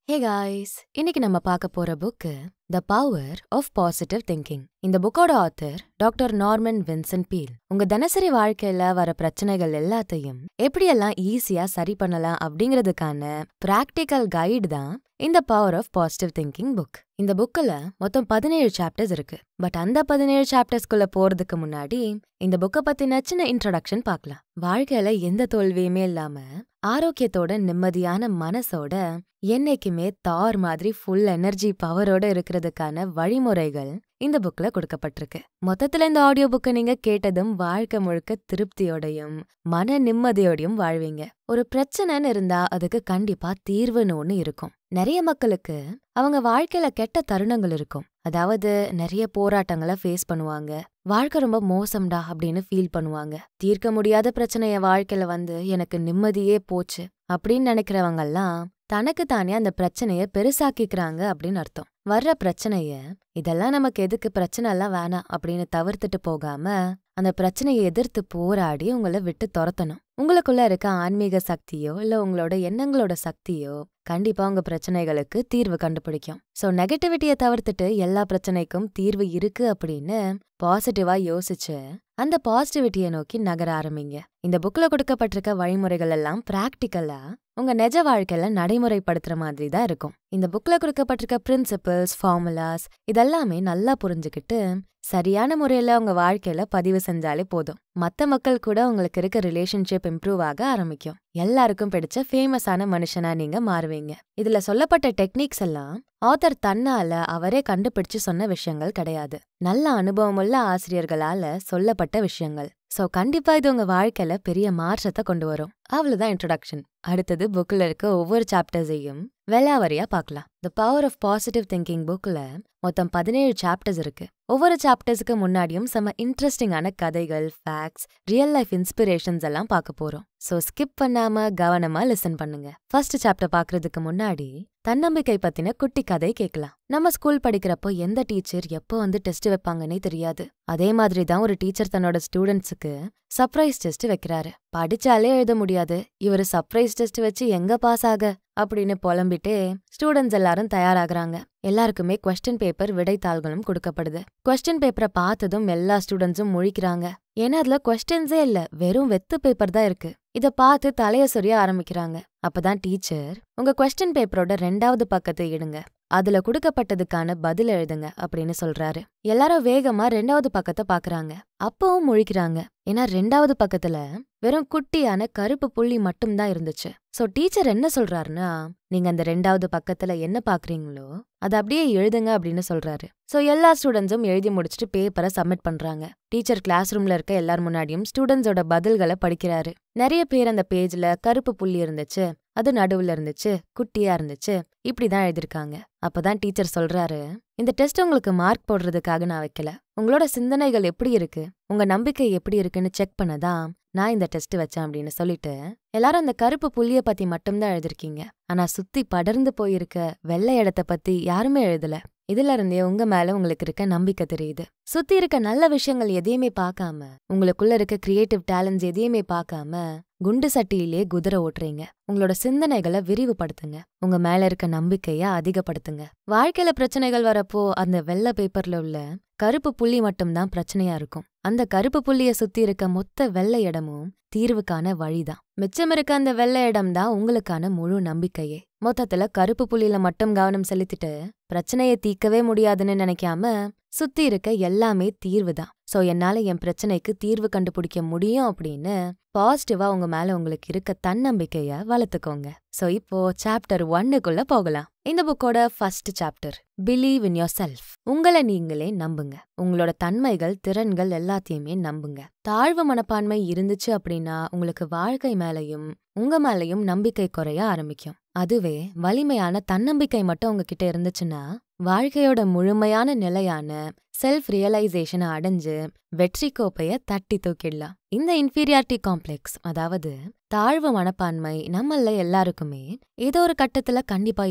hey guys இன்னைக்கு நம்ம பார்க்க போற book the power of positive thinking இந்த புக்கோட author doctor Norman Vincent Peale உங்க தினசரி வாழ்க்கையில வர பிரச்சனைகள் எல்லாத்தையும் எப்படியெல்லாம் ஈஸியா சரி பண்ணலாம் அப்படிங்கிறதுக்கான பிராக்டிக்கல் கைடு தான் இந்த power of positive thinking book இந்த புக்கில் மொத்தம் பதினேழு சாப்டர்ஸ் இருக்கு பட் அந்த பதினேழு சாப்டர்ஸ்குள்ள போறதுக்கு முன்னாடி இந்த புக்கை பத்தின சின்ன இன்ட்ரடக்ஷன் பார்க்கலாம் வாழ்க்கையில எந்த தோல்வியுமே இல்லாம ஆரோக்கியத்தோட நிம்மதியான மனசோட என்னைக்குமே தார் மாதிரி ஃபுல் எனர்ஜி பவரோட இருக்கிறதுக்கான வழிமுறைகள் இந்த புக்ல கொடுக்கப்பட்டிருக்கு மொத்தத்துல இந்த ஆடியோ புக்கை நீங்க கேட்டதும் வாழ்க்கை முழுக்க திருப்தியோடையும் மன நிம்மதியோடையும் வாழ்வீங்க ஒரு பிரச்சனைன்னு இருந்தா அதுக்கு கண்டிப்பா தீர்வுன்னு ஒண்ணு இருக்கும் நிறைய மக்களுக்கு அவங்க வாழ்க்கையில கெட்ட தருணங்கள் இருக்கும் அதாவது நிறைய போராட்டங்களை ஃபேஸ் பண்ணுவாங்க வாழ்க்கை ரொம்ப மோசம்டா அப்படின்னு ஃபீல் பண்ணுவாங்க தீர்க்க முடியாத பிரச்சனைய வாழ்க்கையில வந்து எனக்கு நிம்மதியே போச்சு அப்படின்னு நினைக்கிறவங்கெல்லாம் தனக்கு தானே அந்த பிரச்சனைய பெருசாக்கிக்கிறாங்க அப்படின்னு அர்த்தம் வர்ற பிரச்சனைய இதெல்லாம் நமக்கு எதுக்கு பிரச்சனை எல்லாம் வேணாம் அப்படின்னு தவிர்த்துட்டு போகாம அந்த பிரச்சனையை எதிர்த்து போராடி உங்களை விட்டு துரத்தணும் உங்களுக்குள்ள இருக்க ஆன்மீக சக்தியோ இல்ல உங்களோட எண்ணங்களோட சக்தியோ கண்டிப்பா உங்க பிரச்சனைகளுக்கு தீர்வு கண்டுபிடிக்கும் சோ நெகட்டிவிட்டியை தவிர்த்துட்டு எல்லா பிரச்சனைக்கும் தீர்வு இருக்கு அப்படின்னு பாசிட்டிவா யோசிச்சு அந்த பாசிட்டிவிட்டியை நோக்கி நகர ஆரம்பிங்க இந்த புக்ல கொடுக்கப்பட்டிருக்க வழிமுறைகள் எல்லாம் பிராக்டிக்கலா உங்க நிஜ வாழ்க்கையில நடைமுறைப்படுத்துற மாதிரி தான் இருக்கும் இந்த புக்ல கொடுக்கப்பட்டிருக்க பிரின்சிபல்ஸ் ஃபார்முலாஸ் இதெல்லாமே நல்லா புரிஞ்சுக்கிட்டு சரியான முறையில உங்க வாழ்க்கையில பதிவு செஞ்சாலே போதும் மத்த மக்கள் கூட உங்களுக்கு இருக்க ரிலேஷன்ஷிப் இம்ப்ரூவ் ஆக ஆரம்பிக்கும் எல்லாருக்கும் பிடிச்ச ஃபேமஸான மனுஷனா நீங்க மாறுவீங்க இதுல சொல்லப்பட்ட டெக்னிக்ஸ் எல்லாம் ஆத்தர் தன்னால அவரே கண்டுபிடிச்சு சொன்ன விஷயங்கள் கிடையாது நல்ல அனுபவமுள்ள ஆசிரியர்களால சொல்லப்பட்ட விஷயங்கள் சோ கண்டிப்பா இது உங்க வாழ்க்கையில பெரிய மாற்றத்தை கொண்டு வரும் அவ்வளவுதான் இன்ட்ரடக்ஷன் அடுத்தது புக்ல இருக்க ஒவ்வொரு சாப்டர்ஸையும் வெள்ளாவரியா பார்க்கலாம் the power of positive thinking புக்ல மொத்தம் பதினேழு சாப்டர்ஸ் இருக்கு ஒவ்வொரு சாப்டர்ஸுக்கு முன்னாடியும் செம்ம இன்ட்ரெஸ்டிங்கான கதைகள் ஃபேக்ட்ஸ் ரியல் லைஃப் இன்ஸ்பிரேஷன்ஸ் எல்லாம் பார்க்க போறோம் சோ ஸ்கிப் பண்ணாம கவனமா லிசன் பண்ணுங்க ஃபர்ஸ்ட் சாப்டர் பாக்குறதுக்கு முன்னாடி தன்னம்பிக்கை பத்தின குட்டி கதை கேட்கலாம் நம்ம ஸ்கூல் படிக்கிறப்போ எந்த டீச்சர் எப்போ வந்து டெஸ்ட் வைப்பாங்கன்னே தெரியாது அதே மாதிரி தான் ஒரு டீச்சர் தன்னோட ஸ்டூடெண்ட்ஸுக்கு சர்ப்ரைஸ் டெஸ்ட் வைக்கிறாரு படிச்சாலே எழுத முடியாது இவரு சர்ப்ரைஸ் டெஸ்ட் வச்சு எங்க பாஸ் ஆக அப்படின்னு புலம்பிட்டே ஸ்டூடெண்ட்ஸ் எல்லாரும் தயாராகிறாங்க எல்லாருக்குமே கொஸ்டின் பேப்பர் விடைத்தாள்களும் கொடுக்கப்படுது கொஸ்டின் பேப்பரை பார்த்ததும் எல்லா ஸ்டூடெண்ட்ஸும் முழிக்கிறாங்க ஏன்னா அதுல கொஸ்டின்ஸே இல்ல வெறும் வெத்து பேப்பர் தான் இருக்கு இத பார்த்து தலைய சொரிய ஆரம்பிக்கிறாங்க அப்பதான் டீச்சர் உங்க கொஸ்டின் பேப்பரோட ரெண்டாவது பக்கத்தை எடுங்க அதுல கொடுக்கப்பட்டதுக்கான பதில் எழுதுங்க அப்படின்னு சொல்றாரு எல்லாரும் வேகமா ரெண்டாவது பக்கத்தை பாக்குறாங்க அப்பவும் முழிக்கிறாங்க ஏன்னா ரெண்டாவது பக்கத்துல வெறும் குட்டியான கருப்பு புள்ளி மட்டும்தான் இருந்துச்சு சோ டீச்சர் என்ன சொல்றாருன்னா நீங்க அந்த ரெண்டாவது பக்கத்துல என்ன பாக்குறீங்களோ அதை அப்படியே எழுதுங்க அப்படின்னு சொல்றாரு சோ எல்லா ஸ்டூடெண்ட்ஸும் எழுதி முடிச்சுட்டு பேப்பரை சப்மிட் பண்றாங்க டீச்சர் கிளாஸ் ரூம்ல இருக்க எல்லார் முன்னாடியும் ஸ்டூடெண்ட்ஸோட பதில்களை படிக்கிறாரு நிறைய பேர் அந்த பேஜ்ல கருப்பு புள்ளி இருந்துச்சு அது நடுவுல இருந்துச்சு குட்டியா இருந்துச்சு இப்படிதான் எழுதிருக்காங்க அப்பதான் டீச்சர் சொல்றாரு இந்த டெஸ்ட் உங்களுக்கு மார்க் போடுறதுக்காக நான் வைக்கல உங்களோட சிந்தனைகள் எப்படி இருக்கு உங்க நம்பிக்கை எப்படி இருக்குன்னு செக் பண்ணதான் நான் இந்த டெஸ்ட் வச்சேன் அப்படின்னு சொல்லிட்டு எல்லாரும் அந்த கருப்பு புள்ளிய பத்தி மட்டும்தான் எழுதிருக்கீங்க ஆனா சுத்தி படர்ந்து போயிருக்க வெள்ளை இடத்த பத்தி யாருமே எழுதல இதுல இருந்தே உங்க மேல உங்களுக்கு இருக்க நம்பிக்கை தெரியுது சுத்தி இருக்க நல்ல விஷயங்கள் எதையுமே பார்க்காம உங்களுக்குள்ள இருக்க கிரியேட்டிவ் டேலண்ட்ஸ் எதையுமே பார்க்காம குண்டு சட்டியிலே குதிரை ஓட்டுறீங்க உங்களோட சிந்தனைகளை விரிவுபடுத்துங்க உங்க மேல இருக்க நம்பிக்கைய அதிகப்படுத்துங்க வாழ்க்கையில பிரச்சனைகள் வரப்போ அந்த வெள்ளை பேப்பர்ல உள்ள கருப்பு புள்ளி மட்டும்தான் பிரச்சனையா இருக்கும் அந்த கருப்பு புள்ளிய சுத்தி இருக்க மொத்த வெள்ளை இடமும் தீர்வுக்கான வழிதான் மிச்சம் இருக்க அந்த வெள்ளை இடம் தான் உங்களுக்கான முழு நம்பிக்கையே மொத்தத்துல கருப்பு புள்ளியில மட்டும் கவனம் செலுத்திட்டு பிரச்சனையை தீர்க்கவே முடியாதுன்னு நினைக்காம சுத்தி இருக்க எல்லாமே தீர்வு தான் சோ என்னால என் பிரச்சனைக்கு தீர்வு கண்டுபிடிக்க முடியும் அப்படின்னு பாசிட்டிவா உங்க மேல உங்களுக்கு இருக்க தன்னம்பிக்கைய வளர்த்துக்கோங்க சோ இப்போ சாப்டர் ஒன்னுக்குள்ள போகலாம் இந்த புக்கோட first chapter believe in yourself உங்களை நீங்களே நம்புங்க உங்களோட தன்மைகள் திறன்கள் எல்லாத்தையுமே நம்புங்க தாழ்வு மனப்பான்மை இருந்துச்சு அப்படின்னா உங்களுக்கு வாழ்க்கை மேலையும் உங்க மேலையும் நம்பிக்கை குறைய ஆரம்பிக்கும் அதுவே வலிமையான தன்னம்பிக்கை மட்டும் உங்ககிட்ட இருந்துச்சுன்னா வாழ்க்கையோட முழுமையான நிலையான செல்ஃப் ரியலைசேஷனை அடைஞ்சு வெற்றி கோப்பைய தட்டி தூக்கிடலாம் இந்த இன்ஃபீரியாரிட்டி காம்ப்ளெக்ஸ் அதாவது தாழ்வு மனப்பான்மை நம்மள எல்லாருக்குமே ஏதோ ஒரு கட்டத்துல கண்டிப்பா இருக்கும்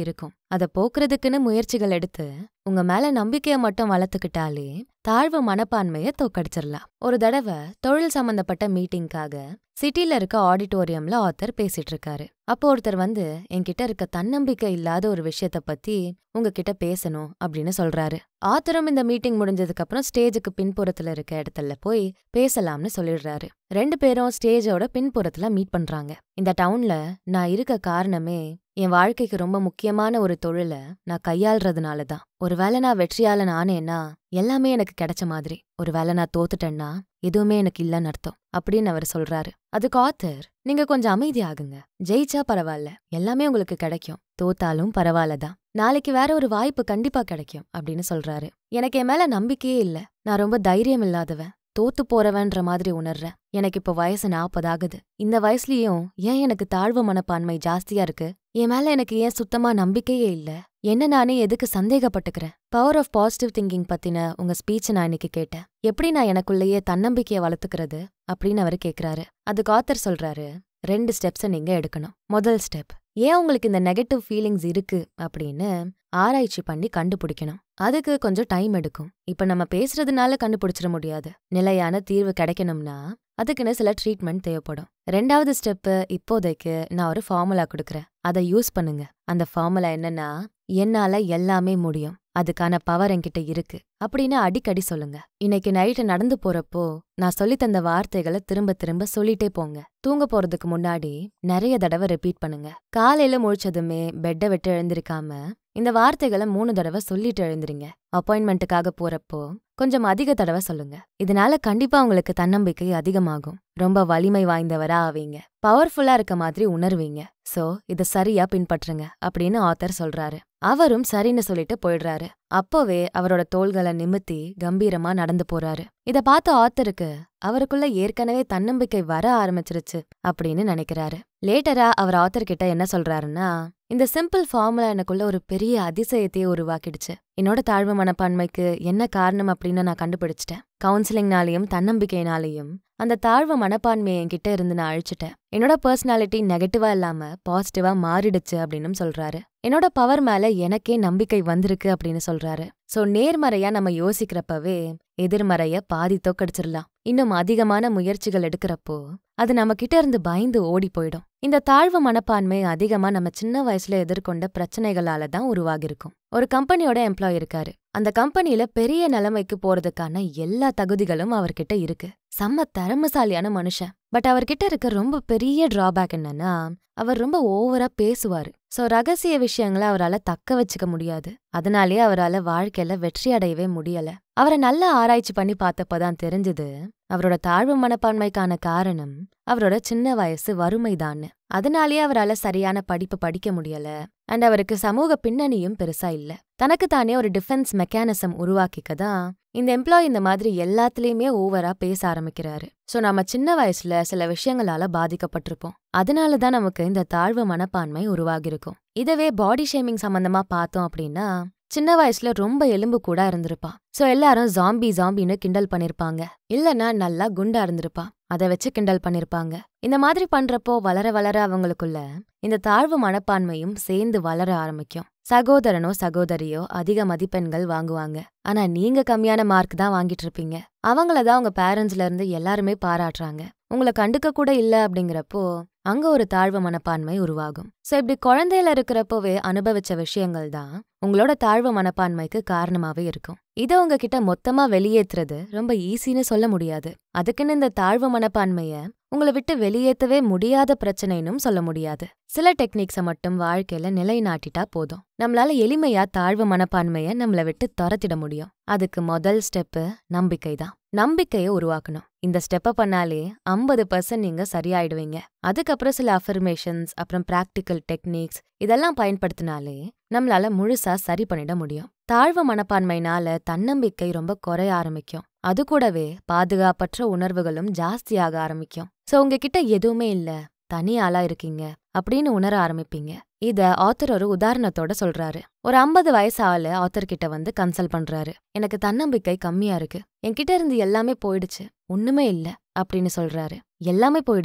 அதை போக்குறதுக்குன்னு முயற்சிகள் எடுத்து உங்க மேல நம்பிக்கைய மட்டும் வளர்த்துக்கிட்டாலே தாழ்வு மனப்பான்மைய தோக்கடிச்சிடலாம் ஒரு தடவை தொழில் சம்பந்தப்பட்ட மீட்டிங்காக சிட்டில இருக்க ஆடிட்டோரியம்ல ஆத்தர் பேசிட்டு இருக்காரு அப்போ ஒருத்தர் வந்து என்கிட்ட இருக்க தன்னம்பிக்கை இல்லாத ஒரு விஷயத்த பத்தி உங்ககிட்ட பேசணும் அப்படின்னு சொல்றாரு ஆத்தரும் இந்த மீட்டிங் முடிஞ்சதுக்கு அப்புறம் ஸ்டேஜுக்கு பின்புறத்துல இருக்க இடத்துல போய் பேசலாம்னு சொல்லிடுறாரு ரெண்டு பேரும் ஸ்டேஜோட பின்புறத்துல மீட் பண்றாங்க இந்த டவுன்ல நான் இருக்க காரணமே என் வாழ்க்கைக்கு ரொம்ப முக்கியமான ஒரு தொழில நான் கையாள்றதுனால தான் ஒருவேளை நான் வெற்றியாளன் ஆனேன்னா எல்லாமே எனக்கு கிடைச்ச மாதிரி ஒருவேளை நான் தோத்துட்டேன்னா எதுவுமே எனக்கு இல்லைன்னு அர்த்தம் அப்படின்னு அவர் சொல்றாரு அதுக்கு ஆத்தர் நீங்க கொஞ்சம் அமைதியாகுங்க ஜெயிச்சா பரவாயில்ல எல்லாமே உங்களுக்கு கிடைக்கும் தோத்தாலும் பரவாயில்ல தான் நாளைக்கு வேற ஒரு வாய்ப்பு கண்டிப்பா கிடைக்கும் அப்படின்னு சொல்றாரு எனக்கு என் மேல நம்பிக்கையே இல்ல நான் ரொம்ப தைரியம் இல்லாதவன் தோத்து போறவன்ற மாதிரி உணர்றேன் எனக்கு இப்ப வயசு நாற்பதாகுது இந்த வயசுலயும் ஏன் எனக்கு தாழ்வு மனப்பான்மை ஜாஸ்தியா இருக்கு என் மேல எனக்கு ஏன் சுத்தமா நம்பிக்கையே இல்ல என்ன நானே எதுக்கு சந்தேகப்பட்டுக்கிறேன் பவர் ஆஃப் பாசிட்டிவ் திங்கிங் பத்தின உங்க ஸ்பீச் நான் இன்னைக்கு கேட்டேன் எப்படி நான் எனக்குள்ளேயே தன்னம்பிக்கையை வளர்த்துக்கிறது அப்படின்னு அவர் கேக்குறாரு அதுக்கு ஆத்தர் சொல்றாரு ரெண்டு ஸ்டெப்ஸை நீங்க எடுக்கணும் முதல் ஸ்டெப் ஏன் உங்களுக்கு இந்த நெகட்டிவ் ஃபீலிங்ஸ் இருக்கு அப்படின்னு ஆராய்ச்சி பண்ணி கண்டுபிடிக்கணும் அதுக்கு கொஞ்சம் டைம் எடுக்கும் இப்ப நம்ம பேசுறதுனால கண்டுபிடிச்சிட முடியாது நிலையான தீர்வு கிடைக்கணும்னா அதுக்குன்னு சில ட்ரீட்மெண்ட் தேவைப்படும் ரெண்டாவது ஸ்டெப்பு இப்போதைக்கு நான் ஒரு ஃபார்முலா கொடுக்குறேன் அதை யூஸ் பண்ணுங்க அந்த ஃபார்முலா என்னன்னா என்னால எல்லாமே முடியும் அதுக்கான பவர் என்கிட்ட இருக்கு அப்படின்னு அடிக்கடி சொல்லுங்க இன்னைக்கு நைட்டு நடந்து போறப்போ நான் சொல்லி தந்த வார்த்தைகளை திரும்ப திரும்ப சொல்லிட்டே போங்க தூங்க போறதுக்கு முன்னாடி நிறைய தடவை ரிப்பீட் பண்ணுங்க காலையில முழிச்சதுமே பெட்டை விட்டு எழுந்திருக்காம இந்த வார்த்தைகளை மூணு தடவை சொல்லிட்டு எழுந்துறீங்க அப்பாயின்மெண்ட்டுக்காக போறப்போ கொஞ்சம் அதிக தடவை சொல்லுங்க இதனால கண்டிப்பா உங்களுக்கு தன்னம்பிக்கை அதிகமாகும் ரொம்ப வலிமை வாய்ந்தவரா ஆவீங்க பவர்ஃபுல்லா இருக்க மாதிரி உணர்வீங்க சோ இத சரியா பின்பற்றுங்க அப்படின்னு ஆத்தர் சொல்றாரு அவரும் சரின்னு சொல்லிட்டு போயிடுறாரு அப்போவே அவரோட தோள்களை நிமித்தி கம்பீரமா நடந்து போறாரு இத பார்த்த ஆத்தருக்கு அவருக்குள்ள ஏற்கனவே தன்னம்பிக்கை வர ஆரம்பிச்சிருச்சு அப்படின்னு நினைக்கிறாரு லேட்டரா அவர் ஆத்தர் கிட்ட என்ன சொல்றாருன்னா இந்த சிம்பிள் ஃபார்முலா எனக்குள்ள ஒரு பெரிய அதிசயத்தையே உருவாக்கிடுச்சு என்னோட தாழ்வு மனப்பான்மைக்கு என்ன காரணம் அப்படின்னு நான் கண்டுபிடிச்சிட்டேன் கவுன்சிலிங்னாலையும் தன்னம்பிக்கைனாலையும் அந்த தாழ்வு மனப்பான்மையை என்கிட்ட இருந்து நான் அழிச்சிட்டேன் என்னோட பர்சனாலிட்டி நெகட்டிவா இல்லாம பாசிட்டிவா மாறிடுச்சு அப்படின்னு சொல்றாரு என்னோட பவர் மேல எனக்கே நம்பிக்கை வந்திருக்கு அப்படின்னு சொல்றாரு சோ நேர்மறையா நம்ம யோசிக்கிறப்பவே எதிர்மறைய பாதி தோக்கடிச்சிடலாம் இன்னும் அதிகமான முயற்சிகள் எடுக்கிறப்போ அது நம்ம கிட்ட இருந்து பயந்து ஓடி போயிடும் இந்த தாழ்வு மனப்பான்மை அதிகமா நம்ம சின்ன வயசுல எதிர்கொண்ட பிரச்சனைகளால தான் உருவாகிருக்கும் ஒரு கம்பெனியோட எம்ப்ளாய் இருக்காரு அந்த கம்பெனில பெரிய நிலைமைக்கு போறதுக்கான எல்லா தகுதிகளும் அவர்கிட்ட இருக்கு செம்ம திறமசாலியான மனுஷன் பட் அவர்கிட்ட இருக்க ரொம்ப பெரிய டிராபேக் என்னன்னா அவர் ரொம்ப ஓவரா பேசுவாரு சோ ரகசிய விஷயங்களை அவரால தக்க வச்சுக்க முடியாது அதனாலேயே அவரால வாழ்க்கையில வெற்றி அடையவே முடியல அவரை நல்லா ஆராய்ச்சி பண்ணி பார்த்தப்பதான் தெரிஞ்சது அவரோட தாழ்வு மனப்பான்மைக்கான காரணம் அவரோட சின்ன வயசு வறுமைதான்னு அதனாலேயே அவரால சரியான படிப்பு படிக்க முடியல அண்ட் அவருக்கு சமூக பின்னணியும் பெருசா இல்ல தனக்கு தானே ஒரு டிஃபென்ஸ் மெக்கானிசம் உருவாக்கிக்க தான் இந்த எம்ப்ளாய் இந்த மாதிரி எல்லாத்துலயுமே ஓவரா பேச ஆரம்பிக்கிறாரு சோ நம்ம சின்ன வயசுல சில விஷயங்களால பாதிக்கப்பட்டிருப்போம் அதனால தான் நமக்கு இந்த தாழ்வு மனப்பான்மை உருவாகிருக்கும் இதவே பாடி ஷேமிங் சம்பந்தமா பார்த்தோம் அப்படின்னா சின்ன வயசுல ரொம்ப எலும்பு கூட இருந்திருப்பான் சோ எல்லாரும் ஜாம்பி ஜாம்பின்னு கிண்டல் பண்ணிருப்பாங்க இல்லனா நல்லா குண்டா இருந்திருப்பா அதை வச்சு கிண்டல் பண்ணிருப்பாங்க இந்த மாதிரி பண்றப்போ வளர வளர அவங்களுக்குள்ள இந்த தாழ்வு மனப்பான்மையும் சேர்ந்து வளர ஆரம்பிக்கும் சகோதரனோ சகோதரியோ அதிக மதிப்பெண்கள் வாங்குவாங்க ஆனா நீங்க கம்மியான மார்க் தான் வாங்கிட்டு இருப்பீங்க அவங்கள தான் உங்க பேரண்ட்ஸ்ல இருந்து எல்லாருமே பாராட்டுறாங்க உங்களை கண்டுக்க கூட இல்ல அப்படிங்கிறப்போ அங்க ஒரு தாழ்வு மனப்பான்மை உருவாகும் சோ இப்படி குழந்தையில இருக்கிறப்போவே அனுபவிச்ச விஷயங்கள் தான் உங்களோட தாழ்வு மனப்பான்மைக்கு காரணமாவே இருக்கும் இதை உங்ககிட்ட மொத்தமா வெளியேத்துறது ரொம்ப ஈஸின்னு சொல்ல முடியாது அதுக்குன்னு இந்த தாழ்வு மனப்பான்மைய உங்களை விட்டு வெளியேத்தவே முடியாத பிரச்சனைனும் சொல்ல முடியாது சில டெக்னிக்ஸை மட்டும் வாழ்க்கையில நிலைநாட்டிட்டா போதும் நம்மளால எளிமையா தாழ்வு மனப்பான்மைய நம்மள விட்டு துரத்திட முடியும் அதுக்கு முதல் ஸ்டெப்பு நம்பிக்கை தான் நம்பிக்கையை உருவாக்கணும் இந்த ஸ்டெப்பை பண்ணாலே ஐம்பது பர்சன்ட் நீங்க சரியாயிடுவீங்க அதுக்கப்புறம் சில அஃபர்மேஷன்ஸ் அப்புறம் பிராக்டிக்கல் டெக்னிக்ஸ் இதெல்லாம் பயன்படுத்தினாலே நம்மளால முழுசா சரி பண்ணிட முடியும் தாழ்வு மனப்பான்மைனால தன்னம்பிக்கை ரொம்ப குறைய ஆரம்பிக்கும் அது கூடவே பாதுகாப்பற்ற உணர்வுகளும் ஜாஸ்தியாக ஆரம்பிக்கும் சோ உங்ககிட்ட எதுவுமே இல்ல தனி ஆளா இருக்கீங்க அப்படின்னு உணர ஆரம்பிப்பீங்க இத ஆத்தர் ஒரு உதாரணத்தோட சொல்றாரு ஒரு ஐம்பது வயசு ஆளு ஆத்தர் கிட்ட வந்து கன்சல்ட் பண்றாரு எனக்கு தன்னம்பிக்கை கம்மியா இருக்கு என்கிட்ட இருந்து எல்லாமே போயிடுச்சு ஒண்ணுமே இல்ல அப்படின்னு சொல்றாரு எல்லாமே போயிடுச்சா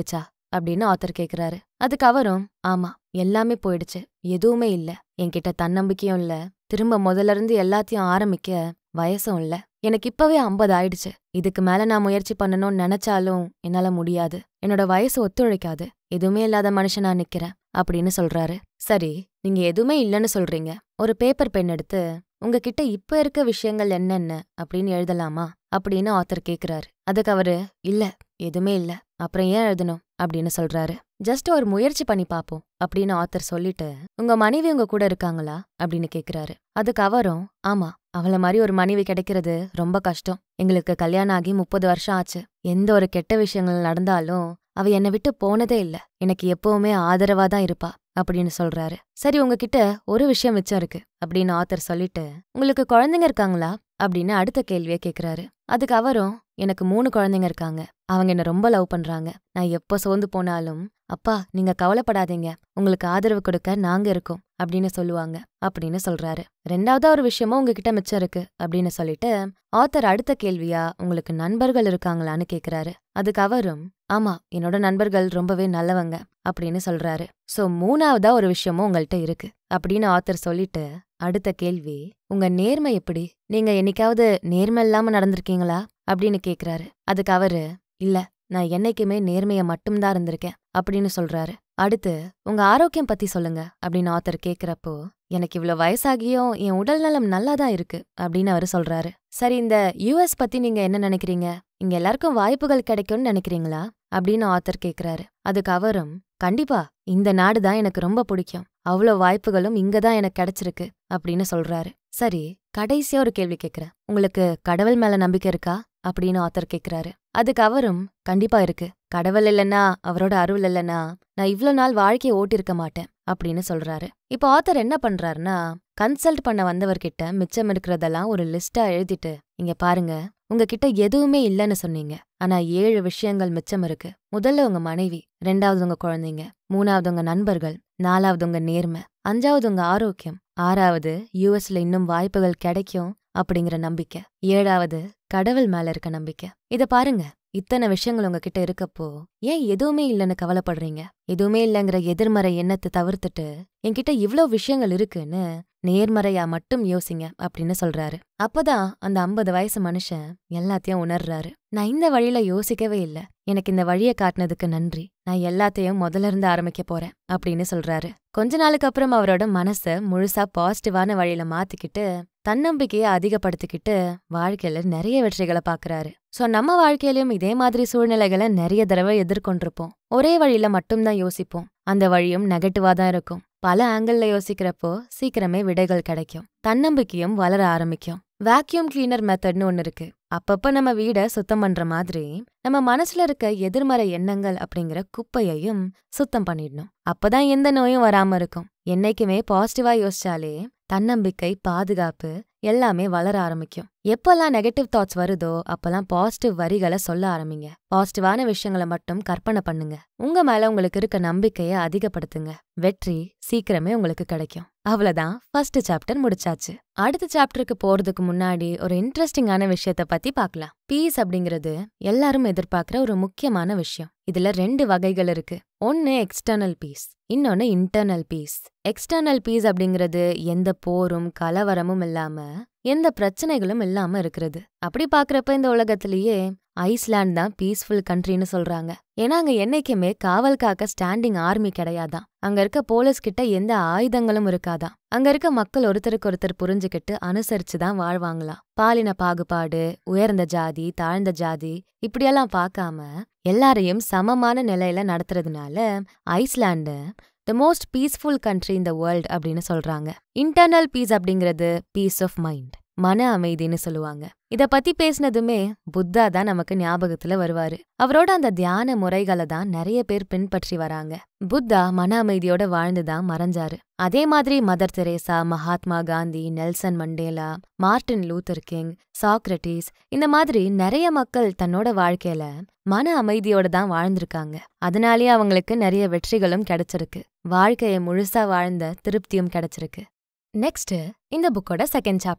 அப்படின்னு ஆத்தர் கேக்குறாரு அதுக்கு அவரும் ஆமா எல்லாமே போயிடுச்சு எதுவுமே இல்ல என்கிட்ட தன்னம்பிக்கையும் இல்ல திரும்ப முதல்ல இருந்து எல்லாத்தையும் ஆரம்பிக்க வயசும் இல்ல எனக்கு இப்பவே ஐம்பது ஆயிடுச்சு இதுக்கு மேல நான் முயற்சி பண்ணணும்னு நினைச்சாலும் என்னால முடியாது என்னோட வயசு ஒத்துழைக்காது எதுவுமே இல்லாத மனுஷனா நிக்கிறேன் அப்படின்னு சொல்றாரு சரி நீங்க எதுவுமே இல்லைன்னு சொல்றீங்க ஒரு பேப்பர் பென் எடுத்து உங்ககிட்ட இப்ப இருக்க விஷயங்கள் என்னென்ன அப்படின்னு எழுதலாமா அப்படின்னு ஆத்தர் கேக்குறாரு அதுக்கு அவரு இல்ல எதுவுமே இல்ல அப்புறம் ஏன் எழுதணும் அப்படின்னு சொல்றாரு ஜஸ்ட் ஒரு முயற்சி பண்ணி பாப்போம் அப்படின்னு ஆத்தர் சொல்லிட்டு உங்க மனைவி உங்க கூட இருக்காங்களா அப்படின்னு கேக்குறாரு அதுக்கு அவரும் ஆமா அவள மாதிரி ஒரு மனைவி கிடைக்கிறது ரொம்ப கஷ்டம் எங்களுக்கு கல்யாணம் ஆகி முப்பது வருஷம் ஆச்சு எந்த ஒரு கெட்ட விஷயங்கள் நடந்தாலும் அவ என்னை விட்டு போனதே இல்ல எனக்கு எப்பவுமே ஆதரவா தான் இருப்பா அப்படின்னு சொல்றாரு சரி உங்ககிட்ட ஒரு விஷயம் மிச்சம் இருக்கு அப்படின்னு ஆத்தர் சொல்லிட்டு உங்களுக்கு குழந்தைங்க இருக்காங்களா அப்படின்னு அடுத்த கேள்வியை கேக்குறாரு அதுக்கு அவரும் எனக்கு மூணு குழந்தைங்க இருக்காங்க அவங்க என்ன ரொம்ப லவ் பண்றாங்க நான் எப்போ சோர்ந்து போனாலும் அப்பா நீங்க கவலைப்படாதீங்க உங்களுக்கு ஆதரவு கொடுக்க நாங்க இருக்கோம் அப்படின்னு சொல்லுவாங்க அப்படின்னு சொல்றாரு ரெண்டாவதா ஒரு விஷயமும் உங்ககிட்ட மிச்சம் இருக்கு அப்படின்னு சொல்லிட்டு ஆத்தர் அடுத்த கேள்வியா உங்களுக்கு நண்பர்கள் இருக்காங்களான்னு கேக்குறாரு அதுக்கு அவரும் ஆமா என்னோட நண்பர்கள் ரொம்பவே நல்லவங்க அப்படின்னு சொல்றாரு சோ மூணாவதா ஒரு விஷயமும் உங்கள்ட்ட இருக்கு அப்படின்னு ஆத்தர் சொல்லிட்டு அடுத்த கேள்வி உங்க நேர்மை எப்படி நீங்க என்னைக்காவது நேர்மை இல்லாம நடந்திருக்கீங்களா அப்படின்னு கேக்குறாரு அதுக்கு அவரு இல்ல நான் என்னைக்குமே நேர்மைய மட்டும்தான் இருந்திருக்கேன் அப்படின்னு சொல்றாரு அடுத்து உங்க ஆரோக்கியம் பத்தி சொல்லுங்க அப்படின்னு ஆத்தர் கேக்குறப்போ எனக்கு இவ்ளோ வயசாகியும் என் உடல் நலம் நல்லா தான் இருக்கு அப்படின்னு அவரு சொல்றாரு சரி இந்த யூஎஸ் பத்தி நீங்க என்ன நினைக்கிறீங்க இங்க எல்லாருக்கும் வாய்ப்புகள் கிடைக்கும்னு நினைக்கிறீங்களா அப்படின்னு ஆத்தர் கேக்குறாரு அதுக்கு அவரும் கண்டிப்பா இந்த நாடு தான் எனக்கு ரொம்ப பிடிக்கும் அவ்வளோ வாய்ப்புகளும் இங்க தான் எனக்கு கிடைச்சிருக்கு அப்படின்னு சொல்றாரு சரி கடைசியா ஒரு கேள்வி கேக்குறேன் உங்களுக்கு கடவுள் மேல நம்பிக்கை இருக்கா அப்படின்னு ஆத்தர் கேக்குறாரு அதுக்கு அவரும் கண்டிப்பா இருக்கு கடவுள் இல்லைன்னா அவரோட அருள் இல்லைன்னா நான் இவ்ளோ நாள் வாழ்க்கையை ஓட்டிருக்க மாட்டேன் அப்படின்னு சொல்றாரு இப்போ ஆத்தர் என்ன பண்றாருன்னா கன்சல்ட் பண்ண வந்தவர்கிட்ட மிச்சம் இருக்கிறதெல்லாம் ஒரு லிஸ்டா எழுதிட்டு இங்க பாருங்க உங்ககிட்ட எதுவுமே இல்லைன்னு சொன்னீங்க ஆனா ஏழு விஷயங்கள் மிச்சம் இருக்கு முதல்ல உங்க மனைவி ரெண்டாவது உங்க குழந்தைங்க மூணாவது உங்க நண்பர்கள் நாலாவது உங்க நேர்மை அஞ்சாவது உங்க ஆரோக்கியம் ஆறாவது யூஎஸ்ல இன்னும் வாய்ப்புகள் கிடைக்கும் அப்படிங்கிற நம்பிக்கை ஏழாவது கடவுள் மேல இருக்க நம்பிக்கை இத பாருங்க இத்தனை விஷயங்கள் உங்ககிட்ட இருக்கப்போ ஏன் எதுவுமே இல்லைன்னு கவலைப்படுறீங்க எதுவுமே இல்லைங்கிற எதிர்மறை எண்ணத்தை தவிர்த்துட்டு என்கிட்ட இவ்ளோ விஷயங்கள் இருக்குன்னு நேர்மறையா மட்டும் யோசிங்க அப்படின்னு சொல்றாரு அப்பதான் அந்த ஐம்பது வயசு மனுஷன் எல்லாத்தையும் உணர்றாரு நான் இந்த வழியில யோசிக்கவே இல்ல எனக்கு இந்த வழியை காட்டினதுக்கு நன்றி நான் எல்லாத்தையும் முதல்ல இருந்து ஆரம்பிக்க போறேன் அப்படின்னு சொல்றாரு கொஞ்ச நாளுக்கு அப்புறம் அவரோட மனச முழுசா பாசிட்டிவான வழியில மாத்திக்கிட்டு தன்னம்பிக்கையை அதிகப்படுத்திக்கிட்டு வாழ்க்கையில நிறைய வெற்றிகளை பாக்குறாரு சோ நம்ம வாழ்க்கையிலயும் இதே மாதிரி சூழ்நிலைகளை நிறைய தடவை எதிர்கொண்டிருப்போம் ஒரே வழியில மட்டும்தான் யோசிப்போம் அந்த வழியும் நெகட்டிவா தான் இருக்கும் பல ஆங்கிள் யோசிக்கிறப்போ சீக்கிரமே விடைகள் கிடைக்கும் தன்னம்பிக்கையும் வளர ஆரம்பிக்கும் வேக்யூம் கிளீனர் மெத்தட்னு ஒன்னு இருக்கு அப்பப்ப நம்ம வீட சுத்தம் பண்ற மாதிரி நம்ம மனசுல இருக்க எதிர்மறை எண்ணங்கள் அப்படிங்கிற குப்பையையும் சுத்தம் பண்ணிடணும் அப்பதான் எந்த நோயும் வராம இருக்கும் என்னைக்குமே பாசிட்டிவா யோசிச்சாலே தன்னம்பிக்கை பாதுகாப்பு எல்லாமே வளர ஆரம்பிக்கும் எப்பெல்லாம் நெகட்டிவ் தாட்ஸ் வருதோ அப்பெல்லாம் பாசிட்டிவ் வரிகளை சொல்ல ஆரம்பிங்க பாசிட்டிவான விஷயங்களை மட்டும் கற்பனை பண்ணுங்க உங்க மேல உங்களுக்கு இருக்க நம்பிக்கையை அதிகப்படுத்துங்க வெற்றி சீக்கிரமே உங்களுக்கு கிடைக்கும் அவ்வளவுதான் ஃபர்ஸ்ட் சாப்டர் முடிச்சாச்சு அடுத்த சாப்டருக்கு போறதுக்கு முன்னாடி ஒரு இன்ட்ரெஸ்டிங்கான விஷயத்த பத்தி பார்க்கலாம் பீஸ் அப்படிங்கிறது எல்லாரும் எதிர்பார்க்கிற ஒரு முக்கியமான விஷயம் இதுல ரெண்டு வகைகள் இருக்கு ஒன்னு எக்ஸ்டர்னல் பீஸ் இன்னொன்னு இன்டர்னல் பீஸ் எக்ஸ்டர்னல் பீஸ் அப்படிங்கிறது எந்த போரும் கலவரமும் இல்லாம எந்த பிரச்சனைகளும் இல்லாம இருக்கிறது அப்படி பாக்குறப்ப இந்த உலகத்திலேயே ஐஸ்லாண்ட் தான் பீஸ்ஃபுல் கண்ட்ரின்னு சொல்றாங்க ஏன்னா அங்க என்னைக்குமே காவல் காக்க ஸ்டாண்டிங் ஆர்மி கிடையாதான் அங்க இருக்க போலீஸ் கிட்ட எந்த ஆயுதங்களும் இருக்காதான் அங்க இருக்க மக்கள் ஒருத்தருக்கு ஒருத்தர் புரிஞ்சுக்கிட்டு அனுசரிச்சு தான் வாழ்வாங்களாம் பாலின பாகுபாடு உயர்ந்த ஜாதி தாழ்ந்த ஜாதி இப்படியெல்லாம் பார்க்காம எல்லாரையும் சமமான நிலையில நடத்துறதுனால Iceland the most peaceful country in the world அப்படின்னு சொல்றாங்க இன்டர்னல் பீஸ் அப்படிங்கிறது பீஸ் ஆஃப் மைண்ட் மன அமைதின்னு சொல்லுவாங்க இத பத்தி பேசினதுமே புத்தா தான் நமக்கு ஞாபகத்துல வருவாரு அவரோட அந்த தியான முறைகளை தான் நிறைய பேர் பின்பற்றி வராங்க புத்தா மன அமைதியோட வாழ்ந்துதான் மறைஞ்சாரு அதே மாதிரி Mother Teresa Mahatma Gandhi Nelson Mandela Martin Luther King Socrates இந்த மாதிரி நிறைய மக்கள் தன்னோட வாழ்க்கையில மன அமைதியோட தான் வாழ்ந்திருக்காங்க அதனாலேயே அவங்களுக்கு நிறைய வெற்றிகளும் கிடைச்சிருக்கு வாழ்க்கையை முழுசா வாழ்ந்த திருப்தியும் கிடைச்சிருக்கு நெக்ஸ்ட் இந்த புக்கோட second chapter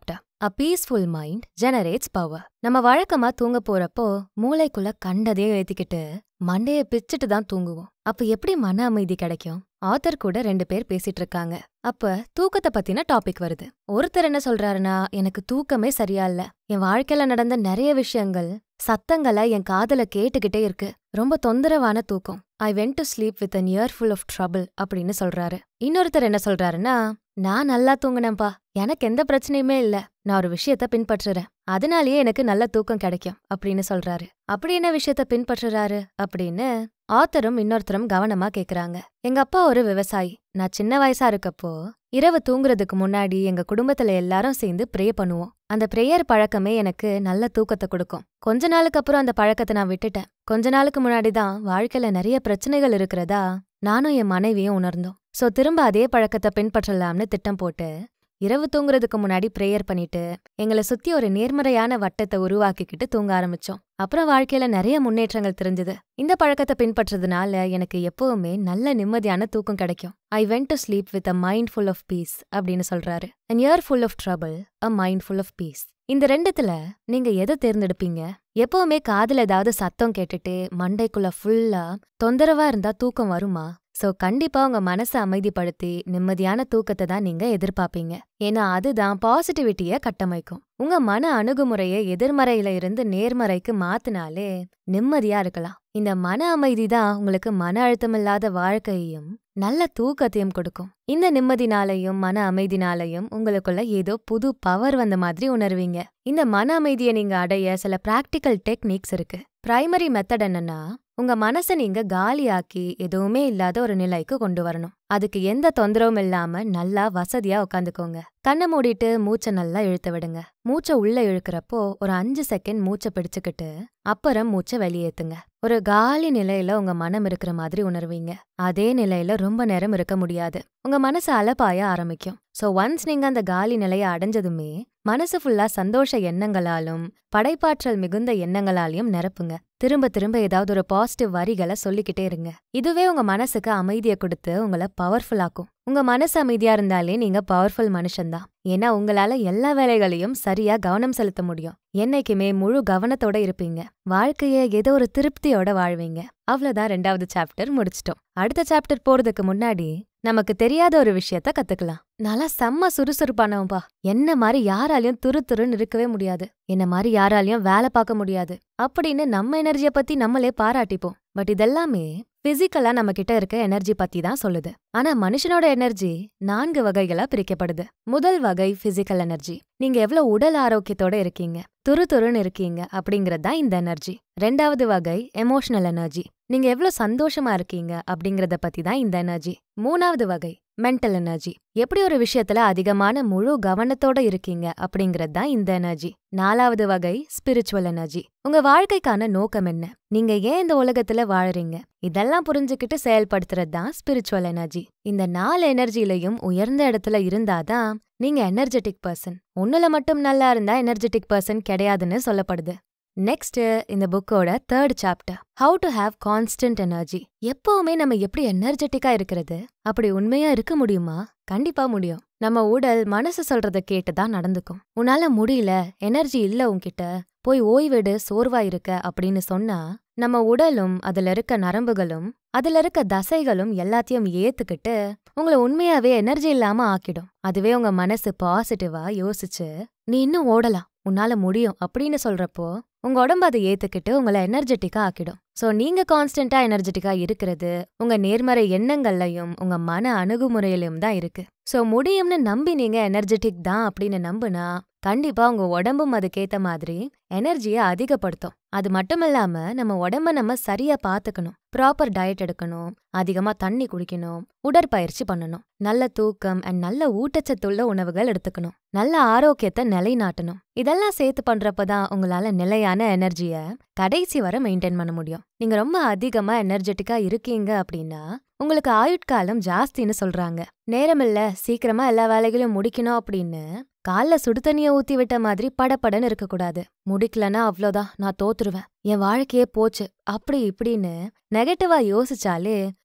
a peaceful mind generates power நம்ம வழக்கமா தூங்க போறப்போ மூளைக்குள்ள கண்டதே ஏத்திக்கிட்டு மண்டைய பிச்சுட்டு தான் தூங்குவோம் அப்ப எப்படி மன அமைதி கிடைக்கும் ஆத்தர் கூட ரெண்டு பேர் பேசிட்டு இருக்காங்க அப்ப தூக்கத்தை பத்தின டாபிக் வருது ஒருத்தர் என்ன சொல்றாருன்னா எனக்கு தூக்கமே சரியா இல்ல என் வாழ்க்கையில நடந்த நிறைய விஷயங்கள் சத்தங்களை என் காதுல கேட்டுக்கிட்டே இருக்கு ரொம்ப தொந்தரவான தூக்கம் I went to sleep with an year full of trouble அப்படின்னு சொல்றாரு இன்னொருத்தர் என்ன சொல்றாருன்னா நான் நல்லா தூங்குனேன்பா எனக்கு எந்த பிரச்சனையுமே இல்ல நான் ஒரு விஷயத்த பின்பற்றுறேன் அதனாலேயே எனக்கு நல்ல தூக்கம் கிடைக்கும் அப்படின்னு சொல்றாரு அப்படி என்ன விஷயத்த பின்பற்றுறாரு அப்படின்னு ஆத்தரும் இன்னொருத்தரும் கவனமா கேக்குறாங்க எங்க அப்பா ஒரு விவசாயி நான் சின்ன வயசா இருக்கப்போ இரவு தூங்குறதுக்கு முன்னாடி எங்க குடும்பத்துல எல்லாரும் சேர்ந்து ப்ரே பண்ணுவோம் அந்த ப்ரேயர் பழக்கமே எனக்கு நல்ல தூக்கத்தை கொடுக்கும் கொஞ்ச நாளுக்கு அப்புறம் அந்த பழக்கத்தை நான் விட்டுட்டேன் கொஞ்ச நாளுக்கு முன்னாடி தான் வாழ்க்கையில நிறைய பிரச்சனைகள் இருக்கிறதா நானும் என் மனைவியும் உணர்ந்தோம் சோ திரும்ப அதே பழக்கத்தை பின்பற்றலாம்னு திட்டம் போட்டு இரவு தூங்குறதுக்கு முன்னாடி ப்ரேயர் பண்ணிட்டு எங்களை சுத்தி ஒரு நேர்மறையான வட்டத்தை உருவாக்கிக்கிட்டு தூங்க ஆரம்பிச்சோம் அப்புறம் வாழ்க்கையில நிறைய முன்னேற்றங்கள் தெரிஞ்சது இந்த பழக்கத்தை பின்பற்றதுனால எனக்கு எப்பவுமே நல்ல நிம்மதியான தூக்கம் கிடைக்கும் I went to sleep with a mind full of peace அப்படின்னு சொல்றாரு an year full of trouble a mind full of peace இந்த ரெண்டுத்துல நீங்க எதை தேர்ந்தெடுப்பீங்க எப்பவுமே காதுல ஏதாவது சத்தம் கேட்டுட்டு மண்டைக்குள்ள ஃபுல்லா தொந்தரவா இருந்தா தூக்கம் வருமா சோ கண்டிப்பா உங்க மனசை அமைதிப்படுத்தி நிம்மதியான தூக்கத்தை தான் நீங்க எதிர்பார்ப்பீங்க ஏன்னா அதுதான் பாசிட்டிவிட்டிய கட்டமைக்கும் உங்க மன அணுகுமுறையை எதிர்மறையில இருந்து நேர்மறைக்கு மாத்தினாலே நிம்மதியா இருக்கலாம் இந்த மன அமைதி தான் உங்களுக்கு மன அழுத்தமில்லாத வாழ்க்கையையும் நல்ல தூக்கத்தையும் கொடுக்கும் இந்த நிம்மதினாலையும் மன அமைதினாலையும் உங்களுக்குள்ள ஏதோ புது பவர் வந்த மாதிரி உணர்வீங்க இந்த மன அமைதியை நீங்க அடைய சில பிராக்டிக்கல் டெக்னிக்ஸ் இருக்கு பிரைமரி மெத்தட் என்னன்னா உங்க மனசை நீங்க காலியாக்கி எதுவுமே இல்லாத ஒரு நிலைக்கு கொண்டு வரணும் அதுக்கு எந்த தொந்தரவும் இல்லாம நல்லா வசதியா உட்காந்துக்கோங்க கண்ணை மூடிட்டு மூச்சை நல்லா இழுத்து விடுங்க மூச்சை உள்ள இழுக்கிறப்போ ஒரு அஞ்சு செகண்ட் மூச்சை பிடிச்சுக்கிட்டு அப்புறம் மூச்சை வெளியேத்துங்க ஒரு காலி நிலையில உங்க மனம் இருக்கிற மாதிரி உணர்வீங்க அதே நிலையில ரொம்ப நேரம் இருக்க முடியாது உங்க மனசு அலப்பாய ஆரம்பிக்கும் சோ ஒன்ஸ் நீங்க அந்த காலி நிலைய அடைஞ்சதுமே மனசு ஃபுல்லா சந்தோஷ எண்ணங்களாலும் படைப்பாற்றல் மிகுந்த எண்ணங்களாலையும் நிரப்புங்க திரும்ப திரும்ப ஏதாவது ஒரு பாசிட்டிவ் வரிகளை சொல்லிக்கிட்டே இருங்க இதுவே உங்க மனசுக்கு அமைதியை கொடுத்து உங்களை பவர்ஃபுல் ஆக்கும் உங்க மனசு அமைதியா இருந்தாலே நீங்க பவர்ஃபுல் மனுஷன்தான் ஏன்னா உங்களால எல்லா வேலைகளையும் சரியா கவனம் செலுத்த முடியும் என்னைக்குமே முழு கவனத்தோட இருப்பீங்க வாழ்க்கைய ஏதோ ஒரு திருப்தியோட வாழ்வீங்க அவ்வளவுதான் ரெண்டாவது சாப்டர் முடிச்சிட்டோம் அடுத்த சாப்டர் போறதுக்கு முன்னாடி நமக்கு தெரியாத ஒரு விஷயத்த கத்துக்கலாம் நல்லா செம்ம சுறுசுறுப்பானவன்பா என்ன மாதிரி யாராலையும் துரு துருன்னு இருக்கவே முடியாது என்ன மாதிரி யாராலையும் வேலை பார்க்க முடியாது அப்படின்னு நம்ம எனர்ஜிய பத்தி நம்மளே பாராட்டிப்போம் பட் இதெல்லாமே பிசிக்கலா நம்ம கிட்ட இருக்க எனர்ஜி பத்தி தான் சொல்லுது ஆனா மனுஷனோட எனர்ஜி நான்கு வகைகளா பிரிக்கப்படுது முதல் வகை பிசிக்கல் எனர்ஜி நீங்க எவ்வளவு உடல் ஆரோக்கியத்தோட இருக்கீங்க துரு துருன்னு இருக்கீங்க அப்படிங்கறது தான் இந்த எனர்ஜி ரெண்டாவது வகை எமோஷனல் எனர்ஜி நீங்க எவ்வளவு சந்தோஷமா இருக்கீங்க அப்படிங்கறத பத்தி தான் இந்த எனர்ஜி மூணாவது வகை மென்டல் எனர்ஜி எப்படி ஒரு விஷயத்துல அதிகமான முழு கவனத்தோட இருக்கீங்க அப்படிங்கறது தான் இந்த எனர்ஜி நாலாவது வகை ஸ்பிரிச்சுவல் எனர்ஜி உங்க வாழ்க்கைக்கான நோக்கம் என்ன நீங்க ஏன் இந்த உலகத்துல வாழறீங்க இதெல்லாம் புரிஞ்சுக்கிட்டு செயல்படுத்துறது தான் ஸ்பிரிச்சுவல் எனர்ஜி இந்த நாலு எனர்ஜிலையும் உயர்ந்த இடத்துல இருந்தாதான் நீங்க எனர்ஜெட்டிக் பர்சன் ஒண்ணுல மட்டும் நல்லா இருந்தா எனர்ஜெட்டிக் பர்சன் கிடையாதுன்னு சொல்லப்படுது நெக்ஸ்ட் இந்த புக்கோட third chapter how to have constant energy எப்பவுமே நம்ம எப்படி எனர்ஜெட்டிக்கா இருக்கிறது அப்படி உண்மையா இருக்க முடியுமா கண்டிப்பா முடியும் நம்ம உடல் மனசு சொல்றத கேட்டு தான் நடந்துக்கும் உன்னால முடியல எனர்ஜி இல்ல உன்கிட்ட போய் ஓய்வெடு சோர்வா இருக்க அப்படின்னு சொன்னா நம்ம உடலும் அதுல இருக்க நரம்புகளும் அதுல இருக்க தசைகளும் எல்லாத்தையும் ஏத்துக்கிட்டு உங்களை உண்மையாவே எனர்ஜி இல்லாம ஆக்கிடும் அதுவே உங்க மனசு பாசிட்டிவா யோசிச்சு நீ இன்னும் ஓடலாம் உன்னால முடியும் அப்படின்னு சொல்றப்போ உங்க உடம்பு அதை ஏத்துக்கிட்டு உங்களை எனர்ஜெட்டிக்கா ஆக்கிடும் சோ நீங்க கான்ஸ்டன்டா எனர்ஜெட்டிக்கா இருக்கிறது உங்க நேர்மறை எண்ணங்கள்லயும் உங்க மன அணுகுமுறையிலும் தான் இருக்கு சோ முடியும்னு நம்பி நீங்க எனர்ஜெட்டிக் தான் அப்படின்னு நம்புனா கண்டிப்பா உங்க உடம்பும் அதுக்கேத்த மாதிரி எனர்ஜியை அதிகப்படுத்தும் அது மட்டும் இல்லாம நம்ம உடம்ப நம்ம சரியா பாத்துக்கணும் ப்ராப்பர் டயட் எடுக்கணும் அதிகமா தண்ணி குடிக்கணும் உடற்பயிற்சி பண்ணணும் நல்ல தூக்கம் அண்ட் நல்ல ஊட்டச்சத்துள்ள உணவுகள் எடுத்துக்கணும் நல்ல ஆரோக்கியத்தை நிலைநாட்டணும் இதெல்லாம் சேர்த்து பண்றப்பதான் உங்களால நிலையான எனர்ஜிய கடைசி வரை மெயின்டைன் பண்ண முடியும் நீங்க ரொம்ப அதிகமா எனர்ஜெட்டிக்கா இருக்கீங்க அப்படின்னா உங்களுக்கு ஆயுட்காலம் ஜாஸ்தின்னு சொல்றாங்க நேரமில்ல சீக்கிரமா எல்லா வேலைகளையும் முடிக்கணும் அப்படின்னு கால்ல சுடு தண்ணிய ஊத்தி விட்ட மாதிரி படபடன்னு இருக்கக்கூடாது முடிக்கலனா அவ்வளோதான் நான் தோத்துருவேன் என் வாழ்க்கையே போச்சு அப்படி இப்படின்னு நெகட்டிவா யோசிச்சாலே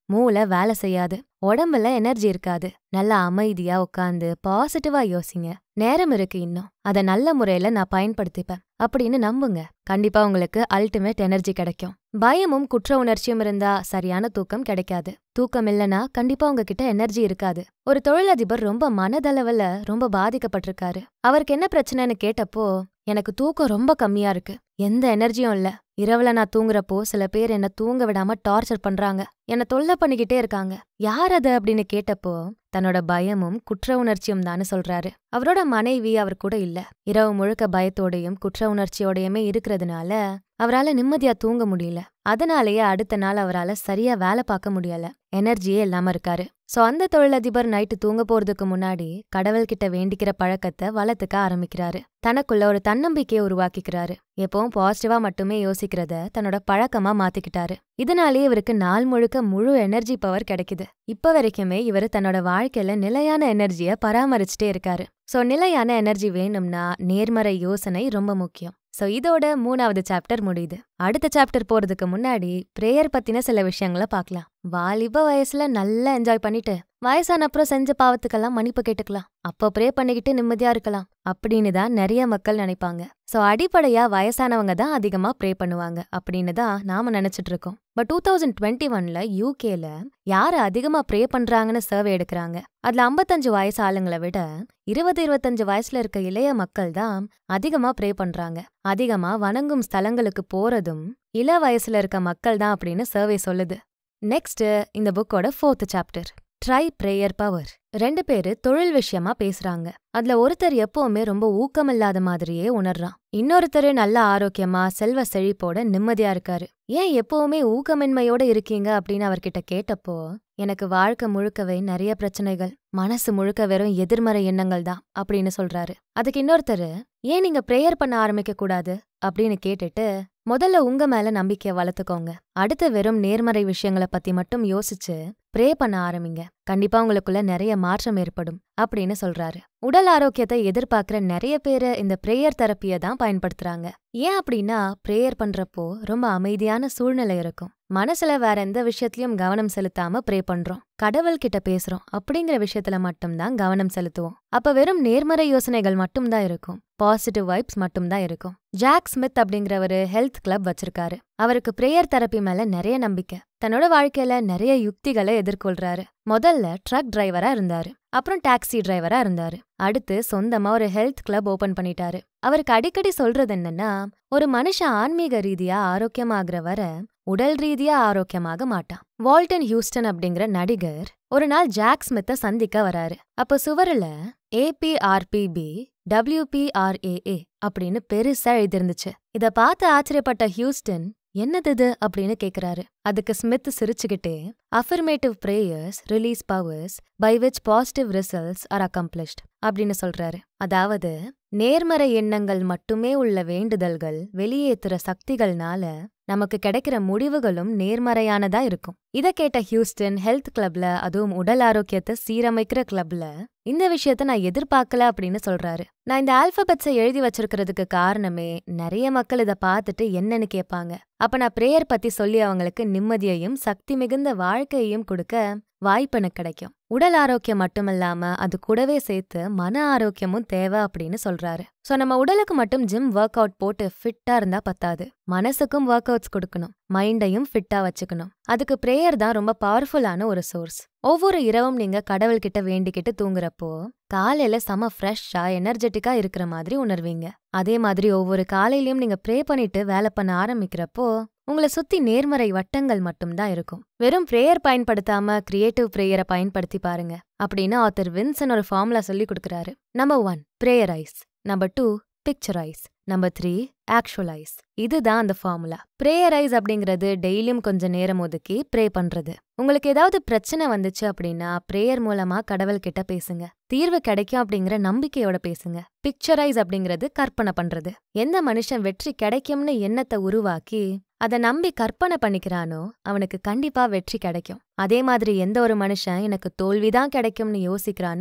மூளை வேலை செய்யாது உடம்புல எனர்ஜி இருக்காது நல்லா அமைதியா உட்காந்து பாசிட்டிவா யோசிங்க நேரம் இருக்கு இன்னும் அதை நல்ல முறையில நான் பயன்படுத்திப்பேன் அப்படின்னு நம்புங்க கண்டிப்பா உங்களுக்கு அல்டிமேட் எனர்ஜி கிடைக்கும் பயமும் குற்ற உணர்ச்சியும் இருந்தா சரியான தூக்கம் கிடைக்காது தூக்கம் இல்லனா கண்டிப்பா உங்ககிட்ட எனர்ஜி இருக்காது ஒரு தொழிலதிபர் ரொம்ப மனதளவுல ரொம்ப பாதிக்கப்பட்டிருக்காரு அவருக்கு என்ன பிரச்சனைன்னு கேட்டப்போ எனக்கு தூக்கம் ரொம்ப கம்மியா இருக்கு எந்த எனர்ஜியும் இல்ல இரவுல நான் தூங்குறப்போ சில பேர் என்ன தூங்க விடாம டார்ச்சர் பண்றாங்க என்ன தொல்லை பண்ணிக்கிட்டே இருக்காங்க யார் அது அப்படின்னு கேட்டப்போ தன்னோட பயமும் குற்ற உணர்ச்சியும் தான்னு சொல்றாரு அவரோட மனைவி அவர் கூட இல்ல இரவு முழுக்க பயத்தோடையும் குற்ற உணர்ச்சியோடையுமே இருக்கிறதுனால அவரால நிம்மதியா தூங்க முடியல அதனாலேயே அடுத்த நாள் அவரால சரியா வேலை பார்க்க முடியல எனர்ஜியே இல்லாம இருக்காரு சோ அந்த தொழிலதிபர் நைட்டு தூங்க போறதுக்கு முன்னாடி கடவுள்கிட்ட வேண்டிக்கிற பழக்கத்தை வளர்த்துக்க ஆரம்பிக்கிறாரு தனக்குள்ள ஒரு தன்னம்பிக்கையை உருவாக்கிக்கிறாரு எப்பவும் பாசிட்டிவா மட்டுமே யோசிக்கிறத தன்னோட பழக்கமா மாத்திக்கிட்டாரு இதனாலேயே இவருக்கு நாள் முழுக்க முழு எனர்ஜி பவர் கிடைக்குது இப்ப வரைக்குமே இவர் தன்னோட வாழ்க்கையில நிலையான எனர்ஜிய பராமரிச்சுட்டே இருக்காரு சோ நிலையான எனர்ஜி வேணும்னா நேர்மறை யோசனை ரொம்ப முக்கியம் சோ இதோட மூணாவது சாப்டர் முடியுது அடுத்த சாப்டர் போறதுக்கு முன்னாடி பிரேயர் பத்தின சில விஷயங்களை பார்க்கலாம் வாலிப வயசுல நல்லா என்ஜாய் பண்ணிட்டு வயசான அப்புறம் செஞ்ச பாவத்துக்கெல்லாம் மன்னிப்பு கேட்டுக்கலாம் அப்போ ப்ரே பண்ணிக்கிட்டு நிம்மதியா இருக்கலாம் அப்படின்னு தான் நிறைய மக்கள் நினைப்பாங்க சோ அடிப்படையா வயசானவங்க தான் அதிகமா ப்ரே பண்ணுவாங்க அப்படின்னு தான் நாம நினைச்சிட்டு இருக்கோம் பட் டூ தௌசண்ட் டுவெண்ட்டி ஒன்ல யூகேல யாரு அதிகமா ப்ரே பண்றாங்கன்னு சர்வே எடுக்கிறாங்க அதுல ஐம்பத்தஞ்சு வயசு ஆளுங்களை விட இருபது இருபத்தஞ்சு வயசுல இருக்க இளைய மக்கள் தான் அதிகமா ப்ரே பண்றாங்க அதிகமா வணங்கும் ஸ்தலங்களுக்கு போறதும் இள வயசுல இருக்க மக்கள் தான் அப்படின்னு சர்வே சொல்லுது நெக்ஸ்ட் இந்த புக்கோட fourth chapter try prayer power ரெண்டு பேரு தொழில் விஷயமா பேசுறாங்க அதுல ஒருத்தர் எப்பவுமே ரொம்ப ஊக்கமில்லாத மாதிரியே உணர்றான் இன்னொருத்தர் நல்ல ஆரோக்கியமா செல்வ செழிப்போட நிம்மதியா இருக்காரு ஏன் எப்பவுமே ஊக்கமின்மையோட இருக்கீங்க அப்படின்னு அவர்கிட்ட கேட்டப்போ எனக்கு வாழ்க்கை முழுக்கவே நிறைய பிரச்சனைகள் மனசு முழுக்க வெறும் எதிர்மறை எண்ணங்கள் தான் அப்படின்னு சொல்றாரு அதுக்கு இன்னொருத்தர் ஏன் நீங்க பிரேயர் பண்ண ஆரம்பிக்க கூடாது அப்படின்னு கேட்டுட்டு முதல்ல உங்க மேல நம்பிக்கைய வளர்த்துக்கோங்க அடுத்த வெறும் நேர்மறை விஷயங்களை பத்தி மட்டும் யோசிச்சு ப்ரே பண்ண ஆரம்பிங்க கண்டிப்பா உங்களுக்குள்ள நிறைய மாற்றம் ஏற்படும் அப்படின்னு சொல்றாரு உடல் ஆரோக்கியத்தை எதிர்பார்க்கிற நிறைய பேரு இந்த பிரேயர் தெரப்பிய தான் பயன்படுத்துறாங்க ஏன் அப்படின்னா பிரேயர் பண்றப்போ ரொம்ப அமைதியான சூழ்நிலை இருக்கும் மனசுல வேற எந்த விஷயத்திலயும் கவனம் செலுத்தாம ப்ரே பண்றோம் கடவுள் கிட்ட பேசுறோம் அப்படிங்கிற விஷயத்துல மட்டும்தான் கவனம் செலுத்துவோம் அப்ப வெறும் நேர்மறை யோசனைகள் மட்டும்தான் இருக்கும் பாசிட்டிவ் வைப்ஸ் மட்டும்தான் இருக்கும் ஜாக் ஸ்மித் அப்படிங்கிறவரு ஹெல்த் கிளப் வச்சிருக்காரு அவருக்கு பிரேயர் தெரப்பி மேல நிறைய நம்பிக்கை தன்னோட வாழ்க்கையில நிறைய யுக்திகளை எதிர்கொள்றாரு முதல்ல ட்ரக் டிரைவரா இருந்தாரு அப்புறம் டாக்ஸி டிரைவரா இருந்தாரு அடுத்து சொந்தமா ஒரு ஹெல்த் கிளப் ஓபன் பண்ணிட்டாரு அவருக்கு அடிக்கடி சொல்றது என்னன்னா ஒரு மனுஷன் ஆன்மீக ரீதியா ஆரோக்கியமாகிற வர உடல் ரீதியா ஆரோக்கியமாக மாட்டான் வால்டன் ஹியூஸ்டன் அப்படிங்கிற நடிகர் ஒரு நாள் ஜாக் ஸ்மித்தை சந்திக்க வராரு அப்ப சுவருல ஏபிஆர்பிபி டபிள்யூபிஆர்ஏஏ அப்படின்னு பெருசா எழுதிருந்துச்சு இத பார்த்து ஆச்சரியப்பட்ட ஹியூஸ்டன் என்னது இது அப்படின்னு கேக்குறாரு அதுக்கு ஸ்மித் சிரிச்சுக்கிட்டே affirmative prayers release powers by which positive results are accomplished அப்படின்னு சொல்றாரு அதாவது நேர்மறை எண்ணங்கள் மட்டுமே உள்ள வேண்டுதல்கள் வெளியேத்துற சக்திகள்னால நமக்கு கிடைக்கிற முடிவுகளும் நேர்மறையானதா இருக்கும் இத கேட்ட ஹியூஸ்டன் ஹெல்த் கிளப்ல அதுவும் உடல் ஆரோக்கியத்தை சீரமைக்கிற கிளப்ல இந்த விஷயத்த நான் எதிர்பார்க்கல அப்படின்னு சொல்றாரு நான் இந்த ஆல்பபெட்ஸை எழுதி வச்சிருக்கிறதுக்கு காரணமே நிறைய மக்கள் இதை பார்த்துட்டு என்னன்னு கேட்பாங்க அப்ப நான் பிரேயர் பத்தி சொல்லி அவங்களுக்கு நிம்மதியையும் சக்தி மிகுந்த வாழ்க்கையையும் கொடுக்க வாய்ப்பு எனக்கு கிடைக்கும் உடல் ஆரோக்கியம் மட்டுமில்லாம அது கூடவே சேர்த்து மன ஆரோக்கியமும் தேவை அப்படின்னு சொல்றாரு சோ நம்ம உடலுக்கு மட்டும் ஜிம் ஒர்க் அவுட் போட்டு ஃபிட்டா இருந்தா பத்தாது மனசுக்கும் ஒர்க் அவுட்ஸ் கொடுக்கணும் மைண்டையும் ஃபிட்டா வச்சுக்கணும் அதுக்கு பிரேயர் தான் ரொம்ப பவர்ஃபுல்லான ஒரு சோர்ஸ் ஒவ்வொரு இரவும் நீங்க கடவுள்கிட்ட வேண்டிக்கிட்டு தூங்குறப்போ காலையில செம ஃப்ரெஷ்ஷா எனர்ஜெட்டிக்கா இருக்கிற மாதிரி உணர்வீங்க அதே மாதிரி ஒவ்வொரு காலையிலயும் நீங்க ப்ரே பண்ணிட்டு வேலை பண்ண ஆரம்பிக்கிறப்போ உங்களை சுத்தி நேர்மறை வட்டங்கள் மட்டும்தான் இருக்கும் வெறும் பிரேயர் பயன்படுத்தாம கிரியேட்டிவ் பிரேயரை பயன்படுத்தி பாருங்க அப்படின்னு ஆத்தர் வின்சன் ஒரு ஃபார்முலா சொல்லி கொடுக்குறாரு number one prayerize number two picturize number three actualize இதுதான் அந்த ஃபார்முலா பிரேயரைஸ் அப்படிங்கிறது டெய்லியும் கொஞ்சம் நேரம் ஒதுக்கி ப்ரே பண்றது உங்களுக்கு ஏதாவது பிரச்சனை வந்துச்சு அப்படின்னா பிரேயர் மூலமா கடவுள் கிட்ட பேசுங்க தீர்வு கிடைக்கும் அப்படிங்கிற நம்பிக்கையோட பேசுங்க பிக்சரைஸ் அப்படிங்கிறது கற்பனை பண்றது எந்த மனுஷன் வெற்றி கிடைக்கும்னு எண்ணத்தை உருவாக்கி அதை நம்பி கற்பனை பண்ணிக்கிறானோ அவனுக்கு கண்டிப்பா வெற்றி கிடைக்கும் அதே மாதிரி எந்த ஒரு மனுஷன் எனக்கு தோல்விதான் கிடைக்கும்னு யோசிக்கிறானோ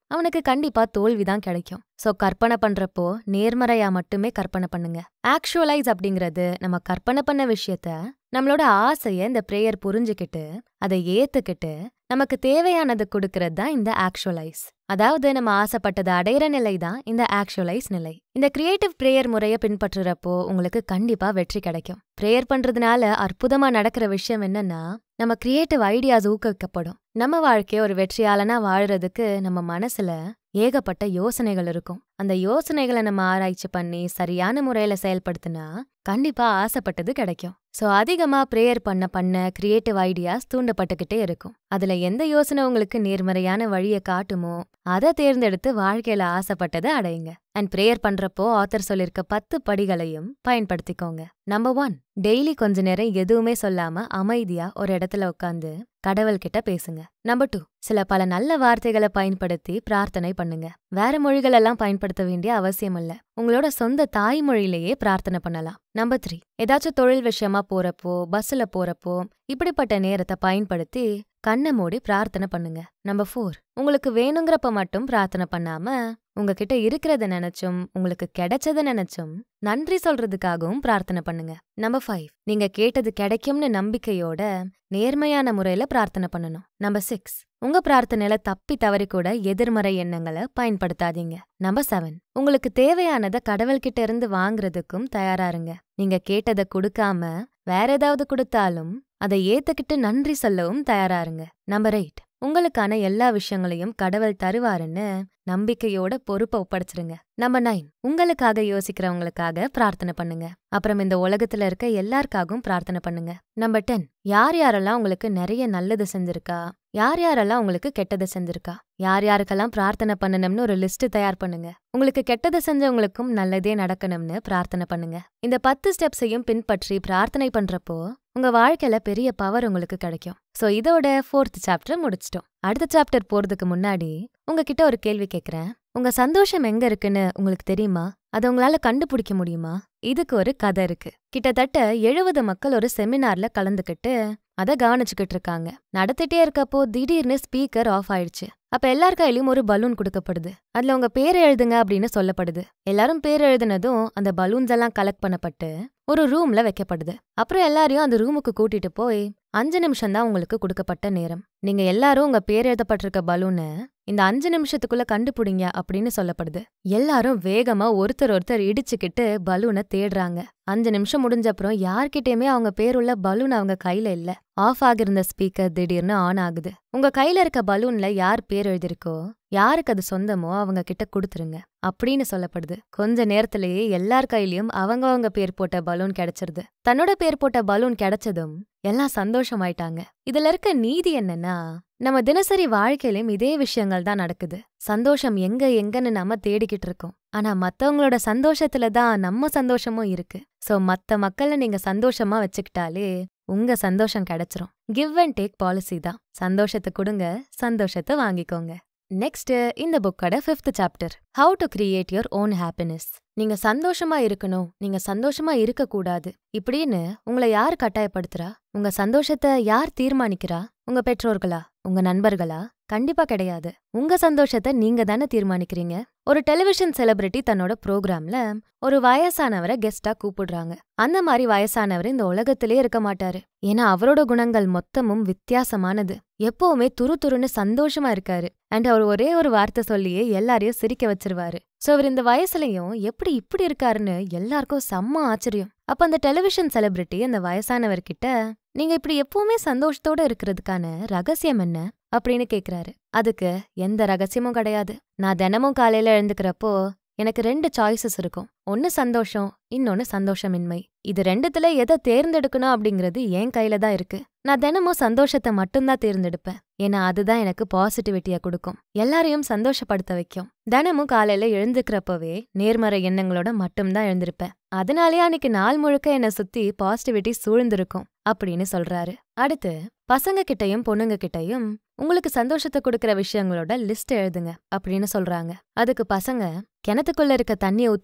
அவனுக்கு கண்டிப்பா தோல்விதான் கிடைக்கும் சோ கற்பனை பண்றப்போ நேர்மறையா மட்டுமே கற்பனை பண்ணுங்க ஆக்சுவலைஸ் அப்படிங்கிறது நம்ம கற்பனை பண்ண விஷயத்த நம்மளோட ஆசைய இந்த பிரேயர் புரிஞ்சுக்கிட்டு அதை ஏத்துக்கிட்டு நமக்கு தேவையானது கொடுக்கறது தான் இந்த ஆக்சுவலைஸ் அதாவது நம்ம ஆசைப்பட்டதை அடையிற நிலை தான் இந்த ஆக்சுவலைஸ் நிலை இந்த கிரியேட்டிவ் பிரேயர் முறையை பின்பற்றுறப்போ உங்களுக்கு கண்டிப்பா வெற்றி கிடைக்கும் பிரேயர் பண்றதுனால அற்புதமா நடக்கிற விஷயம் என்னன்னா நம்ம கிரியேட்டிவ் ஐடியாஸ் ஊக்குவிக்கப்படும் நம்ம வாழ்க்கைய ஒரு வெற்றியாளனா வாழறதுக்கு நம்ம மனசுல ஏகப்பட்ட யோசனைகள் இருக்கும் அந்த யோசனைகளை நம்ம ஆராய்ச்சி பண்ணி சரியான முறையில செயல்படுத்தினா கண்டிப்பா ஆசைப்பட்டது கிடைக்கும் சோ அதிகமா பிரேயர் பண்ண பண்ண கிரியேட்டிவ் ஐடியாஸ் தூண்டப்பட்டுக்கிட்டே இருக்கும் அதுல எந்த யோசனை உங்களுக்கு நேர்மறையான வழியை காட்டுமோ அதை தேர்ந்தெடுத்து வாழ்க்கையில ஆசைப்பட்டதை அடையுங்க அண்ட் பிரேயர் பண்றப்போ ஆத்தர் சொல்லிருக்க பத்து படிகளையும் பயன்படுத்திக்கோங்க நம்பர் ஒன் டெய்லி கொஞ்ச நேரம் எதுவுமே சொல்லாம அமைதியா ஒரு இடத்துல உட்காந்து கடவுள்கிட்ட பேசுங்க நம்பர் டூ சில பல நல்ல வார்த்தைகளை பயன்படுத்தி பிரார்த்தனை பண்ணுங்க வேற மொழிகளெல்லாம் பயன்படுத்த வேண்டிய அவசியம் இல்ல உங்களோட சொந்த தாய்மொழியிலேயே பிரார்த்தனை பண்ணலாம் நம்பர் த்ரீ ஏதாச்சும் தொழில் விஷயமா போறப்போ பஸ்ல போறப்போ இப்படிப்பட்ட நேரத்தை பயன்படுத்தி கண்ணை மூடி பிரார்த்தனை பண்ணுங்க நம்பர் ஃபோர் உங்களுக்கு வேணுங்கிறப்ப மட்டும் பிரார்த்தனை பண்ணாம உங்ககிட்ட இருக்கிறத நினைச்சும் உங்களுக்கு கிடைச்சத நினைச்சும் நன்றி சொல்றதுக்காகவும் பிரார்த்தனை பண்ணுங்க நம்பர் ஃபைவ் நீங்க கேட்டது கிடைக்கும்னு நம்பிக்கையோட நேர்மையான முறையில பிரார்த்தனை பண்ணணும் நம்பர் சிக்ஸ் உங்க பிரார்த்தனையில தப்பி தவறி கூட எதிர்மறை எண்ணங்களை பயன்படுத்தாதீங்க நம்பர் செவன் உங்களுக்கு தேவையானதை கடவுள்கிட்ட இருந்து வாங்குறதுக்கும் தயாரா இருங்க நீங்க கேட்டதை கொடுக்காம வேற ஏதாவது கொடுத்தாலும் அதை ஏத்துக்கிட்டு நன்றி சொல்லவும் தயாரா இருங்க நம்பர் எயிட் உங்களுக்கான எல்லா விஷயங்களையும் கடவுள் தருவாருன்னு நம்பிக்கையோட பொறுப்பை ஒப்படைச்சிருங்க நம்பர் நைன் உங்களுக்காக யோசிக்கிறவங்களுக்காக பிரார்த்தனை பண்ணுங்க அப்புறம் இந்த உலகத்துல இருக்க எல்லாருக்காகவும் பிரார்த்தனை பண்ணுங்க நம்பர் டென் யார் யாரெல்லாம் உங்களுக்கு நிறைய நல்லது செஞ்சிருக்கா யார் யாரெல்லாம் உங்களுக்கு கெட்டதை செஞ்சிருக்கா யார் யாருக்கெல்லாம் பிரார்த்தனை பண்ணணும்னு ஒரு லிஸ்ட் தயார் பண்ணுங்க உங்களுக்கு கெட்டதை செஞ்சவங்களுக்கும் நல்லதே நடக்கணும்னு பிரார்த்தனை பண்ணுங்க இந்த பத்து ஸ்டெப்ஸையும் பின்பற்றி பிரார்த்தனை பண்றப்போ உங்க வாழ்க்கையில பெரிய பவர் உங்களுக்கு கிடைக்கும் சோ இதோட ஃபோர்த் சாப்டர் முடிச்சிட்டோம் அடுத்த சாப்டர் போறதுக்கு முன்னாடி உங்ககிட்ட ஒரு கேள்வி கேக்குறேன் உங்க சந்தோஷம் எங்க இருக்குன்னு உங்களுக்கு தெரியுமா அதை உங்களால கண்டுபிடிக்க முடியுமா இதுக்கு ஒரு கதை இருக்கு கிட்டத்தட்ட எழுபது மக்கள் ஒரு செமினார்ல கலந்துக்கிட்டு அத கவனிச்சுக்கிட்டு இருக்காங்க நடத்திட்டே இருக்கப்போ திடீர்னு ஸ்பீக்கர் ஆஃப் ஆயிடுச்சு அப்ப எல்லார் கையிலயும் ஒரு பலூன் கொடுக்கப்படுது அதுல உங்க பேர் எழுதுங்க அப்படின்னு சொல்லப்படுது எல்லாரும் பேர் எழுதுனதும் அந்த பலூன்ஸ் எல்லாம் கலெக்ட் பண்ணப்பட்டு ஒரு ரூம்ல வைக்கப்படுது அப்புறம் எல்லாரையும் அந்த ரூமுக்கு கூட்டிட்டு போய் அஞ்சு நிமிஷம் தான் உங்களுக்கு கொடுக்கப்பட்ட நேரம் நீங்க எல்லாரும் உங்க பேர் எழுதப்பட்டிருக்க பலூனை இந்த அஞ்சு நிமிஷத்துக்குள்ள கண்டுபிடிங்க அப்படின்னு சொல்லப்படுது எல்லாரும் வேகமா ஒருத்தர் ஒருத்தர் இடிச்சுக்கிட்டு பலூனை தேடுறாங்க அஞ்சு நிமிஷம் முடிஞ்ச அப்புறம் யார்கிட்டயுமே அவங்க பேருள்ள பலூன் அவங்க கையில இல்ல ஆஃப் ஆகிருந்த ஸ்பீக்கர் திடீர்னு ஆன் ஆகுது உங்க கையில இருக்க பலூன்ல யார் பேர் எழுதிருக்கோ யாருக்கு அது சொந்தமோ அவங்க கிட்ட கொடுத்துருங்க அப்படின்னு சொல்லப்படுது கொஞ்ச நேரத்திலேயே எல்லார் கையிலயும் அவங்கவங்க பேர் போட்ட பலூன் கிடைச்சிருது தன்னோட பேர் போட்ட பலூன் கிடைச்சதும் எல்லாம் சந்தோஷமாயிட்டாங்க இதுல இருக்க நீதி என்னன்னா நம்ம தினசரி வாழ்க்கையிலும் இதே விஷயங்கள் தான் நடக்குது சந்தோஷம் எங்க எங்கன்னு நம்ம தேடிக்கிட்டு இருக்கோம் ஆனா மத்தவங்களோட சந்தோஷத்துல தான் நம்ம சந்தோஷமும் இருக்கு சோ மத்த மக்களை நீங்க சந்தோஷமா வச்சுக்கிட்டாலே உங்க சந்தோஷம் கிடைச்சிரும் கிவ் அண்ட் டேக் பாலிசி தான் சந்தோஷத்தை கொடுங்க சந்தோஷத்தை வாங்கிக்கோங்க நெக்ஸ்ட் இந்த புக்கோட fifth chapter how to create your own happiness நீங்க சந்தோஷமா இருக்கணும் நீங்க சந்தோஷமா இருக்க கூடாது இப்படின்னு உங்களை யார் கட்டாயப்படுத்துறா உங்க சந்தோஷத்தை யார் தீர்மானிக்கிறா உங்க பெற்றோர்களா உங்க நண்பர்களா கண்டிப்பா கிடையாது உங்க சந்தோஷத்தை நீங்க தானே தீர்மானிக்கிறீங்க ஒரு டெலிவிஷன் செலிபிரிட்டி தன்னோட ப்ரோக்ராம்ல ஒரு வயசானவரை கெஸ்டா கூப்பிடுறாங்க அந்த மாதிரி வயசானவர் இந்த உலகத்திலே இருக்க மாட்டாரு ஏன்னா அவரோட குணங்கள் மொத்தமும் வித்தியாசமானது எப்பவுமே துரு துருன்னு சந்தோஷமா இருக்காரு அண்ட் அவர் ஒரே ஒரு வார்த்தை சொல்லியே எல்லாரையும் சிரிக்க வச்சிருவாரு சோ அவர் இந்த வயசுலயும் எப்படி இப்படி இருக்காருன்னு எல்லாருக்கும் செம்ம ஆச்சரியம் அப்ப அந்த டெலிவிஷன் செலிபிரிட்டி அந்த வயசானவர்கிட்ட நீங்க இப்படி எப்பவுமே சந்தோஷத்தோட இருக்கிறதுக்கான ரகசியம் என்ன அப்படின்னு கேக்குறாரு அதுக்கு எந்த ரகசியமும் கிடையாது நான் தினமும் காலையில எழுந்துக்கிறப்போ எனக்கு ரெண்டு சாய்ஸஸ் இருக்கும் ஒன்னு சந்தோஷம் இன்னொன்னு சந்தோஷமின்மை இது ரெண்டுத்துல எதை தேர்ந்தெடுக்கணும் அப்படிங்கிறது என் கையில தான் இருக்கு நான் தினமும் சந்தோஷத்தை மட்டும்தான் தேர்ந்தெடுப்பேன் ஏன்னா அதுதான் எனக்கு பாசிட்டிவிட்டிய கொடுக்கும் எல்லாரையும் சந்தோஷப்படுத்த வைக்கும் தினமும் காலையில எழுந்துக்கிறப்பவே நேர்மறை எண்ணங்களோட மட்டும்தான் எழுந்திருப்பேன் அதனாலே அன்னைக்கு நாள் முழுக்க என்னை சுத்தி பாசிட்டிவிட்டி சூழ்ந்திருக்கும் அப்படின்னு சொல்றாரு அடுத்து பசங்க கிட்டயும் பொண்ணுங்க கிட்டயும் உங்களுக்கு சந்தோஷத்தை கொடுக்கற விஷயங்களோட லிஸ்ட் எழுதுங்க அப்படின்னு சொல்றாங்க அதுக்கு பசங்க கிணத்துக்குள்ள இருக்க தண்ணிய ஊத்து பாக்குறது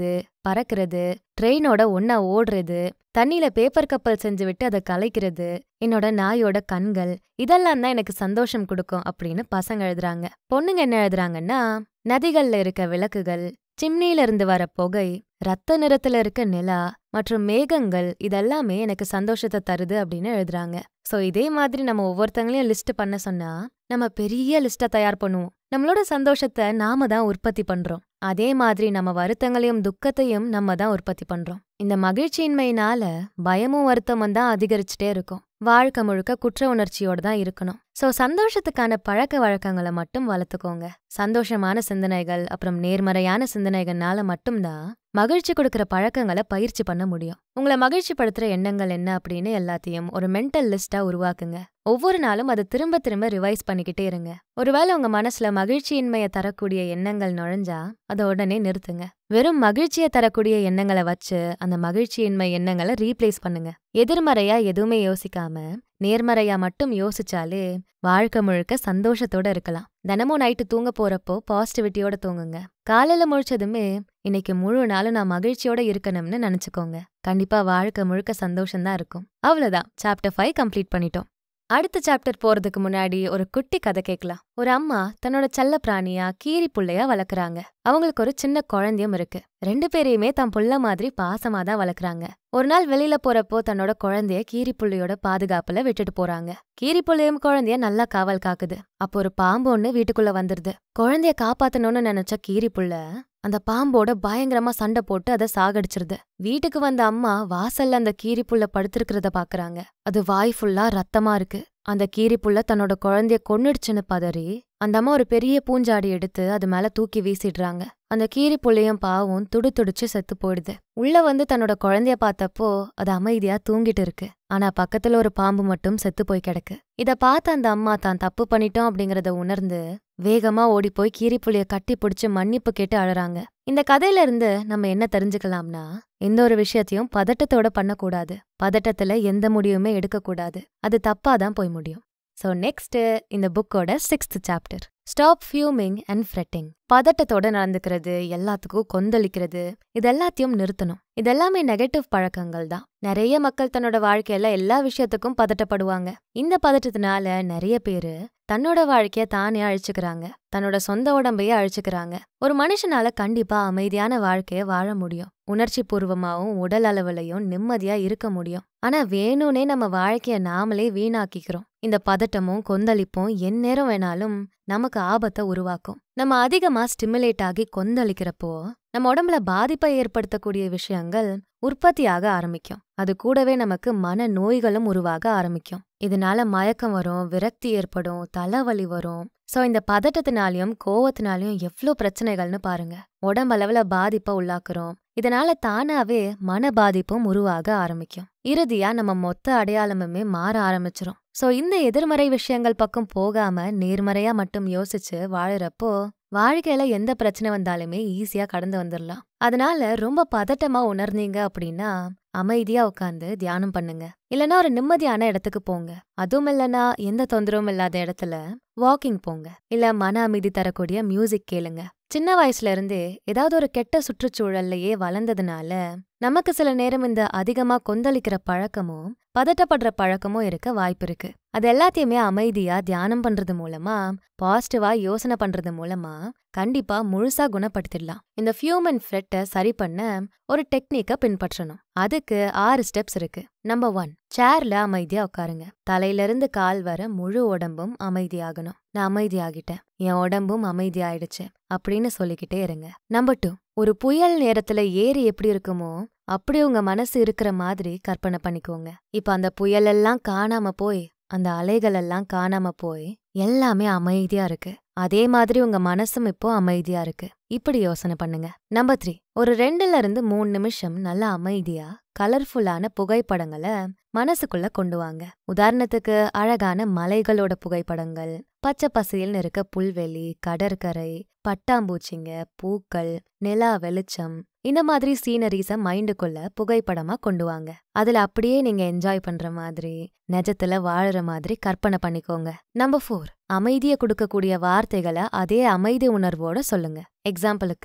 எழுதுறது பறக்கிறது ட்ரெயினோட ஒன்னா ஓடுறது தண்ணியில பேப்பர் கப்பல் செஞ்சு விட்டு அதை கலைக்கிறது என்னோட நாயோட கண்கள் இதெல்லாம் தான் எனக்கு சந்தோஷம் கொடுக்கும் அப்படின்னு பசங்க எழுதுறாங்க பொண்ணுங்க என்ன எழுதுறாங்கன்னா நதிகள்ல இருக்க விளக்குகள் சிம்னியில இருந்து வர புகை ரத்த நிறத்துல இருக்க நிலா மற்றும் மேகங்கள் இதெல்லாமே எனக்கு சந்தோஷத்தை தருது அப்படின்னு எழுதுறாங்க சோ இதே மாதிரி நம்ம ஒவ்வொருத்தங்களையும் லிஸ்ட் பண்ண சொன்னா நம்ம பெரிய லிஸ்ட்டை தயார் பண்ணுவோம் நம்மளோட சந்தோஷத்தை நாம தான் உற்பத்தி பண்றோம் அதே மாதிரி நம்ம வருத்தங்களையும் துக்கத்தையும் நம்ம தான் உற்பத்தி பண்றோம் இந்த மகிழ்ச்சியின்மையினால பயமும் வருத்தமும் தான் அதிகரிச்சுட்டே இருக்கும் வாழ்க்கை முழுக்க குற்ற உணர்ச்சியோட தான் இருக்கணும் சோ சந்தோஷத்துக்கான பழக்க வழக்கங்களை மட்டும் வளர்த்துக்கோங்க சந்தோஷமான சிந்தனைகள் அப்புறம் நேர்மறையான சிந்தனைகள்னால மட்டும்தான் மகிழ்ச்சி கொடுக்கிற பழக்கங்களை பயிற்சி பண்ண முடியும் உங்களை மகிழ்ச்சி படுத்துற எண்ணங்கள் என்ன அப்படின்னு எல்லாத்தையும் ஒரு மென்டல் லிஸ்டா உருவாக்குங்க ஒவ்வொரு நாளும் அதை திரும்ப திரும்ப ரிவைஸ் பண்ணிக்கிட்டே இருங்க ஒருவேளை உங்க மனசுல மகிழ்ச்சியின்மையை தரக்கூடிய எண்ணங்கள் நுழைஞ்சா அதை உடனே நிறுத்துங்க வெறும் மகிழ்ச்சியை தரக்கூடிய எண்ணங்களை வச்சு அந்த மகிழ்ச்சியின்மை எண்ணங்களை ரீப்ளேஸ் பண்ணுங்க எதிர்மறையா எதுவுமே யோசிக்காம நேர்மறையா மட்டும் யோசிச்சாலே வாழ்க்கை முழுக்க சந்தோஷத்தோட இருக்கலாம் தினமும் நைட்டு தூங்க போறப்போ பாசிட்டிவிட்டியோட தூங்குங்க காலையில முழிச்சதுமே இன்னைக்கு முழு நாளும் நான் மகிழ்ச்சியோட இருக்கணும்னு நினைச்சுக்கோங்க கண்டிப்பா வாழ்க்கை முழுக்க சந்தோஷம் இருக்கும் அவ்வளவுதான் சாப்டர் ஃபைவ் கம்ப்ளீட் பண்ணிட்டோம் அடுத்த சாப்டர் போறதுக்கு முன்னாடி ஒரு குட்டி கதை கேட்கலாம் ஒரு அம்மா தன்னோட செல்ல பிராணியா கீரி புள்ளையா வளர்க்குறாங்க அவங்களுக்கு ஒரு சின்ன குழந்தையும் இருக்கு ரெண்டு பேரையுமே தன் புள்ள மாதிரி பாசமா தான் வளர்க்குறாங்க ஒரு நாள் வெளியில போறப்போ தன்னோட குழந்தைய கீரி புள்ளையோட பாதுகாப்புல விட்டுட்டு போறாங்க கீரி புள்ளையும் குழந்தைய நல்லா காவல் காக்குது அப்போ ஒரு பாம்பு ஒண்ணு வீட்டுக்குள்ள வந்துருது குழந்தைய காப்பாத்தணும்னு நினைச்ச கீரி புள்ள அந்த பாம்போட பயங்கரமா சண்டை போட்டு அதை சாகடிச்சிருது வீட்டுக்கு வந்த அம்மா வாசல்ல அந்த கீரி புள்ள படுத்திருக்கிறத பாக்குறாங்க அது வாய் ஃபுல்லா ரத்தமா இருக்கு அந்த கீரி புள்ள தன்னோட குழந்தைய கொன்னுடுச்சுன்னு பதறி அந்த அம்மா ஒரு பெரிய பூஞ்சாடி எடுத்து அது மேல தூக்கி வீசிடுறாங்க அந்த கீரி புள்ளையும் பாவும் துடு துடிச்சு செத்து போயிடுது உள்ள வந்து தன்னோட குழந்தைய பார்த்தப்போ அது அமைதியா தூங்கிட்டு இருக்கு ஆனா பக்கத்துல ஒரு பாம்பு மட்டும் செத்து போய் கிடக்கு இத பார்த்த அந்த அம்மா தான் தப்பு பண்ணிட்டோம் அப்படிங்கறத உணர்ந்து வேகமா ஓடி போய் கீரி புள்ளைய கட்டி பிடிச்சு மன்னிப்பு கேட்டு அழறாங்க இந்த கதையில இருந்து நம்ம என்ன தெரிஞ்சுக்கலாம்னா எந்த ஒரு விஷயத்தையும் பதட்டத்தோட பண்ணக்கூடாது பதட்டத்துல எந்த முடிவுமே எடுக்கக்கூடாது அது தப்பாதான் போய் முடியும் ஸோ நெக்ஸ்ட் இந்த புக்கோட sixth chapter stop fuming and fretting பதட்டத்தோட நடந்துக்கிறது எல்லாத்துக்கும் கொந்தளிக்கிறது இது எல்லாத்தையும் நிறுத்தணும் இதெல்லாமே நெகட்டிவ் பழக்கங்கள் தான் நிறைய மக்கள் தன்னோட வாழ்க்கையில எல்லா விஷயத்துக்கும் பதட்டப்படுவாங்க இந்த பதட்டத்தினால நிறைய பேரு தன்னோட வாழ்க்கைய தானே அழிச்சுக்கிறாங்க தன்னோட சொந்த உடம்பையே அழிச்சுக்கிறாங்க ஒரு மனுஷனால கண்டிப்பா அமைதியான வாழ்க்கைய வாழ முடியும் உணர்ச்சி பூர்வமாவும் உடல் அளவுலையும் நிம்மதியா இருக்க முடியும் ஆனா வேணும்னே நம்ம வாழ்க்கைய நாமளே வீணாக்கிக்கிறோம் இந்த பதட்டமும் கொந்தளிப்பும் எந்நேரம் வேணாலும் நமக்கு ஆபத்தை உருவாக்கும் நம்ம அதிகமா ஸ்டிமுலேட் ஆகி கொந்தளிக்கிறப்போ நம்ம உடம்புல பாதிப்பை ஏற்படுத்தக்கூடிய விஷயங்கள் உற்பத்தியாக ஆரம்பிக்கும் அது கூடவே நமக்கு மன நோய்களும் உருவாக ஆரம்பிக்கும் இதனால மயக்கம் வரும் விரக்தி ஏற்படும் தலைவலி வரும் சோ இந்த பதட்டத்தினாலையும் கோவத்தினாலையும் எவ்ளோ பிரச்சனைகள்னு பாருங்க உடம்பளவுல பாதிப்பை உள்ளாக்குறோம் இதனால தானாவே மன பாதிப்பும் உருவாக ஆரம்பிக்கும் இறுதியா நம்ம மொத்த அடையாளமுமே மாற ஆரம்பிச்சிரும் சோ இந்த எதிர்மறை விஷயங்கள் பக்கம் போகாம நேர்மறையா மட்டும் யோசிச்சு வாழறப்போ வாழ்க்கையில எந்த பிரச்சனை வந்தாலுமே ஈஸியா கடந்து வந்துடலாம் அதனால ரொம்ப பதட்டமா உணர்ந்தீங்க அப்படின்னா அமைதியா உட்காந்து தியானம் பண்ணுங்க இல்லனா ஒரு நிம்மதியான இடத்துக்கு போங்க அதுவும் இல்லனா எந்த தொந்தரவும் இல்லாத இடத்துல வாக்கிங் போங்க இல்ல மன அமைதி தரக்கூடிய மியூசிக் கேளுங்க சின்ன வயசுல இருந்தே ஏதாவது ஒரு கெட்ட சுற்றுச்சூழல்லையே வளர்ந்ததுனால நமக்கு சில நேரம் இந்த அதிகமா கொந்தளிக்கிற பழக்கமும் பதட்டப்படுற பழக்கமும் இருக்க வாய்ப்பு இருக்கு அது எல்லாத்தையுமே அமைதியா தியானம் பண்றது மூலமா பாசிட்டிவா யோசனை பண்றது மூலமா கண்டிப்பா முழுசா குணப்படுத்திடலாம் இந்த ஃபியூமன் ஃப்ரெட்டை சரி பண்ண ஒரு டெக்னிக்கை பின்பற்றணும் அதுக்கு ஆறு ஸ்டெப்ஸ் இருக்கு நம்பர் ஒன் சேர்ல அமைதியா உட்காருங்க தலையில இருந்து கால் வர முழு உடம்பும் அமைதியாகணும் நான் அமைதியாகிட்டேன் என் உடம்பும் அமைதியாயிடுச்சு அப்படின்னு சொல்லிக்கிட்டே இருங்க நம்பர் டூ ஒரு புயல் நேரத்துல ஏரி எப்படி இருக்குமோ அப்படி உங்க மனசு இருக்கிற மாதிரி கற்பனை பண்ணிக்கோங்க இப்ப அந்த புயல் எல்லாம் காணாம போய் அந்த அலைகள் எல்லாம் காணாம போய் எல்லாமே அமைதியா இருக்கு அதே மாதிரி உங்க மனசும் இப்போ அமைதியா இருக்கு இப்படி யோசனை பண்ணுங்க நம்பர் த்ரீ ஒரு ரெண்டுல இருந்து மூணு நிமிஷம் நல்ல அமைதியா கலர்ஃபுல்லான புகைப்படங்களை மனசுக்குள்ள கொண்டு வாங்க உதாரணத்துக்கு அழகான மலைகளோட புகைப்படங்கள் பச்சை பசையல்னு இருக்க புல்வெளி கடற்கரை பட்டாம்பூச்சிங்க பூக்கள் நிலா வெளிச்சம் இந்த மாதிரி சீனரிஸ மைண்டுக்குள்ள புகைப்படமா கொண்டு வாங்க அதுல அப்படியே நீங்க என்ஜாய் பண்ற மாதிரி நிஜத்துல வாழற மாதிரி கற்பனை பண்ணிக்கோங்க நம்பர் ஃபோர் அமைதியை கொடுக்கக்கூடிய வார்த்தைகளை அதே அமைதி உணர்வோட சொல்லுங்க எக்ஸாம்பிளுக்கு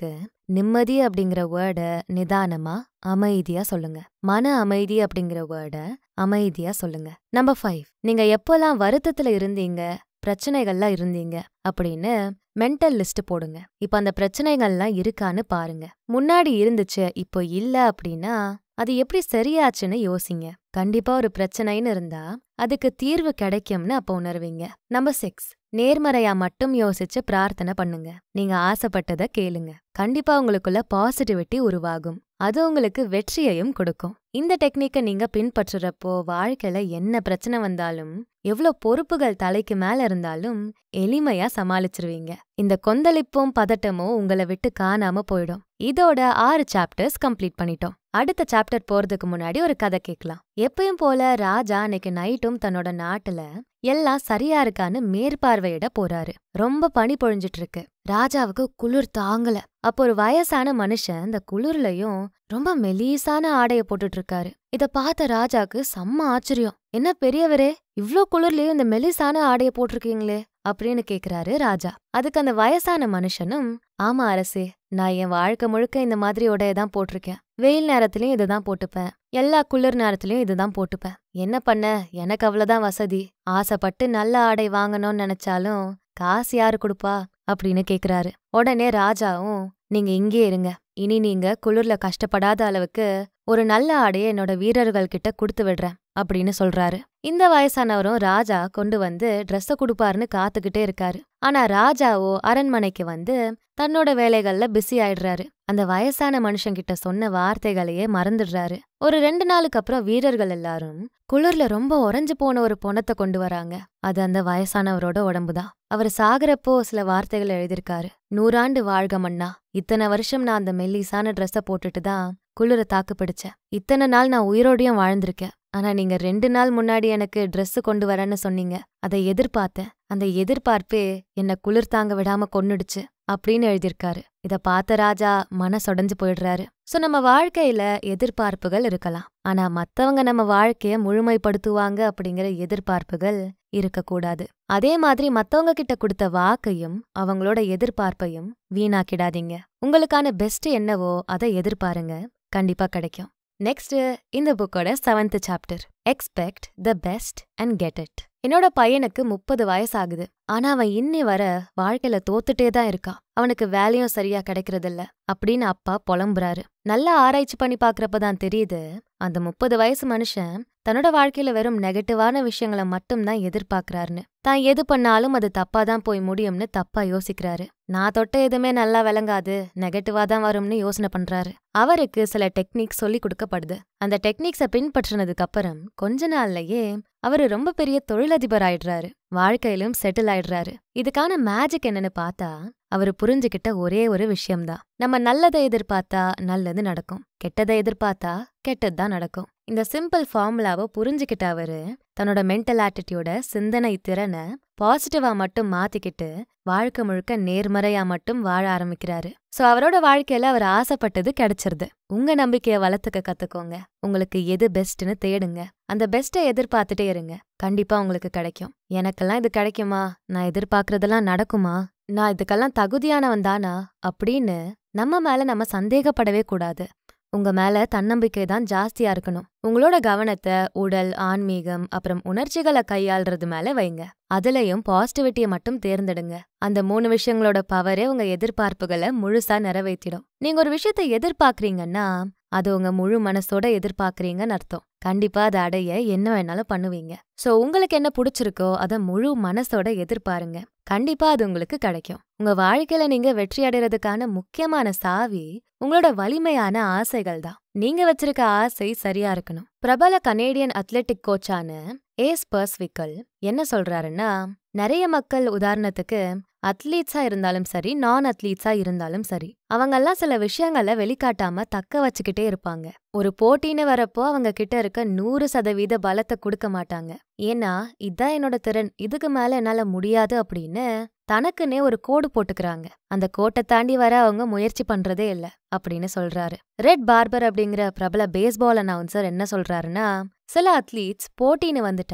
நிம்மதி அப்படிங்கிற வேர்ட நிதானமா அமைதியா சொல்லுங்க மன அமைதி அப்படிங்கிற வேர்ட அமைதியா சொல்லுங்க நம்பர் ஃபைவ் நீங்க எப்போல்லாம் வருத்தத்துல இருந்தீங்க பிரச்சனைகள்லாம் இருந்தீங்க அப்படின்னு மென்டல் லிஸ்ட் போடுங்க இப்ப அந்த பிரச்சனைகள்லாம் இருக்கான்னு பாருங்க முன்னாடி இருந்துச்சு இப்போ இல்ல அப்படின்னா அது எப்படி சரியாச்சுன்னு யோசிங்க கண்டிப்பா ஒரு பிரச்சனைன்னு இருந்தா அதுக்கு தீர்வு கிடைக்கும்னு அப்ப உணர்வீங்க நம்பர் சிக்ஸ் நேர்மறையா மட்டும் யோசிச்சு பிரார்த்தனை பண்ணுங்க நீங்க ஆசைப்பட்டத கேளுங்க கண்டிப்பா உங்களுக்குள்ள பாசிட்டிவிட்டி உருவாகும் அது உங்களுக்கு வெற்றியையும் கொடுக்கும் இந்த டெக்னிக்கை நீங்க பின்பற்றுறப்போ வாழ்க்கையில என்ன பிரச்சனை வந்தாலும் எவ்வளோ பொறுப்புகள் தலைக்கு மேல இருந்தாலும் எளிமையா சமாளிச்சிருவீங்க இந்த கொந்தளிப்பும் பதட்டமும் உங்களை விட்டு காணாம போயிடும் இதோட ஆறு சாப்டர்ஸ் கம்ப்ளீட் பண்ணிட்டோம் அடுத்த சாப்டர் போறதுக்கு முன்னாடி ஒரு கதை கேட்கலாம் எப்பயும் போல ராஜா அன்னைக்கு நைட்டும் தன்னோட நாட்டுல எல்லாம் சரியா இருக்கான்னு மேற்பார்வையிட போறாரு ரொம்ப பனி பொழிஞ்சிட்டு இருக்கு ராஜாவுக்கு குளிர் தாங்கல அப்போ ஒரு வயசான மனுஷன் இந்த குளிர்லயும் ரொம்ப மெலீசான ஆடைய போட்டுட்டு இருக்காரு இத பார்த்த ராஜாக்கு செம்ம ஆச்சரியம் என்ன பெரியவரே இவ்ளோ குளிர்லயும் இந்த மெலிசான ஆடைய போட்டிருக்கீங்களே அப்படின்னு கேக்குறாரு ராஜா அதுக்கு அந்த வயசான மனுஷனும் ஆமா அரசே நான் என் வாழ்க்கை முழுக்க இந்த மாதிரி உடைய தான் போட்டிருக்கேன் வெயில் நேரத்திலயும் இதுதான் போட்டுப்பேன் எல்லா குளிர் நேரத்திலயும் இதுதான் போட்டுப்பேன் என்ன பண்ண எனக்கு அவ்வளவுதான் வசதி ஆசைப்பட்டு நல்ல ஆடை வாங்கணும்னு நினைச்சாலும் காசு யாரு கொடுப்பா அப்படின்னு கேக்குறாரு உடனே ராஜாவும் நீங்க இங்கே இருங்க இனி நீங்க குளிர்ல கஷ்டப்படாத அளவுக்கு ஒரு நல்ல ஆடையை என்னோட வீரர்கள் கிட்ட கொடுத்து விடுறேன் அப்படின்னு சொல்றாரு இந்த வயசானவரும் ராஜா கொண்டு வந்து ட்ரெஸ்ஸ கொடுப்பாருன்னு காத்துக்கிட்டே இருக்காரு ஆனா ராஜாவோ அரண்மனைக்கு வந்து தன்னோட வேலைகள்ல பிஸி ஆயிடுறாரு அந்த வயசான மனுஷங்கிட்ட சொன்ன வார்த்தைகளையே மறந்துடுறாரு ஒரு ரெண்டு நாளுக்கு அப்புறம் வீரர்கள் எல்லாரும் குளிர்ல ரொம்ப உறைஞ்சு போன ஒரு பொணத்தை கொண்டு வராங்க அது அந்த வயசானவரோட உடம்புதான் அவர் சாகுறப்போ சில வார்த்தைகள் எழுதியிருக்காரு நூறாண்டு வாழ்க மன்னா இத்தனை வருஷம் நான் அந்த மெல்லிசான ட்ரெஸ்ஸ போட்டுட்டு தான் குளிர தாக்கு பிடிச்சேன் இத்தனை நாள் நான் உயிரோடையும் வாழ்ந்திருக்கேன் ஆனா நீங்க ரெண்டு நாள் முன்னாடி எனக்கு Dress கொண்டு வரேன்னு சொன்னீங்க அதை எதிர்பார்த்தேன் அந்த எதிர்பார்ப்பே என்ன குளிர் தாங்க விடாம கொன்னுடுச்சு அப்படின்னு எழுதியிருக்காரு இத பார்த்த ராஜா மனசொடைஞ்சு போயிடுறாரு சோ நம்ம வாழ்க்கையில எதிர்பார்ப்புகள் இருக்கலாம் ஆனா மத்தவங்க நம்ம வாழ்க்கைய முழுமைப்படுத்துவாங்க அப்படிங்கிற எதிர்பார்ப்புகள் இருக்கக்கூடாது அதே மாதிரி மத்தவங்க கிட்ட கொடுத்த வாக்கையும் அவங்களோட எதிர்பார்ப்பையும் வீணாக்கிடாதீங்க உங்களுக்கான பெஸ்ட் என்னவோ அதை எதிர்பாருங்க கண்டிப்பா கிடைக்கும் நெக்ஸ்ட் இந்த புக்கோட seventh chapter expect the best and get it என்னோட பையனுக்கு முப்பது வயசாகுது ஆனா அவன் இன்னி வர வாழ்க்கையில தோத்துட்டே தான் இருக்கான் அவனுக்கு வேலையும் சரியா கிடைக்கிறதில்ல அப்படின்னு அப்பா புலம்புறாரு நல்லா ஆராய்ச்சி பண்ணி பாக்குறப்ப தான் தெரியுது அந்த முப்பது வயசு மனுஷன் தன்னோட வாழ்க்கையில வெறும் நெகட்டிவான விஷயங்களை மட்டும்தான் எதிர்பார்க்கறாருன்னு தான் எது பண்ணாலும் அது தப்பா தான் போய் முடியும்னு தப்பா யோசிக்கிறாரு நான் தொட்ட எதுவுமே நல்லா விளங்காது நெகட்டிவா தான் வரும்னு யோசனை பண்றாரு அவருக்கு சில டெக்னிக் சொல்லி கொடுக்கப்படுது அந்த டெக்னிக்ஸை பின்பற்றினதுக்கு அப்புறம் கொஞ்ச நாள்லயே அவரு ரொம்ப பெரிய தொழிலதிபர் ஆயிடுறாரு வாழ்க்கையிலும் செட்டில் ஆயிடுறாரு இதுக்கான மேஜிக் என்னன்னு பார்த்தா அவரு புரிஞ்சுக்கிட்ட ஒரே ஒரு விஷயம்தான் நம்ம நல்லதை எதிர்பார்த்தா நல்லது நடக்கும் கெட்டதை எதிர்பார்த்தா கெட்டது தான் நடக்கும் இந்த சிம்பிள் ஃபார்முலாவை புரிஞ்சுக்கிட்ட அவரு தன்னோட மென்டல் ஆட்டிடியூட சிந்தனை திறனை பாசிட்டிவா மட்டும் மாத்திக்கிட்டு வாழ்க்கை முழுக்க நேர்மறையா மட்டும் வாழ ஆரம்பிக்கிறாரு சோ அவரோட வாழ்க்கையில அவர் ஆசைப்பட்டது கிடைச்சிருது உங்க நம்பிக்கைய வளர்த்துக்க கத்துக்கோங்க உங்களுக்கு எது பெஸ்ட்னு தேடுங்க அந்த பெஸ்ட்டை எதிர்பார்த்துட்டே இருங்க கண்டிப்பா உங்களுக்கு கிடைக்கும் எனக்கெல்லாம் இது கிடைக்குமா நான் எதிர்பார்க்கறதெல்லாம் நடக்குமா நான் இதுக்கெல்லாம் தகுதியானவன் தானா அப்படின்னு நம்ம மேல நம்ம சந்தேகப்படவே கூடாது உங்க மேல தன்னம்பிக்கை தான் ஜாஸ்தியா இருக்கணும் உங்களோட கவனத்தை உடல் ஆன்மீகம் அப்புறம் உணர்ச்சிகளை கையாள்றது மேல வைங்க அதுலயும் பாசிட்டிவிட்டியை மட்டும் தேர்ந்தெடுங்க அந்த மூணு விஷயங்களோட பவரே உங்க எதிர்பார்ப்புகளை முழுசா நிறைவேற்றிடும் நீங்க ஒரு விஷயத்தை எதிர்பார்க்கறீங்கன்னா அது உங்க முழு மனசோட எதிர்பார்க்கறீங்கன்னு அர்த்தம் கண்டிப்பா அதை அடைய என்ன வேணாலும் பண்ணுவீங்க சோ உங்களுக்கு என்ன பிடிச்சிருக்கோ அதை முழு மனசோட எதிர்பாருங்க கண்டிப்பா அது உங்களுக்கு கிடைக்கும் உங்க வாழ்க்கையில நீங்க வெற்றி அடைறதுக்கான முக்கியமான சாவி உங்களோட வலிமையான ஆசைகள் தான் நீங்க வச்சிருக்க ஆசை சரியா இருக்கணும் பிரபல கனேடியன் அத்லெட்டிக் கோச்சான ஏஸ் பர்ஸ்விக்கல் என்ன சொல்றாருன்னா நிறைய மக்கள் உதாரணத்துக்கு அத்லீட்ஸா இருந்தாலும் சரி நான் அத்லீட்ஸா இருந்தாலும் சரி அவங்கெல்லாம் சில விஷயங்களை வெளிக்காட்டாம தக்க வச்சுக்கிட்டே இருப்பாங்க ஒரு போட்டின்னு வரப்போ அவங்க கிட்ட இருக்க நூறு சதவீத பலத்தை கொடுக்க மாட்டாங்க ஏன்னா இதான் என்னோட திறன் இதுக்கு மேல என்னால முடியாது அப்படின்னு தனக்குன்னே ஒரு கோடு போட்டுக்கிறாங்க அந்த கோட்டை தாண்டி வர அவங்க முயற்சி பண்றதே இல்ல அப்படின்னு சொல்றாரு ரெட் பார்பர் அப்படிங்கிற பிரபல பேஸ்பால் அனௌன்சர் என்ன சொல்றாருன்னா சில அத்லீட்ஸ் போட்டின்னு வந்துட்டா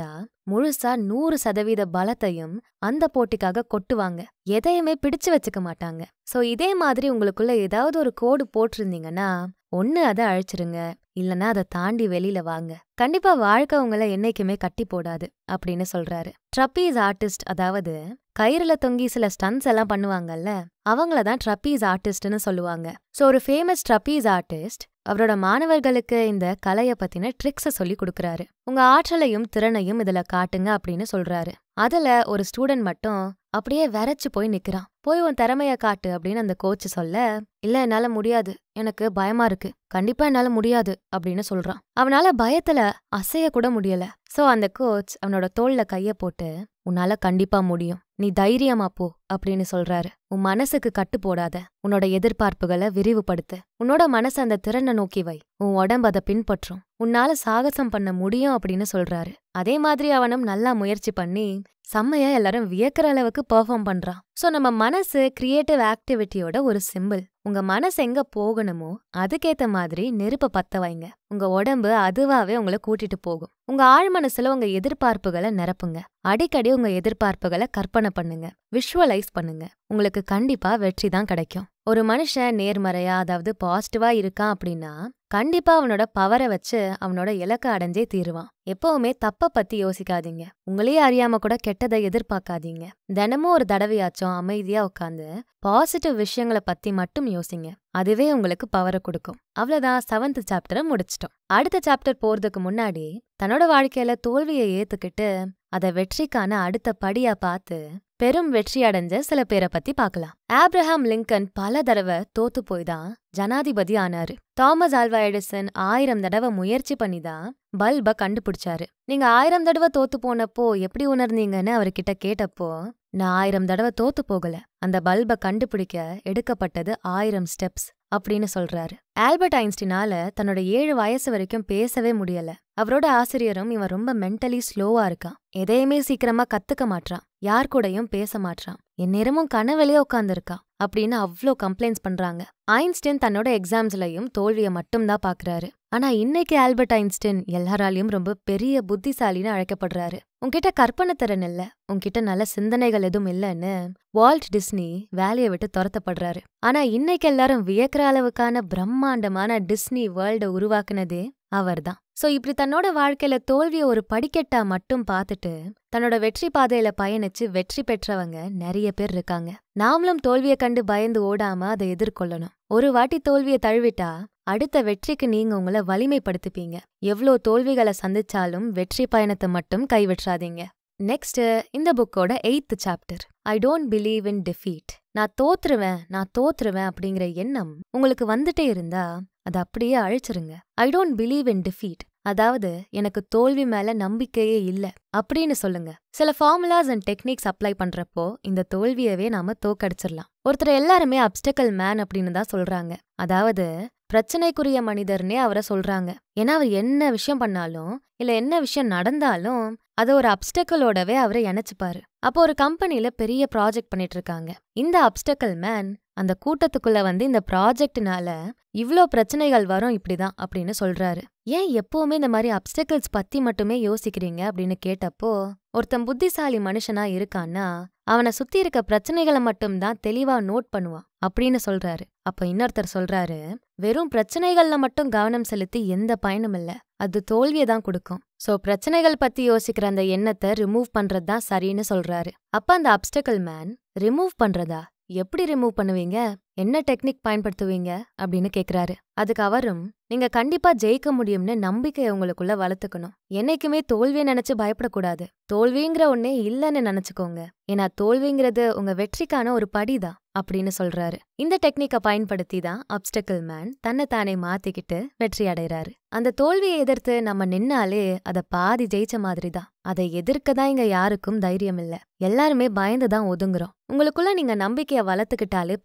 முழுசா நூறு சதவீத பலத்தையும் அந்த போட்டிக்காக கொட்டுவாங்க எதையுமே பிடிச்சு வச்சுக்க மாட்டாங்க சோ இதே மாதிரி உங்களுக்குள்ள ஏதாவது ஒரு கோடு போட்டிருந்தீங்கன்னா ஒண்ணு அதை அழிச்சிருங்க இல்லனா அதை தாண்டி வெளியில வாங்க கண்டிப்பா வாழ்க்கை உங்களை என்னைக்குமே கட்டி போடாது அப்படின்னு சொல்றாரு ட்ரப்பீஸ் ஆர்டிஸ்ட் அதாவது கயிறுல தொங்கி சில ஸ்டன்ஸ் எல்லாம் பண்ணுவாங்கல்ல அவங்கள தான் ட்ரப்பீஸ் ஆர்டிஸ்ட்னு சொல்லுவாங்க ஸோ ஒரு ஃபேமஸ் ட்ரப்பீஸ் ஆர்டிஸ்ட் அவரோட மாணவர்களுக்கு இந்த கலைய பத்தின ட்ரிக்ஸ சொல்லி கொடுக்கறாரு உங்க ஆற்றலையும் திறனையும் இதுல காட்டுங்க அப்படின்னு சொல்றாரு அதுல ஒரு ஸ்டூடெண்ட் மட்டும் அப்படியே விரைச்சு போய் நிக்கிறான் போய் உன் திறமைய காட்டு அப்படின்னு அந்த கோச் சொல்ல இல்ல என்னால முடியாது எனக்கு பயமா இருக்கு கண்டிப்பா என்னால முடியாது அப்படின்னு சொல்றான் அவனால பயத்துல அசைய கூட முடியல சோ அந்த கோச் அவனோட தோல்ல கைய போட்டு உன்னால கண்டிப்பா முடியும் நீ தைரியமா போ அப்படின்னு சொல்றாரு உன் மனசுக்கு கட்டு போடாத உன்னோட எதிர்பார்ப்புகளை விரிவுபடுத்து உன்னோட மனசு அந்த திறனை நோக்கி வை உன் உடம்பு அதை பின்பற்றும் உன்னால சாகசம் பண்ண முடியும் அப்படின்னு சொல்றாரு அதே மாதிரி அவனும் நல்லா முயற்சி பண்ணி செம்மையா எல்லாரும் வியக்கிற அளவுக்கு பெர்ஃபார்ம் பண்றான் சோ நம்ம மனசு கிரியேட்டிவ் ஆக்டிவிட்டியோட ஒரு சிம்பிள் உங்க மனசு எங்க போகணுமோ அதுக்கேத்த மாதிரி நெருப்ப பத்த வைங்க உங்க உடம்பு அதுவாவே உங்களை கூட்டிட்டு போகும் உங்க ஆழ் மனசுல உங்க எதிர்பார்ப்புகளை நிரப்புங்க அடிக்கடி உங்க எதிர்பார்ப்புகளை கற்பனை பண்ணுங்க விஷுவலைஸ் பண்ணுங்க உங்களுக்கு கண்டிப்பா வெற்றி தான் கிடைக்கும் ஒரு மனுஷன் நேர்மறையா அதாவது பாசிட்டிவா இருக்கான் அப்படின்னா கண்டிப்பா அவனோட பவரை வச்சு அவனோட இலக்க அடைஞ்சே தீருவான் எப்பவுமே தப்ப பத்தி யோசிக்காதீங்க உங்களையே அறியாம கூட கெட்டதை எதிர்பார்க்காதீங்க தினமும் ஒரு தடவையாச்சும் அமைதியா உட்காந்து பாசிட்டிவ் விஷயங்களை பத்தி மட்டும் யோசிங்க அதுவே உங்களுக்கு பவரை கொடுக்கும் அவ்வளவுதான் செவன்த் சாப்டரை முடிச்சிட்டோம் அடுத்த சாப்டர் போறதுக்கு முன்னாடி தன்னோட வாழ்க்கையில தோல்வியை ஏத்துக்கிட்டு அதை வெற்றிக்கான அடுத்த படியா பார்த்து பெரும் வெற்றி அடைஞ்ச சில பேரை பத்தி பார்க்கலாம் ஆப்ரஹாம் லிங்கன் பல தடவை தோத்து போய் தான் ஜனாதிபதி ஆனாரு தாமஸ் ஆல்வா எடிசன் ஆயிரம் தடவை முயற்சி பண்ணி தான் பல்ப கண்டுபிடிச்சாரு நீங்க ஆயிரம் தடவை தோத்து போனப்போ எப்படி உணர்ந்தீங்கன்னு அவர்கிட்ட கேட்டப்போ நான் ஆயிரம் தடவை தோத்து போகல அந்த பல்ப கண்டுபிடிக்க எடுக்கப்பட்டது ஆயிரம் ஸ்டெப்ஸ் அப்படின்னு சொல்றாரு ஆல்பர்ட் ஐன்ஸ்டினால தன்னோட ஏழு வயசு வரைக்கும் பேசவே முடியல அவரோட ஆசிரியரும் இவன் ரொம்ப மென்டலி ஸ்லோவா இருக்கான் எதையுமே சீக்கிரமா கத்துக்க மாட்றான் யார் கூடயும் பேச மாட்றான் என் நேரமும் கனவுலயே உட்காந்துருக்கான் அப்படின்னு அவ்ளோ கம்ப்ளைண்ட்ஸ் பண்றாங்க ஐன்ஸ்டைன் தன்னோட எக்ஸாம்ஸ்லயும் தோல்வியை மட்டும்தான் பாக்குறாரு ஆனா இன்னைக்கு ஆல்பர்ட் ஐன்ஸ்டைன் எல்லாராலையும் ரொம்ப பெரிய புத்திசாலின்னு அழைக்கப்படுறாரு உன்கிட்ட கற்பனை திறன் இல்ல உன்கிட்ட நல்ல சிந்தனைகள் எதுவும் இல்லைன்னு வால்ட் டிஸ்னி வேலையை விட்டு துரத்தப்படுறாரு ஆனா இன்னைக்கு எல்லாரும் வியக்கிற அளவுக்கான பிரம்மாண்டமான டிஸ்னி வேர்ல்ட உருவாக்குனதே அவர்தான் சோ இப்படி தன்னோட வாழ்க்கையில தோல்விய ஒரு படிக்கட்டா மட்டும் பார்த்துட்டு தன்னோட வெற்றி பாதையில பயணிச்சு வெற்றி பெற்றவங்க நிறைய பேர் இருக்காங்க நாமளும் தோல்வியை கண்டு பயந்து ஓடாம அதை எதிர்கொள்ளணும் ஒரு வாட்டி தோல்வியை தழுவிட்டா அடுத்த வெற்றிக்கு நீங்க உங்களை வலிமைப்படுத்திப்பீங்க எவ்ளோ தோல்விகளை சந்திச்சாலும் வெற்றி பயணத்தை மட்டும் கைவிட்றாதீங்க நெக்ஸ்ட் இந்த புக்கோட eighth chapter I don't believe in defeat நான் தோத்துருவேன் நான் தோத்துருவேன் அப்படிங்கிற எண்ணம் உங்களுக்கு வந்துட்டே இருந்தா அதை அப்படியே அழிச்சிருங்க I don't believe in defeat அதாவது எனக்கு தோல்வி மேல நம்பிக்கையே இல்ல அப்படின்னு சொல்லுங்க சில ஃபார்முலாஸ் அண்ட் டெக்னிக்ஸ் அப்ளை பண்றப்போ இந்த தோல்வியவே நாம தோக்கடிச்சிடலாம் ஒருத்தர் எல்லாருமே அப்டக்கல் மேன் அப்படின்னு தான் சொல்றாங்க அதாவது பிரச்சனைக்குரிய மனிதர்னே அவரை சொல்றாங்க ஏன்னா அவர் என்ன விஷயம் பண்ணாலும் இல்ல என்ன விஷயம் நடந்தாலும் அது ஒரு அப்டக்கலோடவே அவரை இணைச்சுப்பாரு அப்போ ஒரு கம்பெனில பெரிய ப்ராஜெக்ட் பண்ணிட்டு இருக்காங்க இந்த அப்டக்கல் மேன் அந்த கூட்டத்துக்குள்ள வந்து இந்த ப்ராஜெக்ட்னால இவ்ளோ பிரச்சனைகள் வரும் இப்படிதான் அப்படின்னு சொல்றாரு ஏன் எப்பவுமே இந்த மாதிரி அப்டக்கல்ஸ் பத்தி மட்டுமே யோசிக்கிறீங்க அப்படின்னு கேட்டப்போ ஒருத்தன் புத்திசாலி மனுஷனா இருக்கான்னா அவனை சுத்தி இருக்க பிரச்சனைகளை மட்டும்தான் தெளிவா நோட் பண்ணுவான் அப்படின்னு சொல்றாரு அப்ப இன்னொருத்தர் சொல்றாரு வெறும் பிரச்சனைகள்ல மட்டும் கவனம் செலுத்தி எந்த பயனும் இல்ல அது தோல்வியை தான் கொடுக்கும் சோ பிரச்சனைகள் பத்தி யோசிக்கிற அந்த எண்ணத்தை ரிமூவ் பண்றது தான் சரின்னு சொல்றாரு அப்ப அந்த அப்டக்கல் மேன் ரிமூவ் பண்றதா எப்படி ரிமூவ் பண்ணுவீங்க என்ன டெக்னிக் பயன்படுத்துவீங்க அப்படின்னு கேக்குறாரு அதுக்கு அவரும் நீங்க கண்டிப்பா ஜெயிக்க முடியும்னு நம்பிக்கையை உங்களுக்குள்ள வளர்த்துக்கணும் என்னைக்குமே தோல்வியை நினைச்சு பயப்படக்கூடாது தோல்விங்கிற ஒன்னே இல்லைன்னு நினைச்சுக்கோங்க ஏன்னா தோல்விங்கிறது உங்க வெற்றிக்கான ஒரு படிதான் அப்படின்னு சொல்றாரு இந்த டெக்னிக்கை பயன்படுத்தி தான் அப்டக்கல் மேன் தன்னை தானே மாத்திக்கிட்டு வெற்றி அடைறாரு அந்த தோல்வியை எதிர்த்து நம்ம நின்னாலே அத பாதி ஜெயிச்ச மாதிரி தான் அதை எதிர்க்க தான் இங்க யாருக்கும் தைரியம் இல்ல எல்லாருமே பயந்து தான் ஒதுங்குறோம் உங்களுக்குள்ள நீங்க நம்பிக்கைய வளர்த்துக்கிட்டாலே போதும்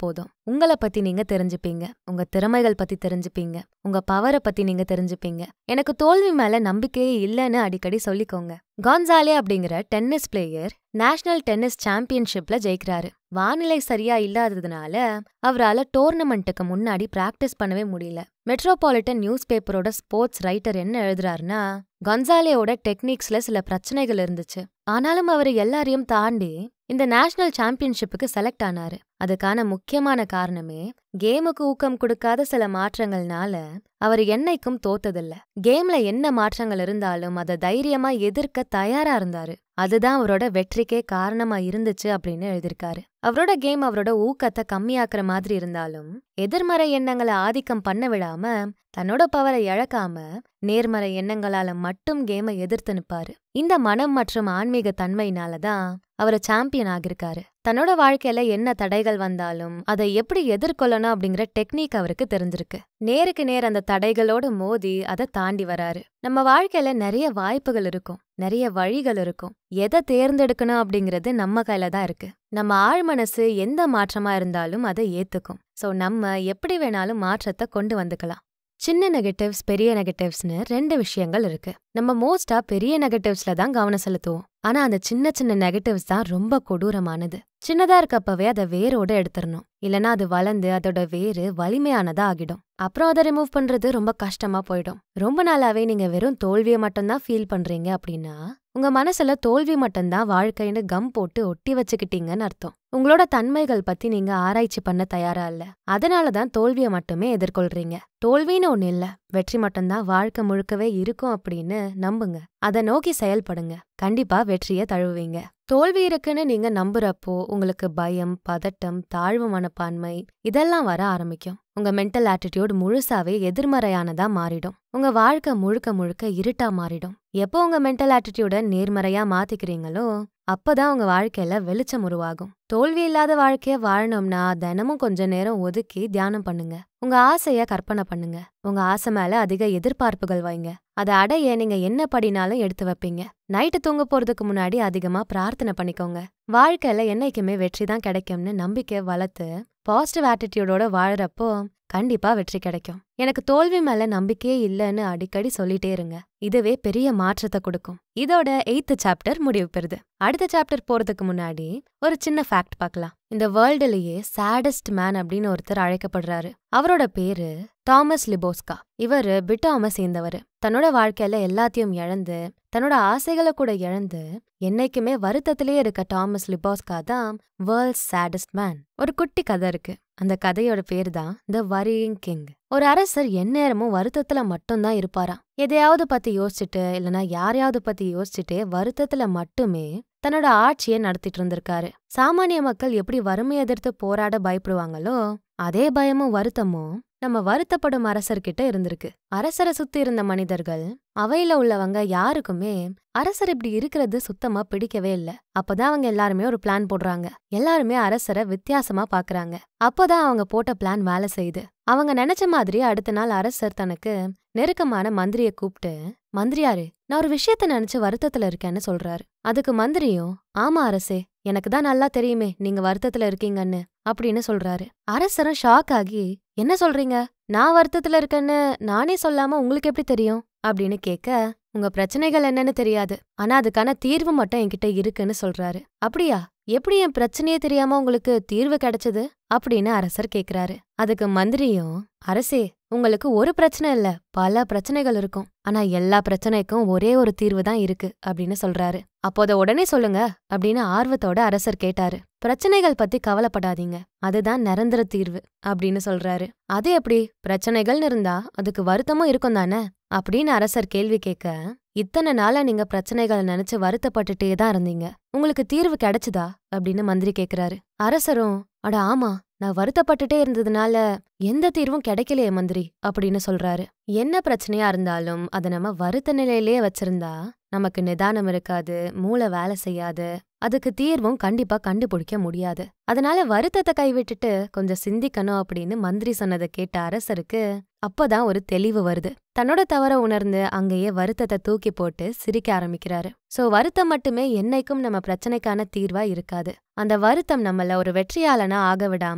உங்கள பத்தி நீங்க தெரிஞ்சுப்பீங்க உங்க திறமைகள் பத்தி தெரிஞ்சுப்பீங்க உங்க பவரை பத்தி நீங்க தெரிஞ்சுப்பீங்க எனக்கு தோல்வி மேல நம்பிக்கையே இல்லைன்னு அடிக்கடி சொல்லிக்கோங்க கான்சாலே அப்படிங்கிற டென்னிஸ் பிளேயர் நேஷனல் டென்னிஸ் சாம்பியன்ஷிப்ல ஜெயிக்கிறாரு வானிலை சரியா இல்லாததுனால அவரால டோர்னமெண்ட்டுக்கு முன்னாடி பிராக்டிஸ் பண்ணவே முடியல மெட்ரோபாலிட்டன் நியூஸ் பேப்பரோட ஸ்போர்ட்ஸ் ரைட்டர் என்ன எழுதுறாருன்னா கன்சாலேயோட டெக்னிக்ஸ்ல சில பிரச்சனைகள் இருந்துச்சு ஆனாலும் அவர் எல்லாரையும் தாண்டி இந்த நேஷனல் சாம்பியன்ஷிப்புக்கு செலக்ட் ஆனாரு அதுக்கான முக்கியமான காரணமே கேமுக்கு ஊக்கம் கொடுக்காத சில மாற்றங்கள்னால அவர் என்னைக்கும் தோத்ததில்ல கேம்ல என்ன மாற்றங்கள் இருந்தாலும் அதை தைரியமா எதிர்க்க தயாரா இருந்தாரு அதுதான் அவரோட வெற்றிக்கே காரணமா இருந்துச்சு அப்படின்னு எழுதியிருக்காரு அவரோட கேம் அவரோட ஊக்கத்தை கம்மியாக்குற மாதிரி இருந்தாலும் எதிர்மறை எண்ணங்களை ஆதிக்கம் பண்ண விடாம தன்னோட பவரை இழக்காம நேர்மறை எண்ணங்களால மட்டும் கேமை எதிர்த்து நிப்பாரு இந்த மனம் மற்றும் ஆன்மீக தன்மையினால தான் அவர் சாம்பியன் ஆகிருக்காரு தன்னோட வாழ்க்கையில என்ன தடைகள் வந்தாலும் அதை எப்படி எதிர்கொள்ளணும் அப்படிங்கிற டெக்னிக் அவருக்கு தெரிஞ்சிருக்கு நேருக்கு நேர் அந்த தடைகளோட மோதி அதை தாண்டி வராரு நம்ம வாழ்க்கையில நிறைய வாய்ப்புகள் இருக்கும் நிறைய வழிகள் இருக்கும் எதை தேர்ந்தெடுக்கணும் அப்படிங்கிறது நம்ம கையில தான் இருக்கு நம்ம ஆழ் மனசு எந்த மாற்றமா இருந்தாலும் அதை ஏத்துக்கும் சோ நம்ம எப்படி வேணாலும் மாற்றத்தை கொண்டு வந்துக்கலாம் சின்ன நெகட்டிவ்ஸ் பெரிய நெகட்டிவ்ஸ்னு ரெண்டு விஷயங்கள் இருக்கு நம்ம மோஸ்டா பெரிய நெகட்டிவ்ஸ்ல தான் கவனம் செலுத்துவோம் ஆனா அந்த சின்ன சின்ன நெகட்டிவ்ஸ் தான் ரொம்ப கொடூரமானது சின்னதா இருக்கப்பவே அதை வேரோட எடுத்துடணும் இல்லனா அது வளர்ந்து அதோட வேறு வலிமையானதா ஆகிடும் அப்புறம் அதை ரிமூவ் பண்றது ரொம்ப கஷ்டமா போயிடும் ரொம்ப நாளாவே நீங்க வெறும் தோல்வியை மட்டும்தான் ஃபீல் பண்றீங்க அப்படின்னா உங்க மனசுல தோல்வி மட்டும்தான் வாழ்க்கைன்னு கம் போட்டு ஒட்டி வச்சுக்கிட்டீங்கன்னு அர்த்தம் உங்களோட தன்மைகள் பத்தி நீங்க ஆராய்ச்சி பண்ண தயாரா இல்ல அதனாலதான் தோல்வியை மட்டுமே எதிர்கொள்றீங்க தோல்வின்னு ஒண்ணு இல்ல வெற்றி மட்டும்தான் வாழ்க்கை முழுக்கவே இருக்கும் அப்படின்னு நம்புங்க அதை நோக்கி செயல்படுங்க கண்டிப்பா வெற்றியை தழுவுவீங்க தோல்வி இருக்குன்னு நீங்க நம்புறப்போ உங்களுக்கு பயம் பதட்டம் தாழ்வு மனப்பான்மை இதெல்லாம் வர ஆரம்பிக்கும் உங்க மென்டல் ஆட்டிடியூட் முழுசாவே எதிர்மறையானதா மாறிடும் உங்க வாழ்க்கை முழுக்க முழுக்க இருட்டா மாறிடும் எப்போ உங்க மென்டல் ஆட்டிடியூட நேர்மறையா மாத்திக்கிறீங்களோ அப்பதான் உங்க வாழ்க்கையில வெளிச்சம் உருவாகும் தோல்வி இல்லாத வாழ்க்கைய வாழணும்னா தினமும் கொஞ்ச நேரம் ஒதுக்கி தியானம் பண்ணுங்க உங்க ஆசைய கற்பனை பண்ணுங்க உங்க ஆசை மேல அதிக எதிர்பார்ப்புகள் வைங்க அதை அடைய நீங்க என்ன படினாலும் எடுத்து வைப்பீங்க நைட்டு தூங்க போறதுக்கு முன்னாடி அதிகமா பிரார்த்தனை பண்ணிக்கோங்க வாழ்க்கையில என்னைக்குமே வெற்றி தான் கிடைக்கும்னு நம்பிக்கை வளர்த்து பாசிட்டிவ் ஆட்டிடியூடோட வாழறப்போ கண்டிப்பா வெற்றி கிடைக்கும் எனக்கு தோல்வி மேல நம்பிக்கையே இல்லைன்னு அடிக்கடி சொல்லிட்டே இருங்க இதுவே பெரிய மாற்றத்தை கொடுக்கும் இதோட எய்த்து சாப்டர் முடிவு பெறுது அடுத்த சாப்டர் போறதுக்கு முன்னாடி ஒரு சின்ன ஃபேக்ட் பார்க்கலாம் இந்த வேர்ல்டுலயே சேடஸ்ட் மேன் அப்படின்னு ஒருத்தர் அழைக்கப்படுறாரு அவரோட பேரு தாமஸ் லிபோஸ்கா இவரு பிட்டாம சேர்ந்தவர் தன்னோட வாழ்க்கையில எல்லாத்தையும் இழந்து தன்னோட ஆசைகளை கூட இழந்து என்னைக்குமே வருத்தத்திலேயே இருக்க டாமஸ் லிபாஸ்கா தான் வேர்ல்ட்ஸ் சேடஸ்ட் மேன் ஒரு குட்டி கதை இருக்கு அந்த கதையோட பேர் தான் த வரியிங் கிங் ஒரு அரசர் எந்நேரமும் வருத்தத்துல மட்டும்தான் இருப்பாராம் எதையாவது பத்தி யோசிச்சுட்டு இல்லனா யாரையாவது பத்தி யோசிச்சுட்டு வருத்தத்துல மட்டுமே தன்னோட ஆட்சியை நடத்திட்டு இருந்திருக்காரு சாமானிய மக்கள் எப்படி வறுமை எதிர்த்து போராட பயப்படுவாங்களோ அதே பயமும் வருத்தமும் நம்ம வருத்தப்படும் அரசர்கிட்ட இருந்திருக்கு அரசரை சுத்தி இருந்த மனிதர்கள் அவையில உள்ளவங்க யாருக்குமே அரசர் இப்படி இருக்கிறது சுத்தமா பிடிக்கவே இல்ல அப்பதான் அவங்க எல்லாருமே ஒரு பிளான் போடுறாங்க எல்லாருமே அரசரை வித்தியாசமா பாக்குறாங்க அப்போதான் அவங்க போட்ட பிளான் வேலை செய்யுது அவங்க நினைச்ச மாதிரி அடுத்த நாள் அரசர் தனக்கு நெருக்கமான மந்திரிய கூப்பிட்டு மந்திரியாரு நான் ஒரு விஷயத்த நினைச்சு வருத்தத்துல இருக்கேன்னு சொல்றாரு அதுக்கு மந்திரியும் ஆமா அரசே எனக்கு தான் நல்லா தெரியுமே நீங்க வருத்தத்துல இருக்கீங்கன்னு அப்படின்னு சொல்றாரு அரசரும் ஷாக் ஆகி என்ன சொல்றீங்க நான் வருத்தத்துல இருக்கேன்னு நானே சொல்லாம உங்களுக்கு எப்படி தெரியும் அப்படின்னு கேட்க உங்க பிரச்சனைகள் என்னன்னு தெரியாது ஆனா அதுக்கான தீர்வு மட்டும் என்கிட்ட இருக்குன்னு சொல்றாரு அப்படியா எப்படி என் பிரச்சனையே தெரியாம உங்களுக்கு தீர்வு கிடைச்சது அப்படின்னு அரசர் கேக்குறாரு அதுக்கு மந்திரியும் அரசே உங்களுக்கு ஒரு பிரச்சனை இல்ல பல பிரச்சனைகள் இருக்கும் ஆனா எல்லா பிரச்சனைக்கும் ஒரே ஒரு தீர்வு தான் இருக்கு அப்படின்னு சொல்றாரு அப்போ அதை உடனே சொல்லுங்க அப்படின்னு ஆர்வத்தோட அரசர் கேட்டாரு பிரச்சனைகள் பத்தி கவலைப்படாதீங்க அதுதான் நிரந்தர தீர்வு அப்படின்னு சொல்றாரு அது எப்படி பிரச்சனைகள்னு இருந்தா அதுக்கு வருத்தமும் இருக்கும் தானே அப்படின்னு அரசர் கேள்வி கேட்க இத்தனை நாளா நீங்க பிரச்சனைகளை நினைச்சு வருத்தப்பட்டுட்டே தான் இருந்தீங்க உங்களுக்கு தீர்வு கிடைச்சுதா அப்படின்னு மந்திரி கேக்குறாரு அரசரும் அட ஆமா நான் வருத்தப்பட்டுட்டே இருந்ததுனால எந்த தீர்வும் கிடைக்கலையே மந்திரி அப்படின்னு சொல்றாரு என்ன பிரச்சனையா இருந்தாலும் அதை நம்ம வருத்த நிலையிலேயே வச்சிருந்தா நமக்கு நிதானம் இருக்காது மூளை வேலை செய்யாது அதுக்கு தீர்வும் கண்டிப்பா கண்டுபிடிக்க முடியாது அதனால வருத்தத்தை கைவிட்டுட்டு கொஞ்சம் சிந்திக்கணும் அப்படின்னு மந்திரி சொன்னதை கேட்ட அரசருக்கு அப்பதான் ஒரு தெளிவு வருது தன்னோட தவற உணர்ந்து அங்கேயே வருத்தத்தை தூக்கி போட்டு சிரிக்க ஆரம்பிக்கிறாரு சோ வருத்தம் மட்டுமே என்னைக்கும் நம்ம பிரச்சனைக்கான தீர்வா இருக்காது அந்த வருத்தம் நம்மள ஒரு வெற்றியாளனா ஆக விடாம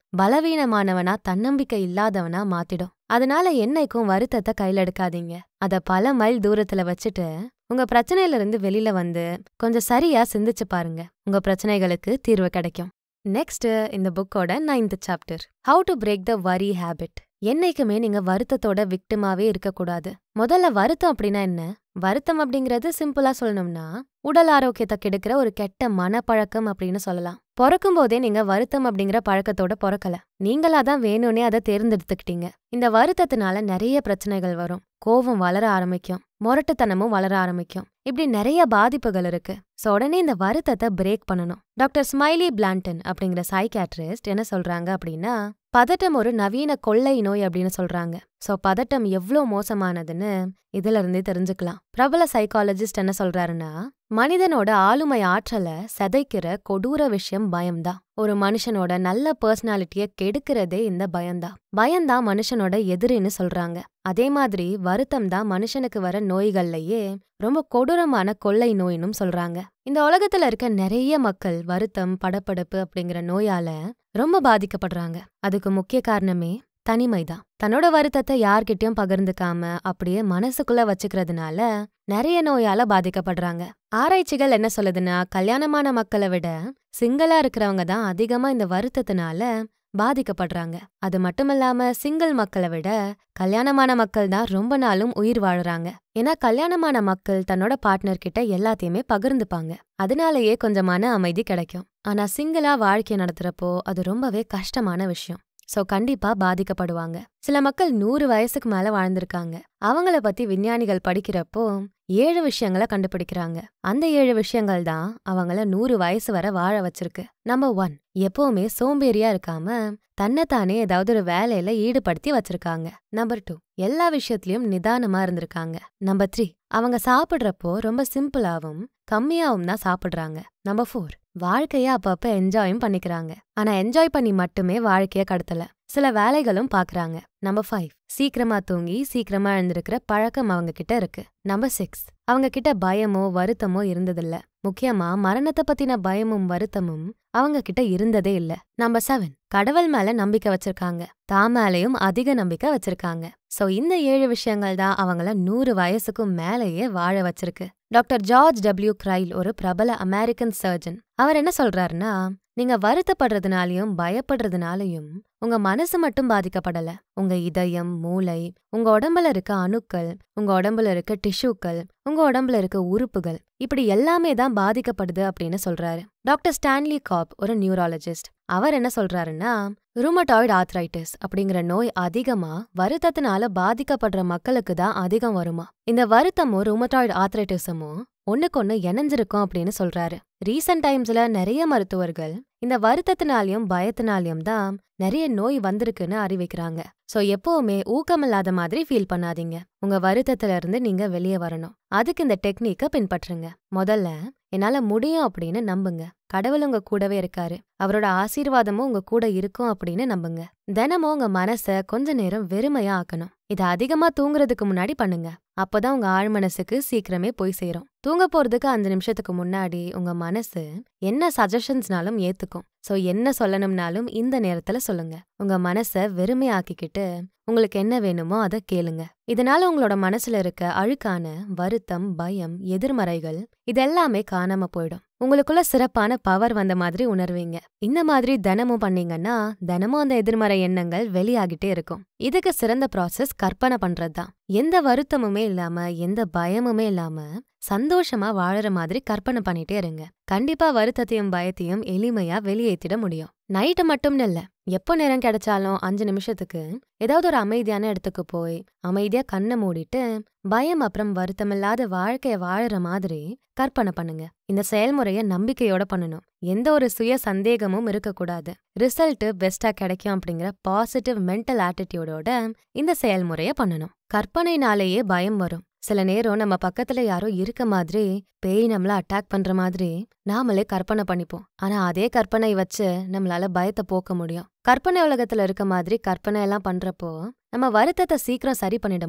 பலவீனமானவனா தன்னம்பிக்கை இல்லாதவனா மாத்திடும் அதனால என்னைக்கும் வருத்தத்தை கையில எடுக்காதீங்க அத பல மைல் தூரத்துல வச்சுட்டு உங்க பிரச்சனையில இருந்து வெளியில வந்து கொஞ்சம் சரியா சிந்திச்சு பாருங்க உங்க பிரச்சனைகளுக்கு தீர்வு கிடைக்கும் நெக்ஸ்ட் இந்த புக்கோட ninth chapter how to break the worry habit என்னைக்குமே நீங்க வருத்தத்தோட விக்டிமாவே இருக்கக்கூடாது முதல்ல வருத்தம் அப்படின்னா என்ன வருத்தம் அப்படிங்கறது சிம்பிளா சொல்லணும்னா உடல் ஆரோக்கியத்தை கெடுக்கிற ஒரு கெட்ட மனப்பழக்கம் அப்படின்னு சொல்லலாம் பிறக்கும் போதே நீங்க வருத்தம் அப்படிங்கிற பழக்கத்தோட பிறக்கல நீங்களா தான் வேணும்னே அதை தேர்ந்தெடுத்துக்கிட்டீங்க இந்த வருத்தத்தினால நிறைய பிரச்சனைகள் வரும் கோபம் வளர ஆரம்பிக்கும் முரட்டுத்தனமும் வளர ஆரம்பிக்கும் இப்படி நிறைய பாதிப்புகள் இருக்கு சோ உடனே இந்த வருத்தத்தை பிரேக் பண்ணணும் டாக்டர் ஸ்மைலி பிளான்டன் அப்படிங்கிற சைக்காட்ரிஸ்ட் என்ன சொல்றாங்க அப்படின்னா பதட்டம் ஒரு நவீன கொள்ளை நோய் அப்படின்னு சொல்றாங்க சோ பதட்டம் எவ்ளோ மோசமானதுன்னு இதுல இருந்தே தெரிஞ்சுக்கலாம் பிரபல சைக்காலஜிஸ்ட் என்ன சொல்றாருன்னா மனிதனோட ஆளுமை ஆற்றலை செதைக்கிற கொடூர விஷயம் பயம்தான் ஒரு மனுஷனோட நல்ல பர்சனாலிட்டிய கெடுக்கிறதே இந்த பயம்தான் பயம்தான் மனுஷனோட எதிரின்னு சொல்றாங்க அதே மாதிரி வருத்தம் தான் மனுஷனுக்கு வர நோய்கள்லயே ரொம்ப கொடூரமான கொள்ளை நோயினும் சொல்றாங்க இந்த உலகத்துல இருக்க நிறைய மக்கள் வருத்தம் படப்படப்பு அப்படிங்கிற நோயால ரொம்ப பாதிக்கப்படுறாங்க அதுக்கு முக்கிய காரணமே தனிமைதான் தன்னோட வருத்தத்தை யார்கிட்டயும் பகிர்ந்துக்காம அப்படியே மனசுக்குள்ள வச்சுக்கிறதுனால நிறைய நோயால பாதிக்கப்படுறாங்க ஆராய்ச்சிகள் என்ன சொல்லுதுன்னா கல்யாணமான மக்களை விட சிங்கிளா இருக்கிறவங்க தான் அதிகமா இந்த வருத்தத்தினால பாதிக்கப்படுறாங்க அது மட்டுமில்லாம சிங்கிள் மக்களை விட கல்யாணமான மக்கள் தான் ரொம்ப நாளும் உயிர் வாழுறாங்க ஏன்னா கல்யாணமான மக்கள் தன்னோட பார்ட்னர் கிட்ட எல்லாத்தையுமே பகிர்ந்துப்பாங்க அதனாலயே கொஞ்சம் மன அமைதி கிடைக்கும் ஆனா சிங்கிளா வாழ்க்கை நடத்துறப்போ அது ரொம்பவே கஷ்டமான விஷயம் சோ கண்டிப்பா பாதிக்கப்படுவாங்க சில மக்கள் நூறு வயசுக்கு மேல வாழ்ந்திருக்காங்க அவங்கள பத்தி விஞ்ஞானிகள் படிக்கிறப்போ ஏழு விஷயங்களை கண்டுபிடிக்கிறாங்க அந்த ஏழு விஷயங்கள் தான் அவங்கள நூறு வயசு வரை வாழ வச்சிருக்கு நம்பர் ஒன் எப்பவுமே சோம்பேறியா இருக்காம தன்னைத்தானே ஏதாவது ஒரு வேலையில ஈடுபடுத்தி வச்சிருக்காங்க நம்பர் டூ எல்லா விஷயத்திலயும் நிதானமா இருந்திருக்காங்க நம்பர் த்ரீ அவங்க சாப்பிடுறப்போ ரொம்ப சிம்பிளாவும் கம்மியாவும் தான் சாப்பிடுறாங்க நம்பர் ஃபோர் வாழ்க்கைய அப்பப்ப என்ஜாயும் பண்ணிக்கிறாங்க ஆனா என்ஜாய் பண்ணி மட்டுமே வாழ்க்கைய கடத்தல சில வேலைகளும் பாக்குறாங்க நம்பர் ஃபைவ் சீக்கிரமா தூங்கி சீக்கிரமா எழுந்திருக்கிற பழக்கம் அவங்க கிட்ட இருக்கு நம்பர் சிக்ஸ் அவங்க கிட்ட பயமோ வருத்தமோ இருந்ததில்ல முக்கியமா மரணத்தை பத்தின பயமும் வருத்தமும் அவங்க கிட்ட இருந்ததே இல்ல நம்பர் செவன் கடவுள் மேல நம்பிக்கை வச்சிருக்காங்க தான் மேலயும் அதிக நம்பிக்கை வச்சிருக்காங்க சோ இந்த ஏழு விஷயங்கள் தான் அவங்கள நூறு வயசுக்கும் மேலேயே வாழ வச்சிருக்கு டாக்டர் ஜார்ஜ் டபிள்யூ கிரைல் ஒரு பிரபல அமெரிக்கன் சர்ஜன் அவர் என்ன சொல்றாருன்னா நீங்க வருத்தப்படுறதுனாலயும் பயப்படுறதுனாலயும் உங்க மனசு மட்டும் பாதிக்கப்படல உங்க இதயம் மூளை உங்க உடம்புல இருக்க அணுக்கள் உங்க உடம்புல இருக்க டிஷ்யூக்கள் உங்க உடம்புல இருக்க உறுப்புகள் இப்படி எல்லாமே தான் பாதிக்கப்படுது அப்படின்னு சொல்றாரு டாக்டர் ஸ்டான்லி காப் ஒரு நியூராலஜிஸ்ட் அவர் என்ன சொல்றாருன்னா ருமட்டாய்டு ஆத்ரைட்டிஸ் அப்படிங்கிற நோய் அதிகமா வருத்தத்தினால பாதிக்கப்படுற மக்களுக்கு தான் அதிகம் வருமா இந்த வருத்தமும் ருமட்டாய்டு ஆத்ரைட்டிஸமும் ஒண்ணுக்கொன்னு இணைஞ்சிருக்கும் அப்படின்னு சொல்றாரு ரீசன்ட் டைம்ஸ்ல நிறைய மருத்துவர்கள் இந்த வருத்தத்தினாலையும் பயத்தினாலையும் தான் நிறைய நோய் வந்திருக்குன்னு அறிவிக்கிறாங்க சோ எப்பவுமே ஊக்கமில்லாத மாதிரி ஃபீல் பண்ணாதீங்க உங்க வருத்தத்துல இருந்து நீங்க வெளியே வரணும் அதுக்கு இந்த டெக்னிக்க பின்பற்றுங்க முதல்ல என்னால முடியும் அப்படின்னு நம்புங்க கடவுள் உங்க கூடவே இருக்காரு அவரோட ஆசீர்வாதமும் உங்க கூட இருக்கும் அப்படின்னு நம்புங்க தினமும் உங்க மனச கொஞ்ச நேரம் வெறுமையா ஆக்கணும் இத அதிகமா தூங்குறதுக்கு முன்னாடி பண்ணுங்க அப்பதான் உங்க ஆழ் மனசுக்கு சீக்கிரமே போய் சேரும் தூங்க போறதுக்கு அஞ்சு நிமிஷத்துக்கு முன்னாடி உங்க மனசு என்ன சஜஷன்ஸ்னாலும் ஏத்துக்கும் சோ என்ன சொல்லணும்னாலும் இந்த நேரத்துல சொல்லுங்க உங்க மனச வெறுமையாக்கிக்கிட்டு உங்களுக்கு என்ன வேணுமோ அதை கேளுங்க இதனால உங்களோட மனசுல இருக்க அழுக்கான வருத்தம் பயம் எதிர்மறைகள் இதெல்லாமே காணாம போயிடும் உங்களுக்குள்ள சிறப்பான பவர் வந்த மாதிரி உணர்வீங்க இந்த மாதிரி தினமும் பண்ணீங்கன்னா தினமும் அந்த எதிர்மறை எண்ணங்கள் வெளியாகிட்டே இருக்கும் இதுக்கு சிறந்த ப்ராசஸ் கற்பனை பண்றதுதான் எந்த வருத்தமுமே இல்லாம எந்த பயமுமே இல்லாம சந்தோஷமா வாழற மாதிரி கற்பனை பண்ணிட்டே இருங்க கண்டிப்பா வருத்தத்தையும் பயத்தையும் எளிமையா வெளியேத்திட முடியும் நைட்டு மட்டும் இல்ல எப்போ நேரம் கிடைச்சாலும் அஞ்சு நிமிஷத்துக்கு ஏதாவது ஒரு அமைதியான இடத்துக்கு போய் அமைதியா கண்ணை மூடிட்டு பயம் அப்புறம் வருத்தமில்லாத வாழ்க்கைய வாழற மாதிரி கற்பனை பண்ணுங்க இந்த செயல்முறைய நம்பிக்கையோட பண்ணணும் எந்த ஒரு சுய சந்தேகமும் இருக்கக்கூடாது ரிசல்ட் பெஸ்டா கிடைக்கும் அப்படிங்கிற பாசிட்டிவ் மென்டல் ஆட்டிடியூடோட இந்த செயல்முறைய பண்ணணும் கற்பனைனாலேயே பயம் வரும் சில நேரம் நம்ம பக்கத்துல யாரோ இருக்க மாதிரி பேய் நம்மள அட்டாக் பண்ற மாதிரி நாமளே கற்பனை பண்ணிப்போம் ஆனா அதே கற்பனை வச்சு நம்மளால பயத்தை போக்க முடியும் கற்பனை உலகத்துல இருக்க மாதிரி கற்பனை எல்லாம் பண்றப்போ நம்ம வருத்தத்தை சீக்கிரம் சரி பண்ணிட முடியும்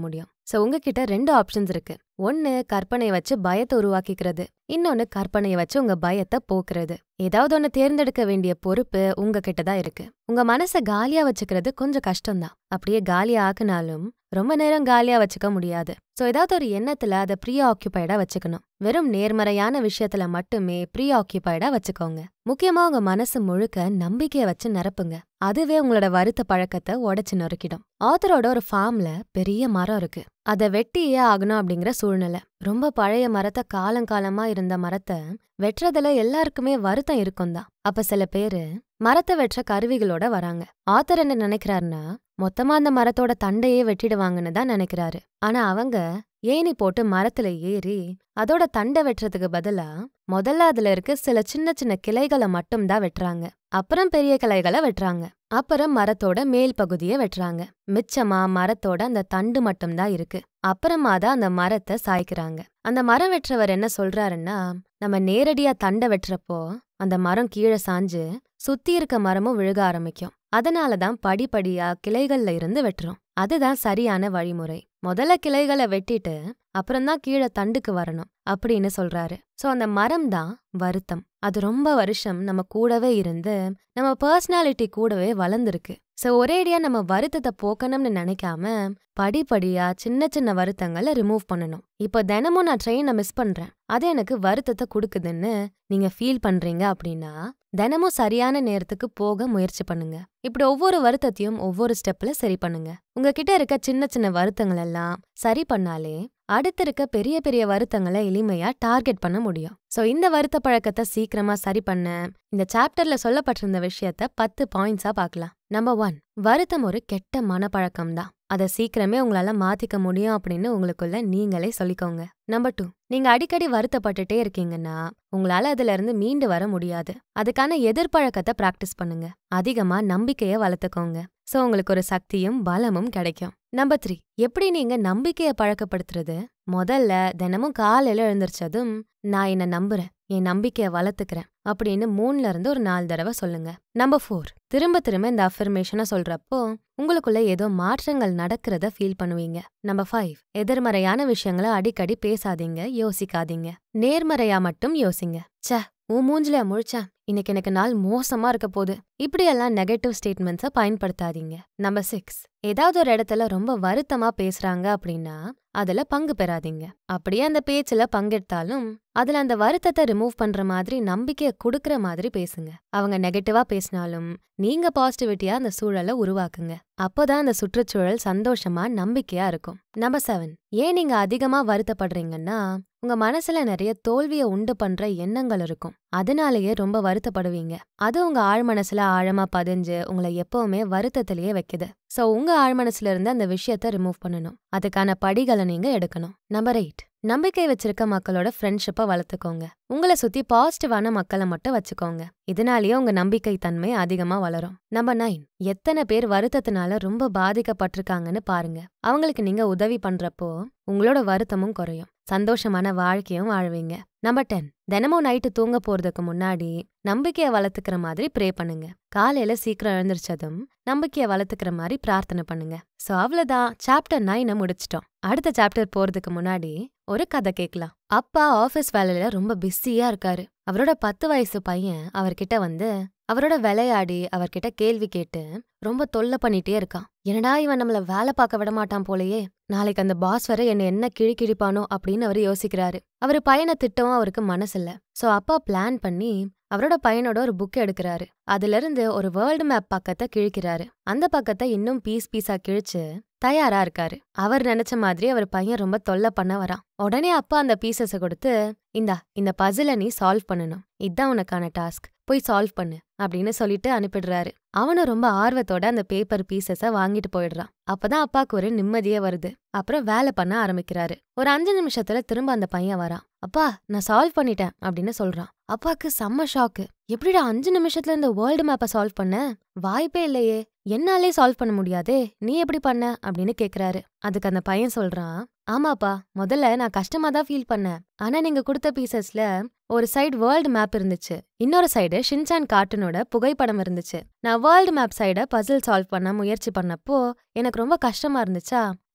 சோ உங்ககிட்ட ரெண்டு ஆப்ஷன்ஸ் இருக்கு ஒன்னு கற்பனையை வச்சு பயத்தை உருவாக்கிக்கிறது இன்னொன்னு கற்பனையை வச்சு உங்க பயத்தை போக்குறது ஏதாவது ஒன்னு தேர்ந்தெடுக்க வேண்டிய பொறுப்பு உங்ககிட்ட தான் இருக்கு உங்க மனசை காலியா வச்சுக்கிறது கொஞ்சம் கஷ்டம்தான் அப்படியே காலியா ஆக்குனாலும் ரொம்ப நேரம் காலியா வச்சுக்க முடியாது சோ ஏதாவது ஒரு எண்ணத்துல அதை ப்ரீ ஆக்கியபைடா வச்சுக்கணும் வெறும் நேர்மறையான விஷயத்துல மட்டுமே ப்ரீ ஆக்கியபைடா வச்சுக்கோங்க முக்கியமா உங்க மனசு முழுக்க நம்பிக்கைய வச்சு நிரப்புங்க அதுவே உங்களோட வருத்த பழக்கத்தை உடைச்சு நொறுக்கிடும் ஆத்தரோட ஒரு ஃபார்ம்ல பெரிய மரம் இருக்கு அத வெட்டியே ஆகணும் அப்படிங்கிற சூழ்நிலை ரொம்ப பழைய மரத்தை காலங்காலமா இருந்த மரத்தை வெட்டுறதுல எல்லாருக்குமே வருத்தம் இருக்கும் தான் அப்ப சில பேரு மரத்தை வெட்டுற கருவிகளோட வராங்க ஆத்தர் என்ன நினைக்கிறாருன்னா மொத்தமா அந்த மரத்தோட தண்டையே வெட்டிடுவாங்கன்னு தான் நினைக்கிறாரு ஆனா அவங்க ஏணி போட்டு மரத்துல ஏறி அதோட தண்டை வெட்டுறதுக்கு பதிலா முதல்ல அதுல இருக்க சில சின்ன சின்ன கிளைகளை மட்டும் தான் வெட்டுறாங்க அப்புறம் பெரிய கிளைகளை வெட்டுறாங்க அப்புறம் மரத்தோட மேல் பகுதியை வெட்டுறாங்க மிச்சமா மரத்தோட அந்த தண்டு மட்டும்தான் இருக்கு அப்புறமா தான் அந்த மரத்தை சாய்க்கிறாங்க அந்த மரம் வெட்டுறவர் என்ன சொல்றாருன்னா நம்ம நேரடியா தண்டை வெட்டுறப்போ அந்த மரம் கீழே சாஞ்சு சுத்தி இருக்க மரமும் விழுக ஆரம்பிக்கும் அதனால தான் படிப்படியா கிளைகள்ல இருந்து வெட்டுறோம் அதுதான் சரியான வழிமுறை முதல்ல கிளைகளை வெட்டிட்டு அப்புறம்தான் கீழே தண்டுக்கு வரணும் அப்படின்னு சொல்றாரு சோ அந்த மரம் தான் வருத்தம் அது ரொம்ப வருஷம் நம்ம கூடவே இருந்து நம்ம பர்சனாலிட்டி கூடவே வளர்ந்துருக்கு சோ ஒரேடியா நம்ம வருத்தத்தை போக்கணும்னு நினைக்காம படிப்படியா சின்ன சின்ன வருத்தங்களை ரிமூவ் பண்ணணும் இப்போ தினமும் நான் ட்ரெயினை மிஸ் பண்றேன் அது எனக்கு வருத்தத்தை கொடுக்குதுன்னு நீங்க ஃபீல் பண்றீங்க அப்படின்னா தினமும் சரியான நேரத்துக்கு போக முயற்சி பண்ணுங்க இப்படி ஒவ்வொரு வருத்தத்தையும் ஒவ்வொரு ஸ்டெப்ல சரி பண்ணுங்க உங்ககிட்ட இருக்க சின்ன சின்ன வருத்தங்கள் எல்லாம் சரி பண்ணாலே அடுத்து இருக்க பெரிய பெரிய வருத்தங்களை எளிமையா டார்கெட் பண்ண முடியும் சோ இந்த வருத்த பழக்கத்தை சீக்கிரமா சரி பண்ண இந்த சாப்டர்ல சொல்லப்பட்டிருந்த விஷயத்த பத்து பாயிண்ட்ஸா பார்க்கலாம் நம்பர் ஒன் வருத்தம் ஒரு கெட்ட மனப்பழக்கம் தான் அதை சீக்கிரமே உங்களால மாத்திக்க முடியும் அப்படின்னு உங்களுக்குள்ள நீங்களே சொல்லிக்கோங்க நம்பர் டூ நீங்க அடிக்கடி வருத்தப்பட்டுட்டே இருக்கீங்கன்னா உங்களால அதுல இருந்து மீண்டு வர முடியாது அதுக்கான எதிர்பழக்கத்தை பிராக்டிஸ் பண்ணுங்க அதிகமா நம்பிக்கைய வளர்த்துக்கோங்க சோ உங்களுக்கு ஒரு சக்தியும் பலமும் கிடைக்கும் நம்பர் த்ரீ எப்படி நீங்க நம்பிக்கைய பழக்கப்படுத்துறது முதல்ல தினமும் காலையில எழுந்திரிச்சதும் நான் என்ன நம்புறேன் என் நம்பிக்கைய வளர்த்துக்கிறேன் அப்படின்னு மூணுல இருந்து ஒரு நாலு தடவை சொல்லுங்க நம்பர் ஃபோர் திரும்ப திரும்ப இந்த அஃபர்மேஷனை சொல்றப்போ உங்களுக்குள்ள ஏதோ மாற்றங்கள் நடக்கிறத ஃபீல் பண்ணுவீங்க நம்பர் ஃபைவ் எதிர்மறையான விஷயங்களை அடிக்கடி பேசாதீங்க யோசிக்காதீங்க நேர்மறையா மட்டும் யோசிங்க ச்சே உன் மூஞ்சில முழிச்சேன் இன்னைக்கு எனக்கு நாள் மோசமா இருக்க போகுது இப்படியெல்லாம் நெகட்டிவ் ஸ்டேட்மெண்ட்ஸை பயன்படுத்தாதீங்க நம்பர் சிக்ஸ் ஏதாவது ஒரு இடத்துல ரொம்ப வருத்தமா பேசுறாங்க அப்படின்னா அதுல பங்கு பெறாதீங்க அப்படியே அந்த பேச்சுல பங்கெடுத்தாலும் அதுல அந்த வருத்தத்தை ரிமூவ் பண்ற மாதிரி நம்பிக்கைய குடுக்கற மாதிரி பேசுங்க அவங்க நெகட்டிவா பேசினாலும் நீங்க பாசிட்டிவிட்டியா அந்த சூழலை உருவாக்குங்க அப்போதான் அந்த சுற்றுச்சூழல் சந்தோஷமா நம்பிக்கையா இருக்கும் நம்பர் செவன் ஏன் நீங்க அதிகமா வருத்தப்படுறீங்கன்னா உங்க மனசுல நிறைய தோல்விய உண்டு பண்ற எண்ணங்கள் இருக்கும் அதனாலேயே ரொம்ப வருத்தப்படுவீங்க அது உங்க ஆழ் மனசுல ஆழமா பதிஞ்சு உங்களை எப்பவுமே வருத்தத்திலேயே வைக்குது சோ உங்க ஆழ் மனசுல இருந்து அந்த விஷயத்த ரிமூவ் பண்ணணும் அதுக்கான படிகளை நீங்க எடுக்கணும் நம்பர் எயிட் நம்பிக்கை வச்சிருக்க மக்களோட ஃப்ரெண்ட்ஷிப்பை வளர்த்துக்கோங்க உங்களை சுத்தி பாசிட்டிவான மக்களை மட்டும் வச்சுக்கோங்க இதனாலேயே உங்க நம்பிக்கை தன்மை அதிகமா வளரும் நம்பர் நைன் எத்தனை பேர் வருத்தத்தினால ரொம்ப பாதிக்கப்பட்டிருக்காங்கன்னு பாருங்க அவங்களுக்கு நீங்க உதவி பண்றப்போ உங்களோட வருத்தமும் குறையும் சந்தோஷமான வாழ்க்கையும் வாழ்வீங்க நம்பர் டென் தினமும் நைட்டு தூங்க போறதுக்கு முன்னாடி நம்பிக்கைய வளர்த்துக்கிற மாதிரி ப்ரே பண்ணுங்க காலையில சீக்கிரம் எழுந்திரிச்சதும் நம்பிக்கைய வளர்த்துக்கிற மாதிரி பிரார்த்தனை பண்ணுங்க சோ அவ்வளவுதான் சாப்டர் நைனை முடிச்சிட்டோம் அடுத்த சாப்டர் போறதுக்கு முன்னாடி ஒரு கதை கேட்கலாம் அப்பா ஆபீஸ் வேலையில ரொம்ப பிஸியா இருக்காரு அவரோட பத்து வயசு பையன் அவர்கிட்ட வந்து அவரோட விளையாடி அவர்கிட்ட கேள்வி கேட்டு ரொம்ப தொல்லை பண்ணிட்டே இருக்கான் என்னடா இவன் நம்மள வேலை பார்க்க விட மாட்டான் போலயே நாளைக்கு அந்த பாஸ் வர என்ன என்ன கிழி கிழிப்பானோ அப்படின்னு அவர் யோசிக்கிறாரு அவர் பையனை திட்டவும் அவருக்கு மனசில்ல சோ அப்பா பிளான் பண்ணி அவரோட பையனோட ஒரு புக் எடுக்கிறாரு அதுல இருந்து ஒரு வேர்ல்டு மேப் பக்கத்தை கிழிக்கிறாரு அந்த பக்கத்தை இன்னும் பீஸ் பீஸா கிழிச்சு தயாரா இருக்காரு அவர் நினைச்ச மாதிரி அவர் பையன் ரொம்ப தொல்லை பண்ண வரான் உடனே அப்பா அந்த பீசஸ கொடுத்து இந்தா இந்த பசில நீ சால்வ் பண்ணணும் இதான் உனக்கான டாஸ்க் போய் சால்வ் பண்ணு அப்படின்னு சொல்லிட்டு அனுப்பிடுறாரு அவனும் ரொம்ப ஆர்வத்தோட அந்த பேப்பர் பீசஸ வாங்கிட்டு போயிடுறான் அப்பதான் அப்பாக்கு ஒரு நிம்மதியே வருது அப்புறம் வேலை பண்ண ஆரம்பிக்கிறாரு ஒரு அஞ்சு நிமிஷத்துல திரும்ப அந்த பையன் வரான் அப்பா நான் சால்வ் பண்ணிட்டேன் அப்படின்னு சொல்றான் அப்பாக்கு செம்ம ஷாக்கு எப்படிடா அஞ்சு நிமிஷத்துல இந்த வேர்ல்டு மேப்பை சால்வ் பண்ண வாய்ப்பே இல்லையே என்னாலே சால்வ் பண்ண முடியாதே நீ எப்படி பண்ண அப்படின்னு கேக்குறாரு அதுக்கு அந்த பையன் சொல்றான் ஆமாப்பா முதல்ல நான் கஷ்டமா தான் ஃபீல் பண்ணேன் ஆனா நீங்க கொடுத்த பீசஸ்ல ஒரு சைடு வேர்ல்டு மேப் இருந்துச்சு இன்னொரு சைடு ஷின்சான் கார்ட்டூனோட புகைப்படம் இருந்துச்சு நான் வேர்ல்டு மேப் சைட பசில் சால்வ் பண்ண முயற்சி பண்ணப்போ எனக்கு ரொம்ப கஷ்டமா இருந்துச்சா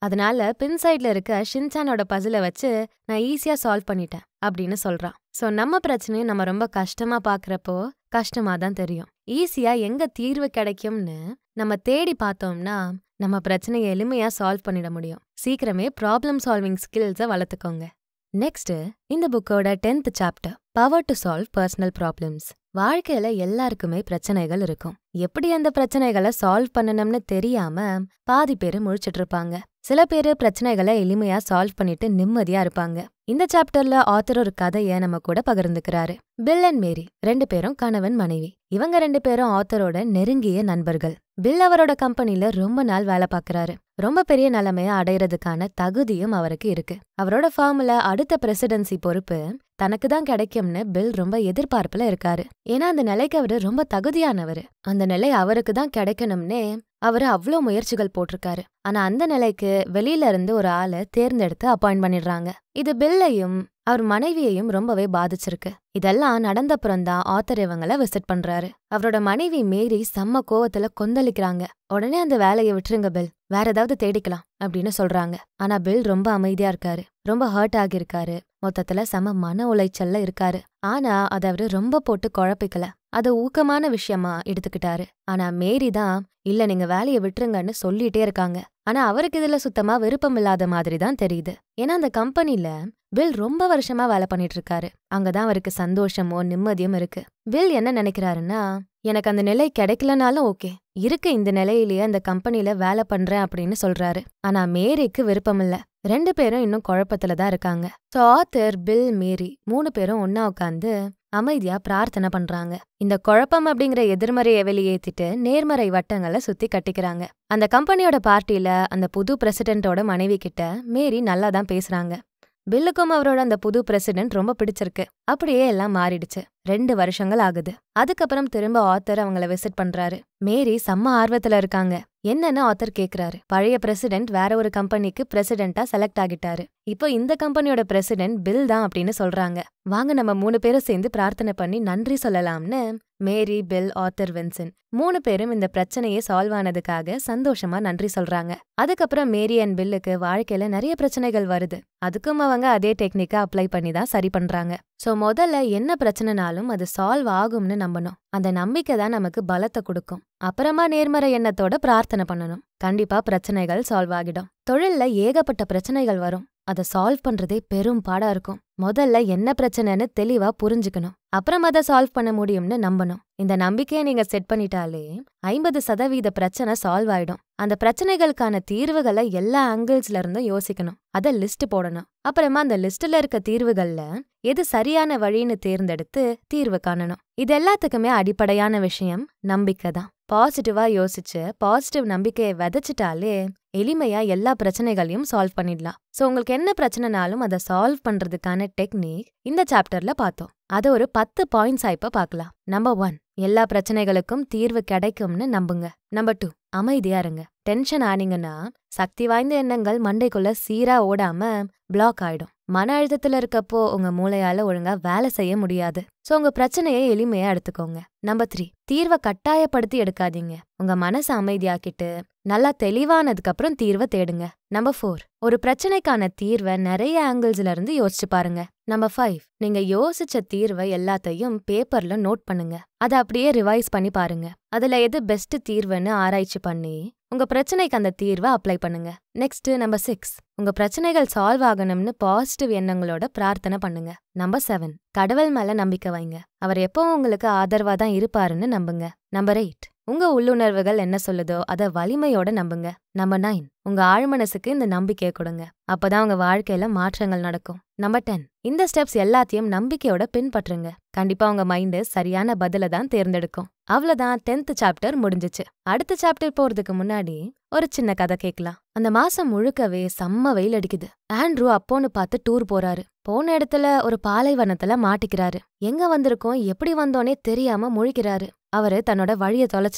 அதனால பின் சைட்ல இருக்க ஷின்சானோட பசில வச்சு நான் ஈஸியா சால்வ் பண்ணிட்டேன் அப்படின்னு சொல்றான் சோ நம்ம பிரச்சனையை நம்ம ரொம்ப கஷ்டமா பாக்குறப்போ கஷ்டமா தான் தெரியும் ஈஸியா எங்க தீர்வு கிடைக்கும்னு நம்ம தேடி பார்த்தோம்னா நம்ம பிரச்சனையை எளிமையா சால்வ் பண்ணிட முடியும் சீக்கிரமே ப்ராப்ளம் சால்விங் ஸ்கில்ஸை வளர்த்துக்கோங்க நெக்ஸ்ட் இந்த புக்கோட tenth chapter power to solve personal problems வாழ்க்கையில எல்லாருக்குமே பிரச்சனைகள் இருக்கும் எப்படி அந்த பிரச்சனைகளை சால்வ் பண்ணணும்னு தெரியாம பாதி பேரு முழிச்சிட்டு இருப்பாங்க சில பேரு பிரச்சனைகளை எளிமையா சால்வ் பண்ணிட்டு நிம்மதியா இருப்பாங்க இந்த சாப்டர்ல ஆத்தர் ஒரு கதைய நம்ம கூட பகிர்ந்துக்கிறாரு பில் அண்ட் மேரி ரெண்டு பேரும் கணவன் மனைவி இவங்க ரெண்டு பேரும் ஆத்தரோட நெருங்கிய நண்பர்கள் பில் அவரோட கம்பெனில ரொம்ப நாள் வேலை பார்க்கறாரு ரொம்ப பெரிய நிலைமைய அடையறதுக்கான தகுதியும் அவருக்கு இருக்கு அவரோட ஃபார்ம்ல அடுத்த பிரசிடென்சி பொறுப்பு தனக்கு தான் கிடைக்கும்னு பில் ரொம்ப எதிர்பார்ப்புல இருக்காரு ஏன்னா அந்த நிலைக்கு அவரு ரொம்ப தகுதியானவரு அந்த நிலை அவருக்கு தான் கிடைக்கணும்னே அவரு அவ்வளோ முயற்சிகள் போட்டிருக்காரு ஆனா அந்த நிலைக்கு வெளியில இருந்து ஒரு ஆளை தேர்ந்தெடுத்து அப்பாயிண்ட் பண்ணிடுறாங்க இது பில்லையும் அவர் மனைவியையும் ரொம்பவே பாதிச்சிருக்கு இதெல்லாம் நடந்தப்புறம் தான் ஆத்தர் இவங்கள விசிட் பண்றாரு அவரோட மனைவி மேரி செம்ம கோவத்துல கொந்தளிக்கிறாங்க உடனே அந்த வேலையை விட்டுருங்க பில் வேற ஏதாவது தேடிக்கலாம் அப்படின்னு சொல்றாங்க ஆனா பில் ரொம்ப அமைதியா இருக்காரு ரொம்ப ஹர்ட் ஆகியிருக்காரு மொத்தத்துல செம மன உளைச்சல்ல இருக்காரு ஆனா அத அவரு ரொம்ப போட்டு குழப்பிக்கல அத ஊக்கமான விஷயமா எடுத்துக்கிட்டாரு ஆனா மேரி தான் இல்ல நீங்க வேலையை விட்டுருங்கன்னு சொல்லிட்டே இருக்காங்க ஆனா அவருக்கு இதுல சுத்தமா விருப்பம் இல்லாத மாதிரி தான் தெரியுது ஏன்னா அந்த கம்பெனில பில் ரொம்ப வருஷமா வேலை பண்ணிட்டு இருக்காரு அங்கதான் அவருக்கு சந்தோஷமோ நிம்மதியும் இருக்கு பில் என்ன நினைக்கிறாருன்னா எனக்கு அந்த நிலை கிடைக்கலனாலும் ஓகே இருக்க இந்த நிலையிலேயே அந்த கம்பெனில வேலை பண்றேன் அப்படின்னு சொல்றாரு ஆனா மேரிக்கு விருப்பம் இல்ல ரெண்டு பேரும் இன்னும் குழப்பத்துல தான் இருக்காங்க சோ ஆத்தர் பில் மேரி மூணு பேரும் ஒன்னா உட்காந்து அமைதியா பிரார்த்தனை பண்றாங்க இந்த குழப்பம் அப்படிங்கிற எதிர்மறையை வெளியேத்திட்டு நேர்மறை வட்டங்களை சுத்தி கட்டிக்கிறாங்க அந்த கம்பெனியோட பார்ட்டில அந்த புது பிரசிடென்ட்டோட மனைவி கிட்ட மேரி நல்லா தான் பேசுறாங்க பில்லுக்கும் அவரோட அந்த புது பிரசிடென்ட் ரொம்ப பிடிச்சிருக்கு அப்படியே எல்லாம் மாறிடுச்சு ரெண்டு வருஷங்கள் ஆகுது அதுக்கப்புறம் திரும்ப ஆத்தர் அவங்கள விசிட் பண்றாரு மேரி செம்ம ஆர்வத்துல இருக்காங்க என்னன்னு ஆத்தர் கேக்குறாரு பழைய பிரசிடென்ட் வேற ஒரு கம்பெனிக்கு பிரசிடென்ட்டா செலக்ட் ஆகிட்டாரு இப்போ இந்த கம்பெனியோட பிரசிடென்ட் பில் தான் அப்படின்னு சொல்றாங்க வாங்க நம்ம மூணு பேரும் சேர்ந்து பிரார்த்தனை பண்ணி நன்றி சொல்லலாம்னு மேரி பில் ஆத்தர் வின்சன் மூணு பேரும் இந்த பிரச்சனையே சால்வ் ஆனதுக்காக சந்தோஷமா நன்றி சொல்றாங்க அதுக்கப்புறம் மேரி அண்ட் பில்லுக்கு வாழ்க்கையில நிறைய பிரச்சனைகள் வருது அதுக்கும் அவங்க அதே டெக்னிக்கை அப்ளை பண்ணி தான் சரி பண்றாங்க சோ முதல்ல என்ன பிரச்சனைனாலும் அது சால்வ் ஆகும்னு நம்பணும் அந்த நம்பிக்கை தான் நமக்கு பலத்தை கொடுக்கும் அப்புறமா நேர்மறை எண்ணத்தோட பிரார்த்தனை பண்ணணும் கண்டிப்பா பிரச்சனைகள் சால்வ் ஆகிடும் தொழில்ல ஏகப்பட்ட பிரச்சனைகள் வரும் அதை சால்வ் பண்றதே பெரும் பாடா இருக்கும் முதல்ல என்ன பிரச்சனைன்னு தெளிவா புரிஞ்சுக்கணும் அப்புறம் அதை சால்வ் பண்ண முடியும்னு நம்பணும் இந்த நம்பிக்கையை நீங்க செட் பண்ணிட்டாலே ஐம்பது சதவீத பிரச்சனை சால்வ் ஆயிடும் அந்த பிரச்சனைகளுக்கான தீர்வுகளை எல்லா ஆங்கிள்ஸ்ல இருந்தும் யோசிக்கணும் அத லிஸ்ட் போடணும் அப்புறமா அந்த லிஸ்ட்ல இருக்க தீர்வுகள்ல எது சரியான வழின்னு தேர்ந்தெடுத்து தீர்வு காணணும் இது எல்லாத்துக்குமே அடிப்படையான விஷயம் நம்பிக்கை தான் பாசிட்டிவா யோசிச்சு பாசிட்டிவ் நம்பிக்கையை விதைச்சிட்டாலே எளிமையா எல்லா பிரச்சனைகளையும் சால்வ் பண்ணிடலாம் சோ உங்களுக்கு என்ன பிரச்சனைனாலும் அதை சால்வ் பண்றதுக்கான டெக்னிக் இந்த சாப்டர்ல பார்த்தோம் அதை ஒரு பத்து பாயிண்ட்ஸா இப்ப பார்க்கலாம் நம்பர் ஒன் எல்லா பிரச்சனைகளுக்கும் தீர்வு கிடைக்கும்னு நம்புங்க நம்பர் டூ அமைதியா இருங்க டென்ஷன் ஆனீங்கன்னா சக்தி வாய்ந்த எண்ணங்கள் மண்டைக்குள்ள சீரா ஓடாம பிளாக் ஆயிடும் மன அழுத்தத்துல இருக்கப்போ உங்க மூளையால ஒழுங்கா வேலை செய்ய முடியாது சோ உங்க பிரச்சனையை எளிமையா எடுத்துக்கோங்க நம்பர் த்ரீ தீர்வை கட்டாயப்படுத்தி எடுக்காதீங்க உங்க மனசை அமைதியாக்கிட்டு நல்லா தெளிவானதுக்கு அப்புறம் தீர்வை தேடுங்க நம்பர் ஃபோர் ஒரு பிரச்சனைக்கான தீர்வை நிறைய ஆங்கிள்ஸ்ல இருந்து யோசிச்சு பாருங்க நம்பர் ஃபைவ் நீங்க யோசிச்ச தீர்வை எல்லாத்தையும் பேப்பர்ல நோட் பண்ணுங்க அதை அப்படியே ரிவைஸ் பண்ணி பாருங்க அதுல எது பெஸ்ட் தீர்வுன்னு ஆராய்ச்சி பண்ணி உங்க பிரச்சனைக்கு அந்த தீர்வை அப்ளை பண்ணுங்க நெக்ஸ்ட் நம்பர் சிக்ஸ் உங்க பிரச்சனைகள் சால்வ் ஆகணும்னு பாசிட்டிவ் எண்ணங்களோட பிரார்த்தனை பண்ணுங்க நம்பர் செவன் கடவுள் மேல நம்பிக்கை வைங்க அவர் எப்பவும் உங்களுக்கு ஆதரவா தான் இருப்பாருன்னு நம்புங்க நம்பர் எயிட் உங்க உள்ளுணர்வுகள் என்ன சொல்லுதோ அத வலிமையோட நம்புங்க நம்பர் நைன் உங்க ஆழ்மனசுக்கு இந்த நம்பிக்கையை கொடுங்க அப்பதான் உங்க வாழ்க்கையில மாற்றங்கள் நடக்கும் நம்பர் டென் இந்த ஸ்டெப்ஸ் எல்லாத்தையும் நம்பிக்கையோட பின்பற்றுங்க கண்டிப்பா உங்க மைண்டு சரியான பதில தான் தேர்ந்தெடுக்கும் அவ்வளவுதான் டென்த் சாப்டர் முடிஞ்சிச்சு அடுத்த சாப்டர் போறதுக்கு முன்னாடி ஒரு சின்ன கதை கேட்கலாம் அந்த மாசம் முழுக்கவே செம்ம வெயில் அடிக்குது ஆண்ட்ரூ அப்போன்னு பார்த்து டூர் போறாரு போன இடத்துல ஒரு பாலைவனத்துல மாட்டிக்கிறாரு எங்க வந்திருக்கோம் எப்படி வந்தோனே தெரியாம முழிக்கிறாரு அவரு தன்னோட வழிய தொலைச்சிட்டாரு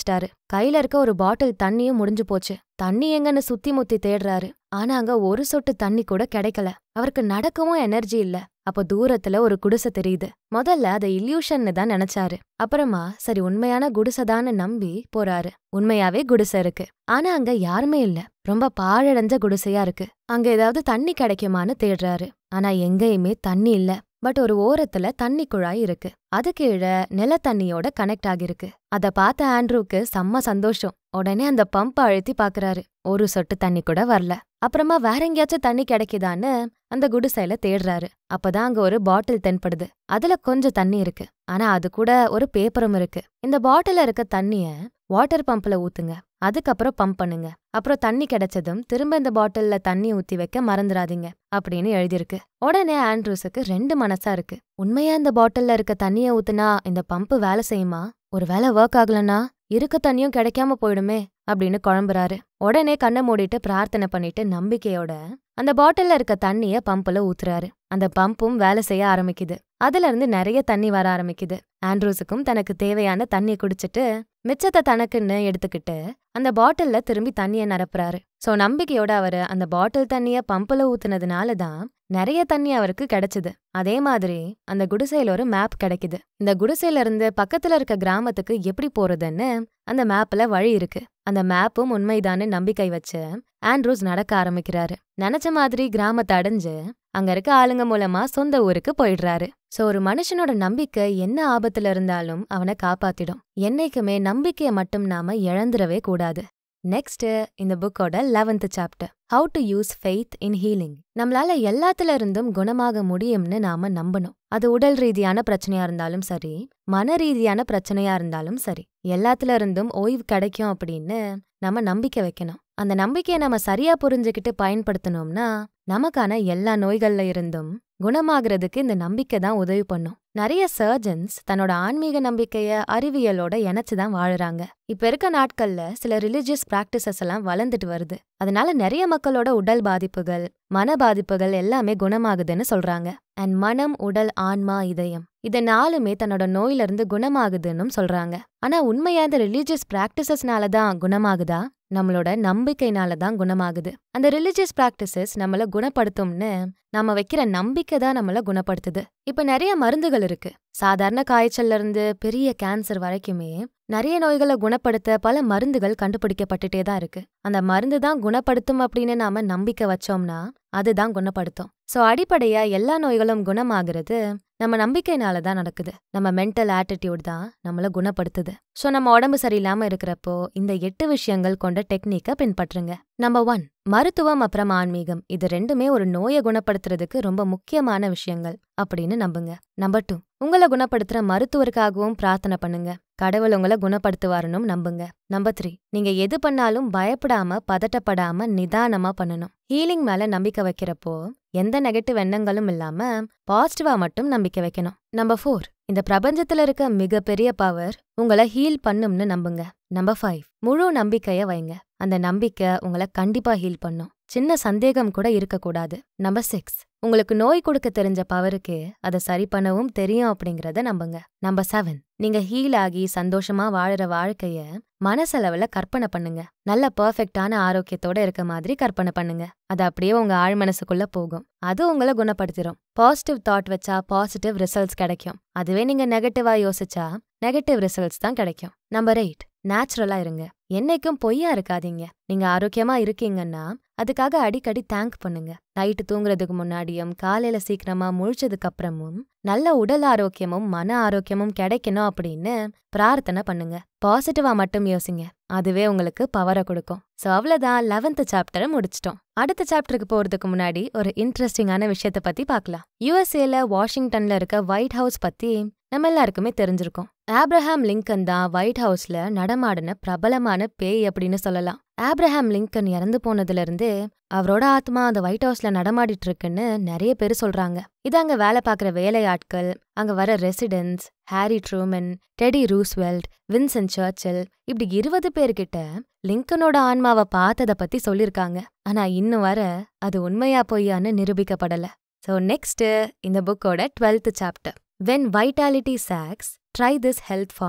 கையில இருக்க ஒரு பாட்டில் தண்ணியும் முடிஞ்சு போச்சு தண்ணி எங்கன்னு சுத்தி முத்தி தேடுறாரு ஆனா அங்க ஒரு சொட்டு தண்ணி கூட கிடைக்கல அவருக்கு நடக்கவும் எனர்ஜி இல்ல அப்போ தூரத்துல ஒரு குடிசை தெரியுது முதல்ல அதை இல்யூஷன்னு தான் நினைச்சாரு அப்புறமா சரி உண்மையான குடிசைதான்னு நம்பி போறாரு உண்மையாவே குடிசை இருக்கு ஆனா அங்க யாருமே இல்ல ரொம்ப பாழடைஞ்ச குடிசையா இருக்கு அங்க ஏதாவது தண்ணி கிடைக்குமான்னு தேடுறாரு ஆனா எங்கேயுமே தண்ணி இல்ல பட் ஒரு ஓரத்துல தண்ணி குழாய் இருக்கு அது கீழே நிலத்தண்ணியோட கனெக்ட் ஆகிருக்கு அத பார்த்த ஆண்ட்ரூக்கு செம்ம சந்தோஷம் உடனே அந்த பம்ப் அழுத்தி பாக்குறாரு ஒரு சொட்டு தண்ணி கூட வரல அப்புறமா வேற எங்கேயாச்சும் தண்ணி கிடைக்குதான்னு அந்த குடிசையில தேடுறாரு அப்பதான் அங்க ஒரு பாட்டில் தென்படுது அதுல கொஞ்சம் தண்ணி இருக்கு ஆனா அது கூட ஒரு பேப்பரும் இருக்கு இந்த பாட்டில இருக்க தண்ணிய வாட்டர் பம்ப்ல ஊத்துங்க அதுக்கப்புறம் பம்ப் பண்ணுங்க அப்புறம் தண்ணி கிடைச்சதும் திரும்ப இந்த பாட்டில்ல தண்ணி ஊத்தி வைக்க மறந்துடாதீங்க அப்படின்னு எழுதியிருக்கு உடனே ஆண்ட்ரூஸுக்கு ரெண்டு மனசா இருக்கு உண்மையா இந்த பாட்டில்ல இருக்க தண்ணிய ஊத்துனா இந்த பம்ப் வேலை செய்யுமா ஒருவேளை ஒர்க் ஆகலனா இருக்க தண்ணியும் கிடைக்காம போயிடுமே அப்படின்னு குழம்புறாரு உடனே கண்ணை மூடிட்டு பிரார்த்தனை பண்ணிட்டு நம்பிக்கையோட அந்த பாட்டில்ல இருக்க தண்ணிய பம்புல ஊத்துறாரு அந்த பம்பும் வேலை செய்ய ஆரம்பிக்குது அதுல இருந்து நிறைய தண்ணி வர ஆரம்பிக்குது ஆண்ட்ரூஸுக்கும் தனக்கு தேவையான தண்ணிய குடிச்சிட்டு மிச்சத்தை தனக்குன்னு எடுத்துக்கிட்டு அந்த பாட்டில்ல திரும்பி தண்ணிய நிரப்புறாரு சோ நம்பிக்கையோட அவரு அந்த பாட்டில் தண்ணிய பம்புல ஊத்துனதுனால தான் நிறைய தண்ணி அவருக்கு கிடைச்சது அதே மாதிரி அந்த குடிசையில ஒரு மேப் கிடைக்குது இந்த குடிசையில இருந்து பக்கத்துல இருக்க கிராமத்துக்கு எப்படி போறதுன்னு அந்த மேப்ல வழி இருக்கு அந்த மேப்பும் உண்மைதான்னு நம்பிக்கை வச்சு ஆண்ட்ரூஸ் நடக்க ஆரம்பிக்கிறாரு நினைச்ச மாதிரி கிராமத்தை அடைஞ்சு அங்க இருக்க ஆளுங்க மூலமா சொந்த ஊருக்கு போயிடுறாரு சோ ஒரு மனுஷனோட நம்பிக்கை என்ன ஆபத்துல இருந்தாலும் அவனை காப்பாத்திடும் என்னைக்குமே நம்பிக்கையை மட்டும் நாம இழந்துடவே கூடாது நெக்ஸ்ட் இந்த புக்கோட eleventh chapter how to use faith in healing நம்மளால எல்லாத்துல இருந்தும் குணமாக முடியும்னு நாம நம்பணும் அது உடல் ரீதியான பிரச்சனையா இருந்தாலும் சரி மன ரீதியான பிரச்சனையா இருந்தாலும் சரி எல்லாத்துல இருந்தும் ஓய்வு கிடைக்கும் அப்படின்னு நம்ம நம்பிக்கை வைக்கணும் அந்த நம்பிக்கையை நம்ம சரியா புரிஞ்சுக்கிட்டு பயன்படுத்தணும்னா நமக்கான எல்லா நோய்கள்ல இருந்தும் குணமாகறதுக்கு இந்த நம்பிக்கை தான் உதவி பண்ணும் நிறைய சர்ஜன்ஸ் தன்னோட ஆன்மீக நம்பிக்கைய அறிவியலோட இணைச்சு தான் வாழுறாங்க இப்ப இருக்க நாட்கள்ல சில ரிலிஜியஸ் பிராக்டிசஸ் எல்லாம் வளர்ந்துட்டு வருது அதனால நிறைய மக்களோட உடல் பாதிப்புகள் மன பாதிப்புகள் எல்லாமே குணமாகுதுன்னு சொல்றாங்க அண்ட் மனம் உடல் ஆன்மா இதயம் இது நாலுமே தன்னோட நோயில இருந்து குணமாகுதுன்னு சொல்றாங்க ஆனா உண்மையா இந்த ரிலீஜியஸ் பிராக்டிசஸ்னால தான் குணமாகுதா நம்மளோட நம்பிக்கைனால தான் குணமாகுது அந்த ரிலிஜியஸ் பிராக்டிசஸ் நம்மள குணப்படுத்தும்னு நம்ம வைக்கிற நம்பிக்கை தான் நம்மள குணப்படுத்துது இப்ப நிறைய மருந்துகள் இருக்கு சாதாரண காய்ச்சல்ல இருந்து பெரிய கேன்சர் வரைக்குமே நிறைய நோய்களை குணப்படுத்த பல மருந்துகள் கண்டுபிடிக்கப்பட்டுட்டே தான் இருக்கு அந்த மருந்து தான் குணப்படுத்தும் அப்படின்னு நாம நம்பிக்கை வச்சோம்னா அதுதான் குணப்படுத்தும் சோ அடிப்படையா எல்லா நோய்களும் குணமாகிறது நம்ம நம்பிக்கைனால தான் நடக்குது நம்ம மென்டல் ஆட்டிடியூட் தான் நம்மள குணப்படுத்துது சோ நம்ம உடம்பு சரியில்லாம இருக்கிறப்போ இந்த எட்டு விஷயங்கள் கொண்ட டெக்னிக்கை பின்பற்றுங்க நம்பர் ஒன் மருத்துவம் அப்புறம் ஆன்மீகம் இது ரெண்டுமே ஒரு நோயை குணப்படுத்துறதுக்கு ரொம்ப முக்கியமான விஷயங்கள் அப்படின்னு நம்புங்க நம்பர் டூ உங்களை குணப்படுத்துற மருத்துவருக்காகவும் பிரார்த்தனை பண்ணுங்க கடவுள் உங்களை குணப்படுத்துவாருன்னு நம்புங்க நம்பர் த்ரீ நீங்க எது பண்ணாலும் பயப்படாம பதட்டப்படாம நிதானமா பண்ணணும் ஹீலிங் மேல நம்பிக்கை வைக்கிறப்போ எந்த நெகட்டிவ் எண்ணங்களும் இல்லாம பாசிட்டிவா மட்டும் நம்பிக்கை வைக்கணும் நம்பர் ஃபோர் இந்த பிரபஞ்சத்துல இருக்க மிகப்பெரிய பவர் உங்களை ஹீல் பண்ணும்னு நம்புங்க நம்பர் ஃபைவ் முழு நம்பிக்கைய வைங்க அந்த நம்பிக்கை உங்களை கண்டிப்பா ஹீல் பண்ணும் சின்ன சந்தேகம் கூட இருக்கக்கூடாது நம்பர் சிக்ஸ் உங்களுக்கு நோய் கொடுக்க தெரிஞ்ச பவருக்கு அதை சரி பண்ணவும் தெரியும் அப்படிங்கறத நம்புங்க நம்பர் செவன் நீங்க ஹீல் ஆகி சந்தோஷமா வாழற வாழ்க்கைய மனசளவுல கற்பனை பண்ணுங்க நல்ல பெர்ஃபெக்டான ஆரோக்கியத்தோட இருக்க மாதிரி கற்பனை பண்ணுங்க அது அப்படியே உங்க ஆழ் மனசுக்குள்ள போகும் அது உங்களை குணப்படுத்திடும் பாசிட்டிவ் தாட் வச்சா பாசிட்டிவ் ரிசல்ட்ஸ் கிடைக்கும் அதுவே நீங்க நெகட்டிவா யோசிச்சா நெகட்டிவ் ரிசல்ட்ஸ் தான் கிடைக்கும் நம்பர் எயிட் நேச்சுரலா இருங்க என்னைக்கும் பொய்யா இருக்காதீங்க நீங்க ஆரோக்கியமா இருக்கீங்கன்னா அதுக்காக அடிக்கடி தேங்க் பண்ணுங்க நைட்டு தூங்குறதுக்கு முன்னாடியும் காலையில சீக்கிரமா முழிச்சதுக்கு அப்புறமும் நல்ல உடல் ஆரோக்கியமும் மன ஆரோக்கியமும் கிடைக்கணும் அப்படின்னு பிரார்த்தனை பண்ணுங்க பாசிட்டிவா மட்டும் யோசிங்க அதுவே உங்களுக்கு பவரை கொடுக்கும் சோ அவ்வளவுதான் லெவன்த் சாப்டரை முடிச்சிட்டோம் அடுத்த சாப்டருக்கு போறதுக்கு முன்னாடி ஒரு இன்ட்ரெஸ்டிங்கான விஷயத்த பத்தி பார்க்கலாம் யுஎஸ்ஏல வாஷிங்டன்ல இருக்க ஒயிட் ஹவுஸ் பத்தி நம்ம எல்லாருக்குமே தெரிஞ்சிருக்கும் ஆப்ரஹாம் லிங்கன் தான் ஒயிட் ஹவுஸ்ல நடமாடின பிரபலமான பேய் அப்படின்னு சொல்லலாம் ஆப்ரஹாம் லிங்கன் இறந்து போனதுல இருந்து அவரோட ஆத்மா அந்த ஒயிட் ஹவுஸ்ல நடமாடிட்டு இருக்குன்னு நிறைய பேர் சொல்றாங்க இது அங்க வேலை பார்க்குற வேலையாட்கள் அங்க வர residents Harry Truman Teddy Roosevelt Vincent Churchill இப்படி இருபது பேர்கிட்ட லிங்கனோட ஆன்மாவை பார்த்தத பத்தி சொல்லிருக்காங்க ஆனா இன்னும் வர அது உண்மையா பொய்யான்னு நிரூபிக்கப்படல சோ நெக்ஸ்ட் இந்த புக்கோட twelfth chapter when vitality sags try this health formula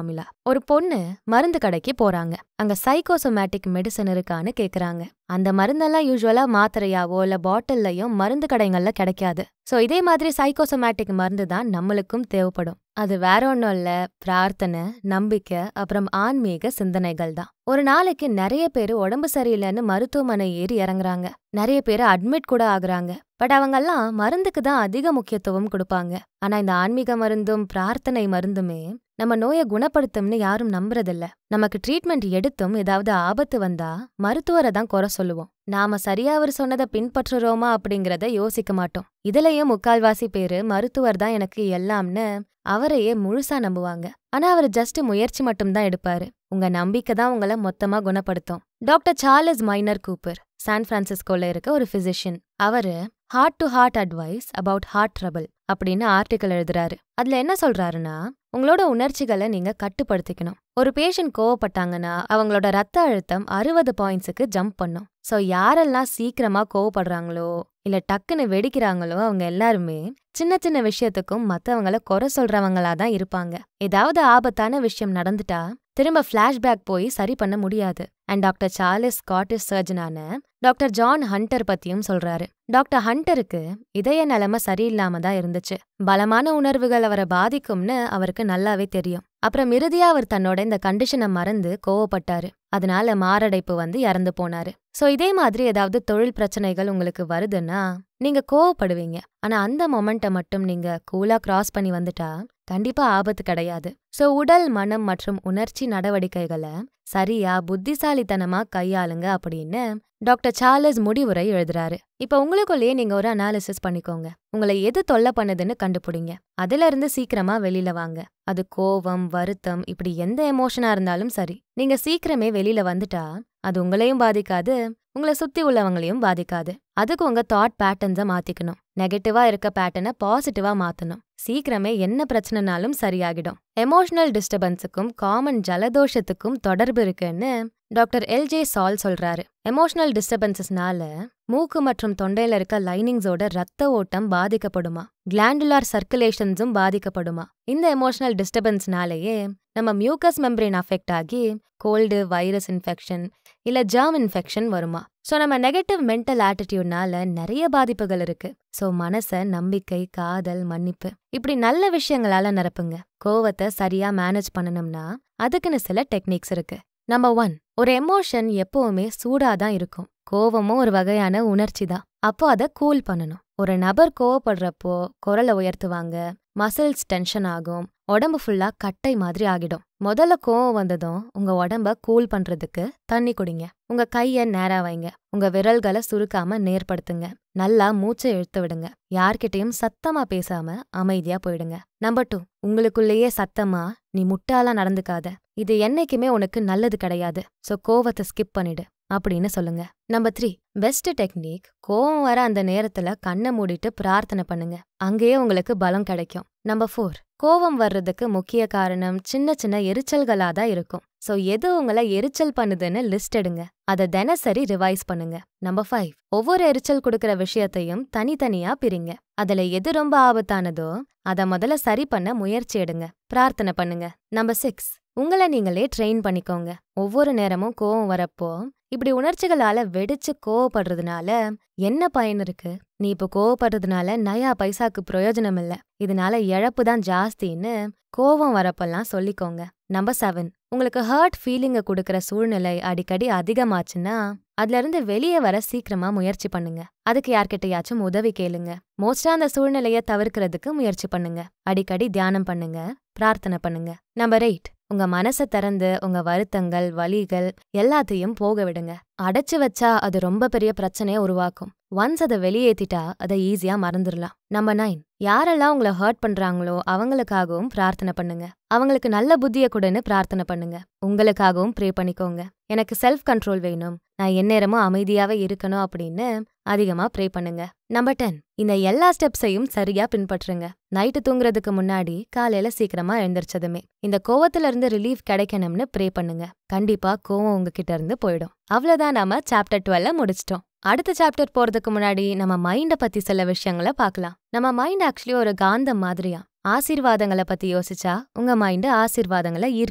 ஒரு பொண்ணு மருந்து கடைக்கு போறாங்க அங்க சைக்கோசோமேட்டிக் மெடிசன் இருக்கான்னு கேக்குறாங்க அந்த மருந்தெல்லாம் யூஸ்வலா மாத்திரையாவோ இல்ல பாட்டில்லையோ மருந்து கடைகள்ல கிடைக்காது சோ இதே மாதிரி சைக்கோசோமேட்டிக் மருந்து தான் நம்மளுக்கும் தேவைப்படும் அது வேற ஒன்றும் இல்ல பிரார்த்தனை நம்பிக்கை அப்புறம் ஆன்மீக சிந்தனைகள் தான் ஒரு நாளைக்கு நிறைய பேர் உடம்பு சரியில்லைன்னு மருத்துவமனை ஏறி இறங்குறாங்க நிறைய பேர் அட்மிட் கூட ஆகுறாங்க பட் அவங்கெல்லாம் மருந்துக்கு தான் அதிக முக்கியத்துவம் கொடுப்பாங்க ஆனா இந்த ஆன்மீக மருந்தும் பிரார்த்தனை மருந்துமே நம்ம நோயை குணப்படுத்தும்னு யாரும் நம்புறதில்ல நமக்கு ட்ரீட்மெண்ட் எடுத்தும் ஏதாவது ஆபத்து வந்தா மருத்துவரை தான் குறை சொல்லுவோம் நாம சரியா அவர் சொன்னதை பின்பற்றுறோமா அப்படிங்கறத யோசிக்க மாட்டோம் இதுலயும் முக்கால்வாசி பேரு மருத்துவர் தான் எனக்கு எல்லாம்னு அவரையே முழுசா நம்புவாங்க ஆனா அவர் ஜஸ்ட் முயற்சி மட்டும் தான் எடுப்பாரு உங்க நம்பிக்கை தான் உங்களை மொத்தமா குணப்படுத்தும் doctor Charles Minor Cooper San பிரான்சிஸ்கோல இருக்க ஒரு பிசிஷியன் அவரு heart to heart advice about heart trouble அப்படின்னு ஆர்டிக்கல் எழுதுறாரு அதுல என்ன சொல்றாருன்னா உங்களோட உணர்ச்சிகளை நீங்க கட்டுப்படுத்திக்கணும் ஒரு பேஷண்ட் கோவப்பட்டாங்கன்னா அவங்களோட ரத்த அழுத்தம் அறுபது பாயிண்ட்ஸுக்கு ஜம்ப் பண்ணும் சோ யாரெல்லாம் சீக்கிரமா கோவப்படுறாங்களோ இல்ல டக்குன்னு வெடிக்கிறாங்களோ அவங்க எல்லாருமே சின்ன சின்ன விஷயத்துக்கும் மத்தவங்கள குறை சொல்றவங்களா தான் இருப்பாங்க ஏதாவது ஆபத்தான விஷயம் நடந்துட்டா திரும்ப ஃபிளாஷ்பேக் போய் சரி பண்ண முடியாது அண்ட் டாக்டர் சார்லஸ் ஸ்காட்டிஷ் சர்ஜனான டாக்டர் ஜான் ஹண்டர் பத்தியும் சொல்றாரு டாக்டர் ஹண்டருக்கு இதய நிலைமை சரியில்லாம தான் இருந்துச்சு பலமான உணர்வுகள் அவரை பாதிக்கும்னு அவருக்கு நல்லாவே தெரியும் அப்புறம் இறுதியா அவர் தன்னோட இந்த கண்டிஷனை மறந்து கோவப்பட்டாரு அதனால மாரடைப்பு வந்து இறந்து போனாரு சோ இதே மாதிரி ஏதாவது தொழில் பிரச்சனைகள் உங்களுக்கு வருதுன்னா நீங்க கோவப்படுவீங்க ஆனா அந்த மொமெண்ட்டை மட்டும் நீங்க கூலா கிராஸ் பண்ணி வந்துட்டா கண்டிப்பா ஆபத்து கிடையாது சோ உடல் மனம் மற்றும் உணர்ச்சி நடவடிக்கைகளை சரியா புத்திசாலித்தனமா கையாளுங்க அப்படின்னு டாக்டர் சார்லஸ் முடிவுரை எழுதுறாரு இப்ப உங்களுக்குள்ளேயே நீங்க ஒரு அனாலிசிஸ் பண்ணிக்கோங்க உங்களை எது தொல்லை பண்ணுதுன்னு கண்டுபிடிங்க அதுல இருந்து சீக்கிரமா வெளியில வாங்க அது கோவம் வருத்தம் இப்படி எந்த எமோஷனா இருந்தாலும் சரி நீங்க சீக்கிரமே வெளியில வந்துட்டா அது உங்களையும் பாதிக்காது உங்களை சுத்தி உள்ளவங்களையும் பாதிக்காது அதுக்கு உங்க தாட் பேட்டர்ன்ஸை மாத்திக்கணும் நெகட்டிவா இருக்க பேட்டர்னை பாசிட்டிவா மாத்தணும் சீக்கிரமே என்ன பிரச்சனைனாலும் சரியாகிடும் எமோஷனல் டிஸ்டர்பன்ஸுக்கும் காமன் ஜலதோஷத்துக்கும் தொடர்பு இருக்குன்னு டாக்டர் எல்ஜே சால் சொல்றாரு எமோஷனல் டிஸ்டர்பன்சஸ்னால மூக்கு மற்றும் தொண்டையில இருக்க லைனிங்ஸோட ரத்த ஓட்டம் பாதிக்கப்படுமா கிளாண்டுலார் சர்க்குலேஷன்ஸும் பாதிக்கப்படுமா இந்த எமோஷனல் டிஸ்டர்பன்ஸ்னாலேயே நம்ம மியூக்கஸ் மெம்பரேன் அஃபெக்ட் ஆகி கோல்டு வைரஸ் இன்ஃபெக்ஷன் இல்ல ஜாம் இன்ஃபெக்ஷன் வருமா ஸோ நம்ம நெகட்டிவ் மென்டல் ஆட்டிடியூட்னால நிறைய பாதிப்புகள் இருக்கு ஸோ மனச நம்பிக்கை காதல் மன்னிப்பு இப்படி நல்ல விஷயங்களால நிரப்புங்க கோவத்தை சரியா மேனேஜ் பண்ணணும்னா அதுக்குன்னு சில டெக்னிக்ஸ் இருக்கு நம்பர் ஒன் ஒரு எமோஷன் எப்பவுமே சூடாதான் இருக்கும் கோவமும் ஒரு வகையான உணர்ச்சி தான் அப்போ அதை கூல் பண்ணணும் ஒரு நபர் கோவப்படுறப்போ குரலை உயர்த்துவாங்க மசில்ஸ் டென்ஷன் ஆகும் உடம்பு ஃபுல்லா கட்டை மாதிரி ஆகிடும் முதல்ல கோவம் வந்ததும் உங்க உடம்ப கூல் பண்றதுக்கு தண்ணி குடிங்க உங்க கைய நேரா வைங்க உங்க விரல்களை சுருக்காம நேர்படுத்துங்க நல்லா மூச்சை இழுத்து விடுங்க யார்கிட்டயும் சத்தமா பேசாம அமைதியா போயிடுங்க நம்பர் டூ உங்களுக்குள்ளேயே சத்தமா நீ முட்டாளா நடந்துக்காத இது என்னைக்குமே உனக்கு நல்லது கிடையாது சோ கோவத்தை ஸ்கிப் பண்ணிடு அப்படின்னு சொல்லுங்க நம்பர் த்ரீ பெஸ்ட் டெக்னிக் கோவம் வர அந்த நேரத்துல கண்ணை மூடிட்டு பிரார்த்தனை பண்ணுங்க அங்கேயே உங்களுக்கு பலம் கிடைக்கும் நம்பர் ஃபோர் கோவம் வர்றதுக்கு முக்கிய காரணம் சின்ன சின்ன எரிச்சல்களா தான் இருக்கும் சோ எது உங்களை எரிச்சல் பண்ணுதுன்னு லிஸ்ட் எடுங்க அதை தினசரி ரிவைஸ் பண்ணுங்க நம்பர் ஃபைவ் ஒவ்வொரு எரிச்சல் கொடுக்கற விஷயத்தையும் தனித்தனியா பிரிங்க அதுல எது ரொம்ப ஆபத்தானதோ அத முதல்ல சரி பண்ண முயற்சி எடுங்க பிரார்த்தனை பண்ணுங்க நம்பர் சிக்ஸ் உங்களை நீங்களே ட்ரெயின் பண்ணிக்கோங்க ஒவ்வொரு நேரமும் கோவம் வரப்போ இப்படி உணர்ச்சிகளால வெடிச்சு கோவப்படுறதுனால என்ன பயன் இருக்கு நீ இப்போ கோவப்படுறதுனால நயா பைசாக்கு பிரயோஜனம் இல்ல இதனால இழப்பு தான் ஜாஸ்தின்னு கோவம் வரப்பெல்லாம் சொல்லிக்கோங்க நம்பர் செவன் உங்களுக்கு ஹர்ட் ஃபீலிங்க கொடுக்கற சூழ்நிலை அடிக்கடி அதிகமாச்சுன்னா அதுல இருந்து வெளியே வர சீக்கிரமா முயற்சி பண்ணுங்க அதுக்கு யார்கிட்டயாச்சும் உதவி கேளுங்க மோஸ்டா அந்த சூழ்நிலைய தவிர்க்கிறதுக்கு முயற்சி பண்ணுங்க அடிக்கடி தியானம் பண்ணுங்க பிரார்த்தனை பண்ணுங்க நம்பர் எயிட் உங்க மனசை திறந்து உங்க வருத்தங்கள் வலிகள் எல்லாத்தையும் போக விடுங்க அடைச்சு வச்சா அது ரொம்ப பெரிய பிரச்சனையை உருவாக்கும் ஒன்ஸ் அதை வெளியேத்திட்டா அதை ஈஸியா மறந்துடலாம் நம்பர் நைன் யாரெல்லாம் உங்களை ஹர்ட் பண்றாங்களோ அவங்களுக்காகவும் பிரார்த்தனை பண்ணுங்க அவங்களுக்கு நல்ல புத்திய கூடன்னு பிரார்த்தனை பண்ணுங்க உங்களுக்காகவும் ப்ரே பண்ணிக்கோங்க எனக்கு செல்ஃப் கண்ட்ரோல் வேணும் நான் எந்நேரமும் அமைதியாவே இருக்கணும் அப்படின்னு அதிகமா ப்ரே பண்ணுங்க நம்பர் டென் இந்த எல்லா ஸ்டெப்ஸையும் சரியா பின்பற்றுங்க நைட்டு தூங்குறதுக்கு முன்னாடி காலையில சீக்கிரமா எழுந்திரிச்சதுமே இந்த கோவத்துல இருந்து ரிலீஃப் கிடைக்கணும்னு ப்ரே பண்ணுங்க கண்டிப்பா கோவம் உங்ககிட்ட இருந்து போயிடும் அவ்வளவுதான் நாம சாப்டர் டுவெல்ல முடிச்சிட்டோம் அடுத்த சாப்டர் போறதுக்கு முன்னாடி நம்ம மைண்ட பத்தி சில விஷயங்களை பார்க்கலாம் நம்ம மைண்ட் ஆக்சுவலி ஒரு காந்தம் மாதிரியா ஆசீர்வாதங்களை பத்தி யோசிச்சா உங்க மைண்ட் ஆசீர்வாதங்களை ஈர்க்குமா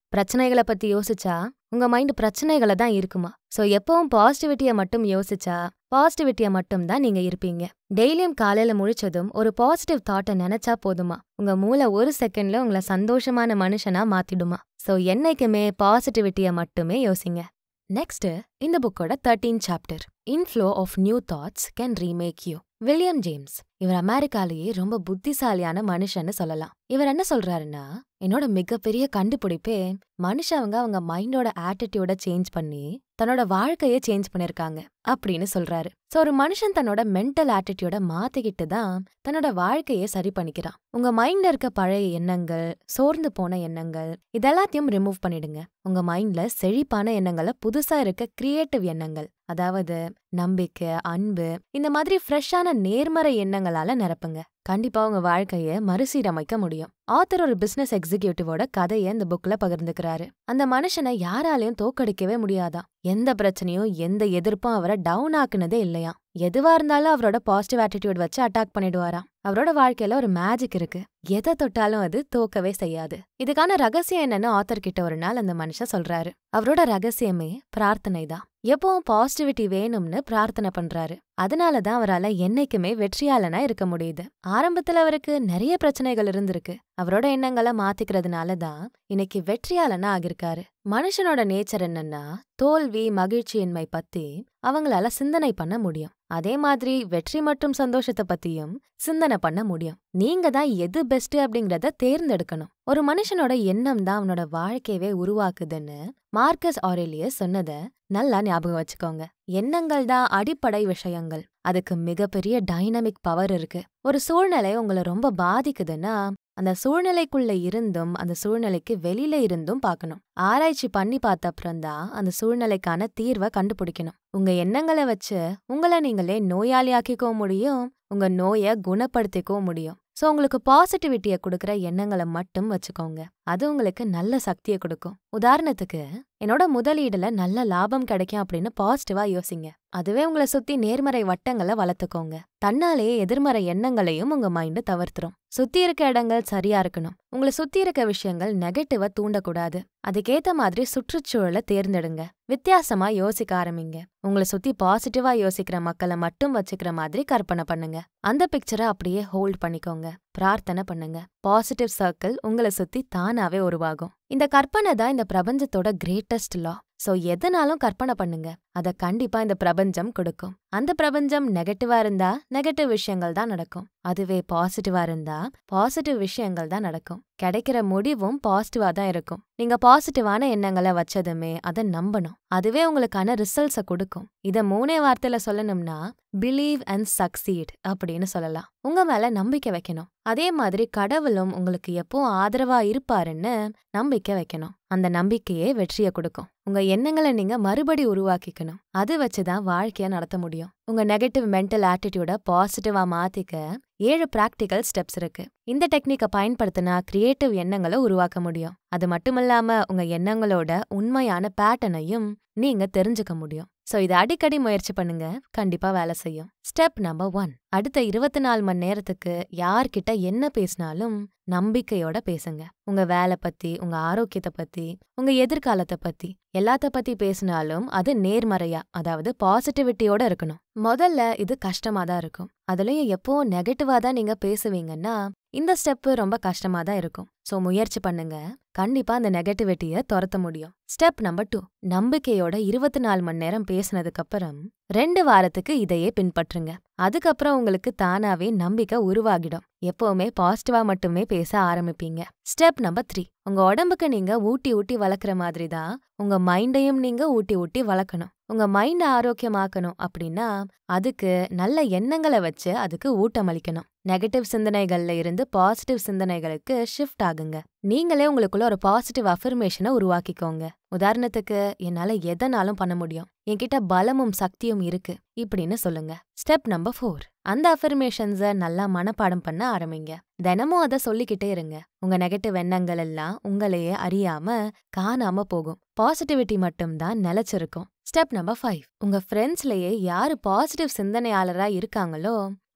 பிரச்சனைகளை பத்தி யோசிச்சா உங்க மைண்ட் பிரச்சனைகளை தான் இருக்குமா சோ எப்பவும் பாசிட்டிவிட்டியை மட்டும் யோசிச்சா பாசிட்டிவிட்டியை மட்டும் தான் நீங்க இருப்பீங்க டெய்லியும் காலையில முழிச்சதும் ஒரு பாசிட்டிவ் தாட்டை நினைச்சா போதுமா உங்க மூளை ஒரு செகண்ட்ல உங்களை சந்தோஷமான மனுஷனா மாத்திடுமா சோ என்னைக்குமே பாசிட்டிவிட்டியை மட்டுமே யோசிங்க நெக்ஸ்ட் இந்த புக்கோட thirteen chapter inflow of new thoughts can remake you William James இவர் அமெரிக்காலேயே ரொம்ப புத்திசாலியான மனுஷன்னு சொல்லலாம் இவர் என்ன சொல்றாருன்னா என்னோட மிகப்பெரிய கண்டுபிடிப்பே மனுஷவங்க அவங்க மைண்டோட ஆட்டிடியூட சேஞ்ச் பண்ணி தன்னோட வாழ்க்கைய சேஞ்ச் பண்ணிருக்காங்க அப்படின்னு சொல்றாரு சோ ஒரு மனுஷன் தன்னோட மென்டல் ஆட்டிடியூட மாத்திக்கிட்டு தான் தன்னோட வாழ்க்கைய சரி பண்ணிக்கிறான் உங்க மைண்ட்ல இருக்க பழைய எண்ணங்கள் சோர்ந்து போன எண்ணங்கள் இதெல்லாத்தையும் ரிமூவ் பண்ணிடுங்க உங்க மைண்ட்ல செழிப்பான எண்ணங்களை புதுசா இருக்க கிரியேட்டிவ் எண்ணங்கள் அதாவது நம்பிக்கை அன்பு இந்த மாதிரி ஃப்ரெஷ்ஷான நேர்மறை எண்ணங்களால நிரப்புங்க கண்டிப்பா உங்க வாழ்க்கைய மறுசீரமைக்க முடியும் ஆத்தர் ஒரு பிசினஸ் எக்ஸிகியூட்டிவோட கதையை இந்த புக்ல பகிர்ந்துக்கிறாரு அந்த மனுஷனை யாராலையும் தோக்கடிக்கவே முடியாதான் எந்த பிரச்சனையும் எந்த எதிர்ப்பும் அவரை டவுன் ஆக்குனதே இல்லையா எதுவா இருந்தாலும் அவரோட பாசிட்டிவ் ஆட்டிடியூட் வச்சு அட்டாக் பண்ணிடுவாராம் அவரோட வாழ்க்கையில ஒரு மேஜிக் இருக்கு எதை தொட்டாலும் அது தோக்கவே செய்யாது இதுக்கான ரகசியம் என்னன்னு ஆத்தர் கிட்ட ஒரு நாள் அந்த மனுஷன் சொல்றாரு அவரோட ரகசியமே பிரார்த்தனை தான் எப்பவும் பாசிட்டிவிட்டி வேணும்னு பிரார்த்தனை பண்றாரு அதனாலதான் அவரால என்னைக்குமே வெற்றியாளனா இருக்க முடியுது ஆரம்பத்துல அவருக்கு நிறைய பிரச்சனைகள் இருந்திருக்கு அவரோட எண்ணங்களை மாத்திக்கிறதுனால தான் இன்னைக்கு வெற்றியாளனா ஆகிருக்காரு மனுஷனோட நேச்சர் என்னன்னா தோல்வி மகிழ்ச்சியின்மை பத்தி அவங்களால சிந்தனை பண்ண முடியும் அதே மாதிரி வெற்றி மற்றும் சந்தோஷத்தை பத்தியும் சிந்தனை பண்ண முடியும் நீங்க தான் எது பெஸ்ட் அப்படிங்கறத தேர்ந்தெடுக்கணும் ஒரு மனுஷனோட எண்ணம் தான் அவனோட வாழ்க்கையவே உருவாக்குதுன்னு மார்க்கஸ் ஆரேலியஸ் சொன்னத நல்லா ஞாபகம் வச்சுக்கோங்க எண்ணங்கள் தான் அடிப்படை விஷயங்கள் அதுக்கு மிகப்பெரிய டைனமிக் பவர் இருக்கு ஒரு சூழ்நிலை உங்களை ரொம்ப பாதிக்குதுன்னா அந்த சூழ்நிலைக்குள்ள இருந்தும் அந்த சூழ்நிலைக்கு வெளியில இருந்தும் பார்க்கணும் ஆராய்ச்சி பண்ணி பார்த்த அப்புறம்தான் அந்த சூழ்நிலைக்கான தீர்வை கண்டுபிடிக்கணும் உங்க எண்ணங்களை வச்சு உங்களை நீங்களே நோயாளியாக்கிக்கவும் முடியும் உங்க நோயை குணப்படுத்திக்கவும் முடியும் சோ உங்களுக்கு பாசிட்டிவிட்டியை கொடுக்குற எண்ணங்களை மட்டும் வச்சுக்கோங்க அது உங்களுக்கு நல்ல சக்தியை கொடுக்கும் உதாரணத்துக்கு என்னோட முதலீடுல நல்ல லாபம் கிடைக்கும் அப்படின்னு பாசிட்டிவா யோசிங்க அதுவே உங்களை சுத்தி நேர்மறை வட்டங்களை வளர்த்துக்கோங்க தன்னாலேயே எதிர்மறை எண்ணங்களையும் உங்க மைண்டு தவிர்த்துரும் சுத்தி இருக்க இடங்கள் சரியா இருக்கணும் உங்களை சுத்தி இருக்க விஷயங்கள் நெகட்டிவா தூண்டக்கூடாது அதுக்கேத்த மாதிரி சுற்றுச்சூழலை தேர்ந்தெடுங்க வித்தியாசமா யோசிக்க ஆரம்பிங்க உங்களை சுத்தி பாசிட்டிவா யோசிக்கிற மக்களை மட்டும் வச்சுக்கிற மாதிரி கற்பனை பண்ணுங்க அந்த பிக்சரை அப்படியே ஹோல்ட் பண்ணிக்கோங்க பிரார்த்தனை பண்ணுங்க பாசிட்டிவ் சர்க்கிள் உங்களை சுத்தி தானாவே உருவாகும் இந்த கற்பனை தான் இந்த பிரபஞ்சத்தோட கிரேட்டஸ்ட் லா சோ எதனாலும் கற்பனை பண்ணுங்க அத கண்டிப்பா இந்த பிரபஞ்சம் கொடுக்கும் அந்த பிரபஞ்சம் நெகட்டிவா இருந்தா நெகட்டிவ் விஷயங்கள் தான் நடக்கும் அதுவே பாசிட்டிவா இருந்தா பாசிட்டிவ் விஷயங்கள் தான் நடக்கும் கிடைக்கிற முடிவும் பாசிட்டிவா தான் இருக்கும் நீங்க பாசிட்டிவான எண்ணங்களை வச்சதுமே அதை நம்பணும் அதுவே உங்களுக்கான ரிசல்ட்ஸை கொடுக்கும் இத மூணே வார்த்தையில சொல்லணும்னா பிலீவ் அண்ட் சக்சீட் அப்படின்னு சொல்லலாம் உங்க மேல நம்பிக்கை வைக்கணும் அதே மாதிரி கடவுளும் உங்களுக்கு எப்போ ஆதரவா இருப்பாருன்னு நம்பிக்கை வைக்கணும் அந்த நம்பிக்கையே வெற்றியை கொடுக்கும் உங்க எண்ணங்களை நீங்க மறுபடி உருவாக்கிக்கணும் அது வச்சுதான் வாழ்க்கைய நடத்த முடியும் உங்க நெகட்டிவ் மென்டல் ஆட்டிடியூட பாசிட்டிவா மாத்திக்க ஏழு பிராக்டிக்கல் ஸ்டெப்ஸ் இருக்கு இந்த டெக்னிக்கை பயன்படுத்தினா கிரியேட்டிவ் எண்ணங்களை உருவாக்க முடியும் அது மட்டுமல்லாம உங்க எண்ணங்களோட உண்மையான பேட்டர்னையும் நீங்க தெரிஞ்சுக்க முடியும் சோ இதை அடிக்கடி முயற்சி பண்ணுங்க கண்டிப்பா வேலை செய்யும் ஸ்டெப் நம்பர் ஒன் அடுத்த இருபத்தி நாலு மணி நேரத்துக்கு யார்கிட்ட என்ன பேசினாலும் நம்பிக்கையோட பேசுங்க உங்க வேலை பத்தி உங்க ஆரோக்கியத்தை பத்தி உங்க எதிர்காலத்தை பத்தி எல்லாத்த பத்தி பேசினாலும் அது நேர்மறையா அதாவது பாசிட்டிவிட்டியோட இருக்கணும் முதல்ல இது கஷ்டமா தான் இருக்கும் அதுலயும் எப்போ நெகட்டிவா தான் நீங்க பேசுவீங்கன்னா இந்த ஸ்டெப் ரொம்ப கஷ்டமா தான் இருக்கும் சோ முயற்சி பண்ணுங்க கண்டிப்பா அந்த நெகட்டிவிட்டிய துரத்த முடியும் ஸ்டெப் நம்பர் டூ நம்பிக்கையோட இருபத்தி நாலு மணி நேரம் பேசினதுக்கு அப்புறம் ரெண்டு வாரத்துக்கு இதையே பின்பற்றுங்க அதுக்கப்புறம் உங்களுக்கு தானாவே நம்பிக்கை உருவாகிடும் எப்பவுமே பாசிட்டிவா மட்டுமே பேச ஆரம்பிப்பீங்க ஸ்டெப் நம்பர் த்ரீ உங்க உடம்புக்கு நீங்க ஊட்டி ஊட்டி வளர்க்குற மாதிரி தான் உங்க மைண்டையும் நீங்க ஊட்டி ஊட்டி வளர்க்கணும் உங்க மைண்ட ஆரோக்கியமாக்கணும் அப்படின்னா அதுக்கு நல்ல எண்ணங்களை வச்சு அதுக்கு ஊட்டமளிக்கணும் நெகட்டிவ் சிந்தனைகள்ல இருந்து பாசிட்டிவ் சிந்தனைகளுக்கு ஷிஃப்ட் ஆகுங்க நீங்களே உங்களுக்குள்ள ஒரு பாசிட்டிவ் அஃபர்மேஷனை உருவாக்கிக்கோங்க உதாரணத்துக்கு என்னால எதனாலும் பண்ண முடியும் என்கிட்ட பலமும் சக்தியும் இருக்கு இப்படின்னு சொல்லுங்க ஸ்டெப் நம்பர் ஃபோர் அந்த அஃபர்மேஷன்ஸை நல்லா மனப்பாடம் பண்ண ஆரம்பிங்க தினமும் அதை சொல்லிக்கிட்டே இருங்க உங்க நெகட்டிவ் எண்ணங்கள் எல்லாம் உங்களையே அறியாம காணாம போகும் பாசிட்டிவிட்டி மட்டும்தான் நிலைச்சிருக்கும் ஸ்டெப் நம்பர் ஃபைவ் உங்க ஃப்ரெண்ட்ஸ்லயே யாரு பாசிட்டிவ் சிந்தனையாளரா இருக்காங்களோ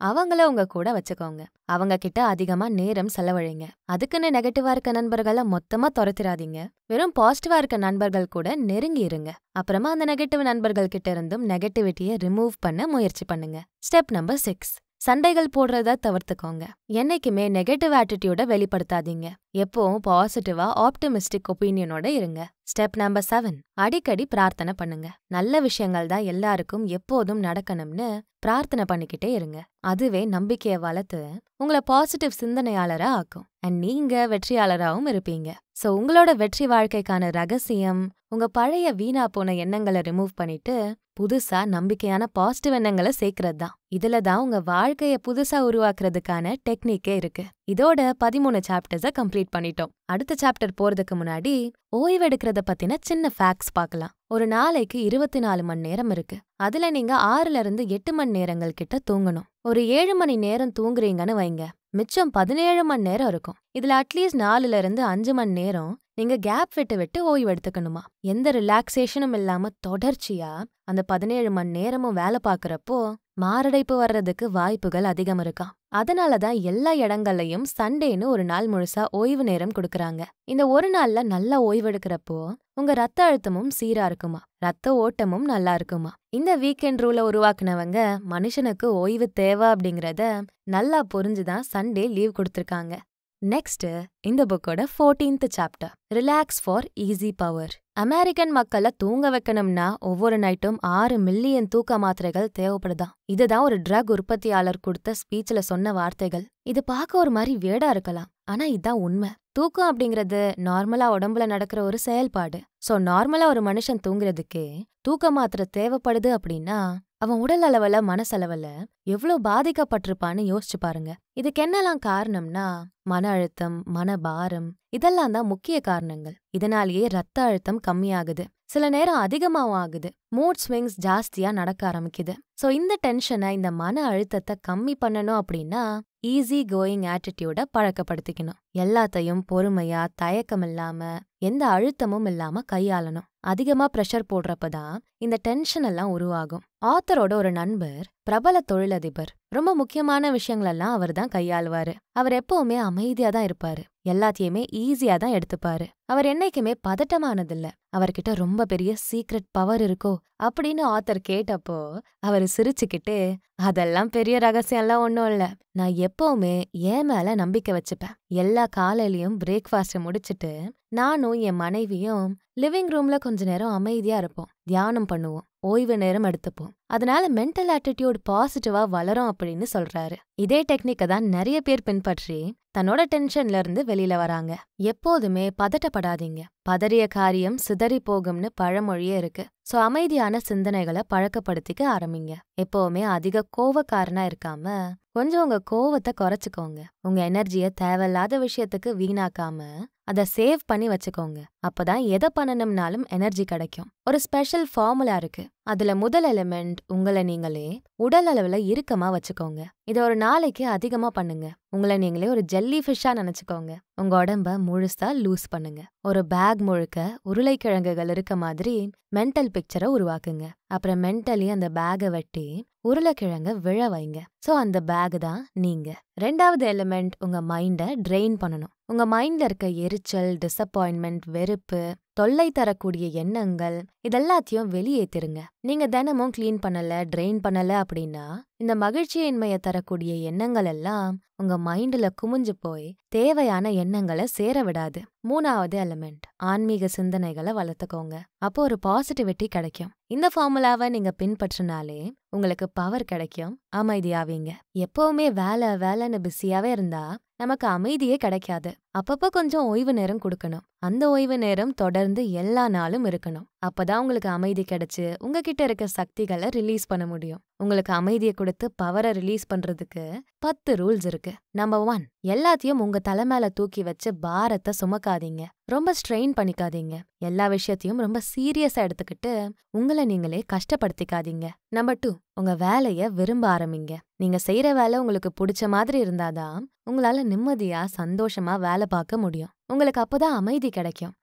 அவங்கள உங்க கூட வச்சுக்கோங்க அவங்க கிட்ட அதிகமா நேரம் செலவழிங்க அதுக்குன்னு நெகட்டிவா இருக்க நண்பர்களை மொத்தமா துரத்திராதீங்க வெறும் பாசிட்டிவா இருக்க நண்பர்கள் கூட நெருங்கி இருங்க அப்புறமா அந்த நெகட்டிவ் நண்பர்கள் கிட்ட இருந்தும் நெகட்டிவிட்டியை ரிமூவ் பண்ண முயற்சி பண்ணுங்க ஸ்டெப் நம்பர் சிக்ஸ் சண்டைகள் போடுறத தவிர்த்துக்கோங்க என்னைக்குமே நெகட்டிவ் ஆட்டிடியூட வெளிப்படுத்தாதீங்க எப்பவும் பாசிட்டிவா ஆப்டிமிஸ்டிக் ஒப்பீனியனோட இருங்க ஸ்டெப் நம்பர் செவன் அடிக்கடி பிரார்த்தனை பண்ணுங்க நல்ல விஷயங்கள் தான் எல்லாருக்கும் எப்போதும் நடக்கணும்னு பிரார்த்தனை பண்ணிக்கிட்டே இருங்க அதுவே நம்பிக்கையை வளர்த்து உங்களை பாசிட்டிவ் சிந்தனையாளரா ஆக்கும் அண்ட் நீங்க வெற்றியாளராகவும் இருப்பீங்க சோ உங்களோட வெற்றி வாழ்க்கைக்கான ரகசியம் உங்க பழைய வீணா போன எண்ணங்களை ரிமூவ் பண்ணிட்டு புதுசா நம்பிக்கையான பாசிட்டிவ் எண்ணங்களை சேர்க்கறது தான் இதுல தான் உங்க வாழ்க்கைய புதுசா உருவாக்குறதுக்கான டெக்னிக்கே இருக்கு இதோட பதிமூணு சாப்டர்ஸ கம்ப்ளீட் பண்ணிட்டோம் அடுத்த சாப்டர் போறதுக்கு முன்னாடி ஓய்வெடுக்கிறத பத்தின சின்ன ஃபேக்ட்ஸ் பார்க்கலாம் ஒரு நாளைக்கு இருபத்தி நாலு மணி நேரம் இருக்கு அதுல நீங்க ஆறுல இருந்து எட்டு மணி நேரங்கள் கிட்ட தூங்கணும் ஒரு ஏழு மணி நேரம் தூங்குறீங்கன்னு வைங்க மிச்சம் பதினேழு மணி நேரம் இருக்கும் இதுல அட்லீஸ்ட் நாலுல இருந்து அஞ்சு மணி நேரம் நீங்க கேப் விட்டு விட்டு ஓய்வு எடுத்துக்கணுமா எந்த ரிலாக்ஸேஷனும் இல்லாம தொடர்ச்சியா அந்த பதினேழு மணி நேரமும் வேலை பார்க்கறப்போ மாரடைப்பு வர்றதுக்கு வாய்ப்புகள் அதிகம் இருக்காம் அதனால தான் எல்லா இடங்கள்லயும் சண்டேன்னு ஒரு நாள் முழுசா ஓய்வு நேரம் கொடுக்கறாங்க இந்த ஒரு நாள்ல நல்லா ஓய்வெடுக்கிறப்போ உங்க ரத்த அழுத்தமும் சீரா இருக்குமா ரத்த ஓட்டமும் நல்லா இருக்குமா இந்த வீக்கெண்ட் ரூல உருவாக்குனவங்க மனுஷனுக்கு ஓய்வு தேவை அப்படிங்கறத நல்லா புரிஞ்சுதான் சண்டே லீவ் கொடுத்திருக்காங்க நெக்ஸ்ட் இந்த புக்கோட fourteenth chapter relax for easy power American மக்களை தூங்க வைக்கணும்னா ஒவ்வொரு நைட்டும் ஆறு மில்லியன் தூக்க மாத்திரைகள் தேவைப்படுதாம் இதுதான் ஒரு ட்ரக் உற்பத்தியாளர் கொடுத்த ஸ்பீச்ல சொன்ன வார்த்தைகள் இது பார்க்க ஒரு மாதிரி வேடா இருக்கலாம் ஆனா இதுதான் உண்மை தூக்கம் அப்படிங்கிறது நார்மலா உடம்புல நடக்கிற ஒரு செயல்பாடு சோ நார்மலா ஒரு மனுஷன் தூங்குறதுக்கே தூக்க மாத்திரை தேவைப்படுது அப்படின்னா அவன் உடல் அளவுல மனசளவுல எவ்வளவு பாதிக்கப்பட்டிருப்பான்னு யோசிச்சு பாருங்க இதுக்கு என்னெல்லாம் காரணம்னா மன அழுத்தம் மனபாரம் இதெல்லாம் தான் முக்கிய காரணங்கள் இதனாலேயே ரத்த அழுத்தம் கம்மியாகுது சில நேரம் அதிகமாவும் ஆகுது மூட் ஸ்விங்ஸ் ஜாஸ்தியா நடக்க ஆரம்பிக்குது சோ இந்த டென்ஷனை இந்த மன அழுத்தத்தை கம்மி பண்ணணும் அப்படின்னா ஈஸி கோயிங் ஆட்டிடியூட பழக்கப்படுத்திக்கணும் எல்லாத்தையும் பொறுமையா தயக்கம் இல்லாம எந்த அழுத்தமும் இல்லாம கையாளணும் அதிகமா ப்ரெஷர் போடுறப்பதான் இந்த டென்ஷன் எல்லாம் உருவாகும் ஆத்தரோட ஒரு நண்பர் பிரபல தொழிலதிபர் ரொம்ப முக்கியமான விஷயங்களெல்லாம் அவர் தான் கையாளுவாரு அவர் எப்பவுமே அமைதியா தான் இருப்பாரு எல்லாத்தையுமே ஈஸியா தான் எடுத்துப்பாரு அவர் என்னைக்குமே பதட்டமானதில்ல அவர்கிட்ட ரொம்ப பெரிய சீக்ரெட் பவர் இருக்கோ அப்படின்னு ஆத்தர் கேட்டப்போ அவர் சிரிச்சுக்கிட்டு அதெல்லாம் பெரிய ரகசியம்லாம் ஒன்றும் இல்ல நான் எப்பவுமே என் மேல நம்பிக்கை வச்சுப்பேன் எல்லா காலையிலயும் பிரேக்ஃபாஸ்ட் முடிச்சிட்டு நானும் என் மனைவியும் லிவிங் ரூம்ல கொஞ்ச நேரம் அமைதியா இருப்போம் தியானம் பண்ணுவோம் ஓய்வு நேரம் எடுத்துப்போம் அதனால மென்டல் ஆட்டிடியூட் பாசிட்டிவா வளரும் அப்படின்னு சொல்றாரு இதே டெக்னிக்கை தான் நிறைய பேர் பின்பற்றி தன்னோட டென்ஷன்ல இருந்து வெளியில வராங்க எப்போதுமே பதட்டப்படாதீங்க பதறிய காரியம் சிதறி போகும்னு பழமொழியே இருக்கு சோ அமைதியான சிந்தனைகளை பழக்கப்படுத்திக்க ஆரம்பிங்க எப்பவுமே அதிக கோவக்காரனா இருக்காம கொஞ்சம் உங்க கோவத்தை குறைச்சுக்கோங்க உங்க எனர்ஜிய தேவையில்லாத விஷயத்துக்கு வீணாக்காம அதை சேவ் பண்ணி வச்சுக்கோங்க அப்பதான் எதை பண்ணணும்னாலும் எனர்ஜி கிடைக்கும் ஒரு ஸ்பெஷல் ஃபார்முலா இருக்கு அதுல முதல் எலிமெண்ட் உங்களை நீங்களே உடல் அளவுல இறுக்கமா வச்சுக்கோங்க இத ஒரு நாளைக்கு அதிகமா பண்ணுங்க உங்களை நீங்களே ஒரு ஜெல்லி ஃபிஷ்ஷா நினைச்சுக்கோங்க உங்க உடம்ப முழுசா லூஸ் பண்ணுங்க ஒரு பேக் முழுக்க உருளைக்கிழங்குகள் இருக்க மாதிரி மென்டல் பிக்சரை உருவாக்குங்க அப்புறம் மென்டலி அந்த பேகை வெட்டி உருளைக்கிழங்க விழ வைங்க சோ அந்த பேக் தான் நீங்க ரெண்டாவது எலிமெண்ட் உங்க மைண்ட ட்ரெயின் பண்ணணும் உங்க மைண்ட்ல இருக்க எரிச்சல் டிசப்பாயின்மெண்ட் வெறுப்பு தொல்லை தரக்கூடிய எண்ணங்கள் இதெல்லாத்தையும் வெளியேத்திருங்க நீங்க தினமும் க்ளீன் பண்ணல ட்ரெயின் பண்ணல அப்படின்னா இந்த மகிழ்ச்சியின்மையை தரக்கூடிய எண்ணங்கள் எல்லாம் உங்க மைண்ட்ல குமிஞ்சு போய் தேவையான எண்ணங்களை சேர விடாது மூணாவது எலிமெண்ட் ஆன்மீக சிந்தனைகளை வளர்த்துக்கோங்க அப்போ ஒரு பாசிட்டிவிட்டி கிடைக்கும் இந்த ஃபார்முலாவை நீங்க பின்பற்றினாலே உங்களுக்கு பவர் கிடைக்கும் அமைதியாவீங்க எப்பவுமே வேலை வேலைன்னு பிஸியாவே இருந்தா நமக்கு அமைதியே கிடைக்காது அப்பப்போ கொஞ்சம் ஓய்வு நேரம் கொடுக்கணும் அந்த ஓய்வு நேரம் தொடர்ந்து எல்லா நாளும் இருக்கணும் அப்பதான் உங்களுக்கு அமைதி கிடைச்சு உங்ககிட்ட இருக்க சக்திகளை ரிலீஸ் பண்ண முடியும் உங்களுக்கு அமைதியை கொடுத்து பவரை ரிலீஸ் பண்றதுக்கு பத்து ரூல்ஸ் இருக்கு நம்பர் ஒன் எல்லாத்தையும் உங்க தலை மேல தூக்கி வச்சு பாரத்தை சுமக்காதீங்க ரொம்ப ஸ்ட்ரெயின் பண்ணிக்காதீங்க எல்லா விஷயத்தையும் ரொம்ப சீரியஸா எடுத்துக்கிட்டு உங்களை நீங்களே கஷ்டப்படுத்திக்காதீங்க நம்பர் டூ உங்க வேலைய விரும்ப ஆரம்பிங்க நீங்க செய்யற வேலை உங்களுக்கு பிடிச்ச மாதிரி இருந்தாதான் உங்களால நிம்மதியா சந்தோஷமா வேலை பார்க்க முடியும் உங்களுக்கு அப்பதான் அமைதி கிடைக்கும்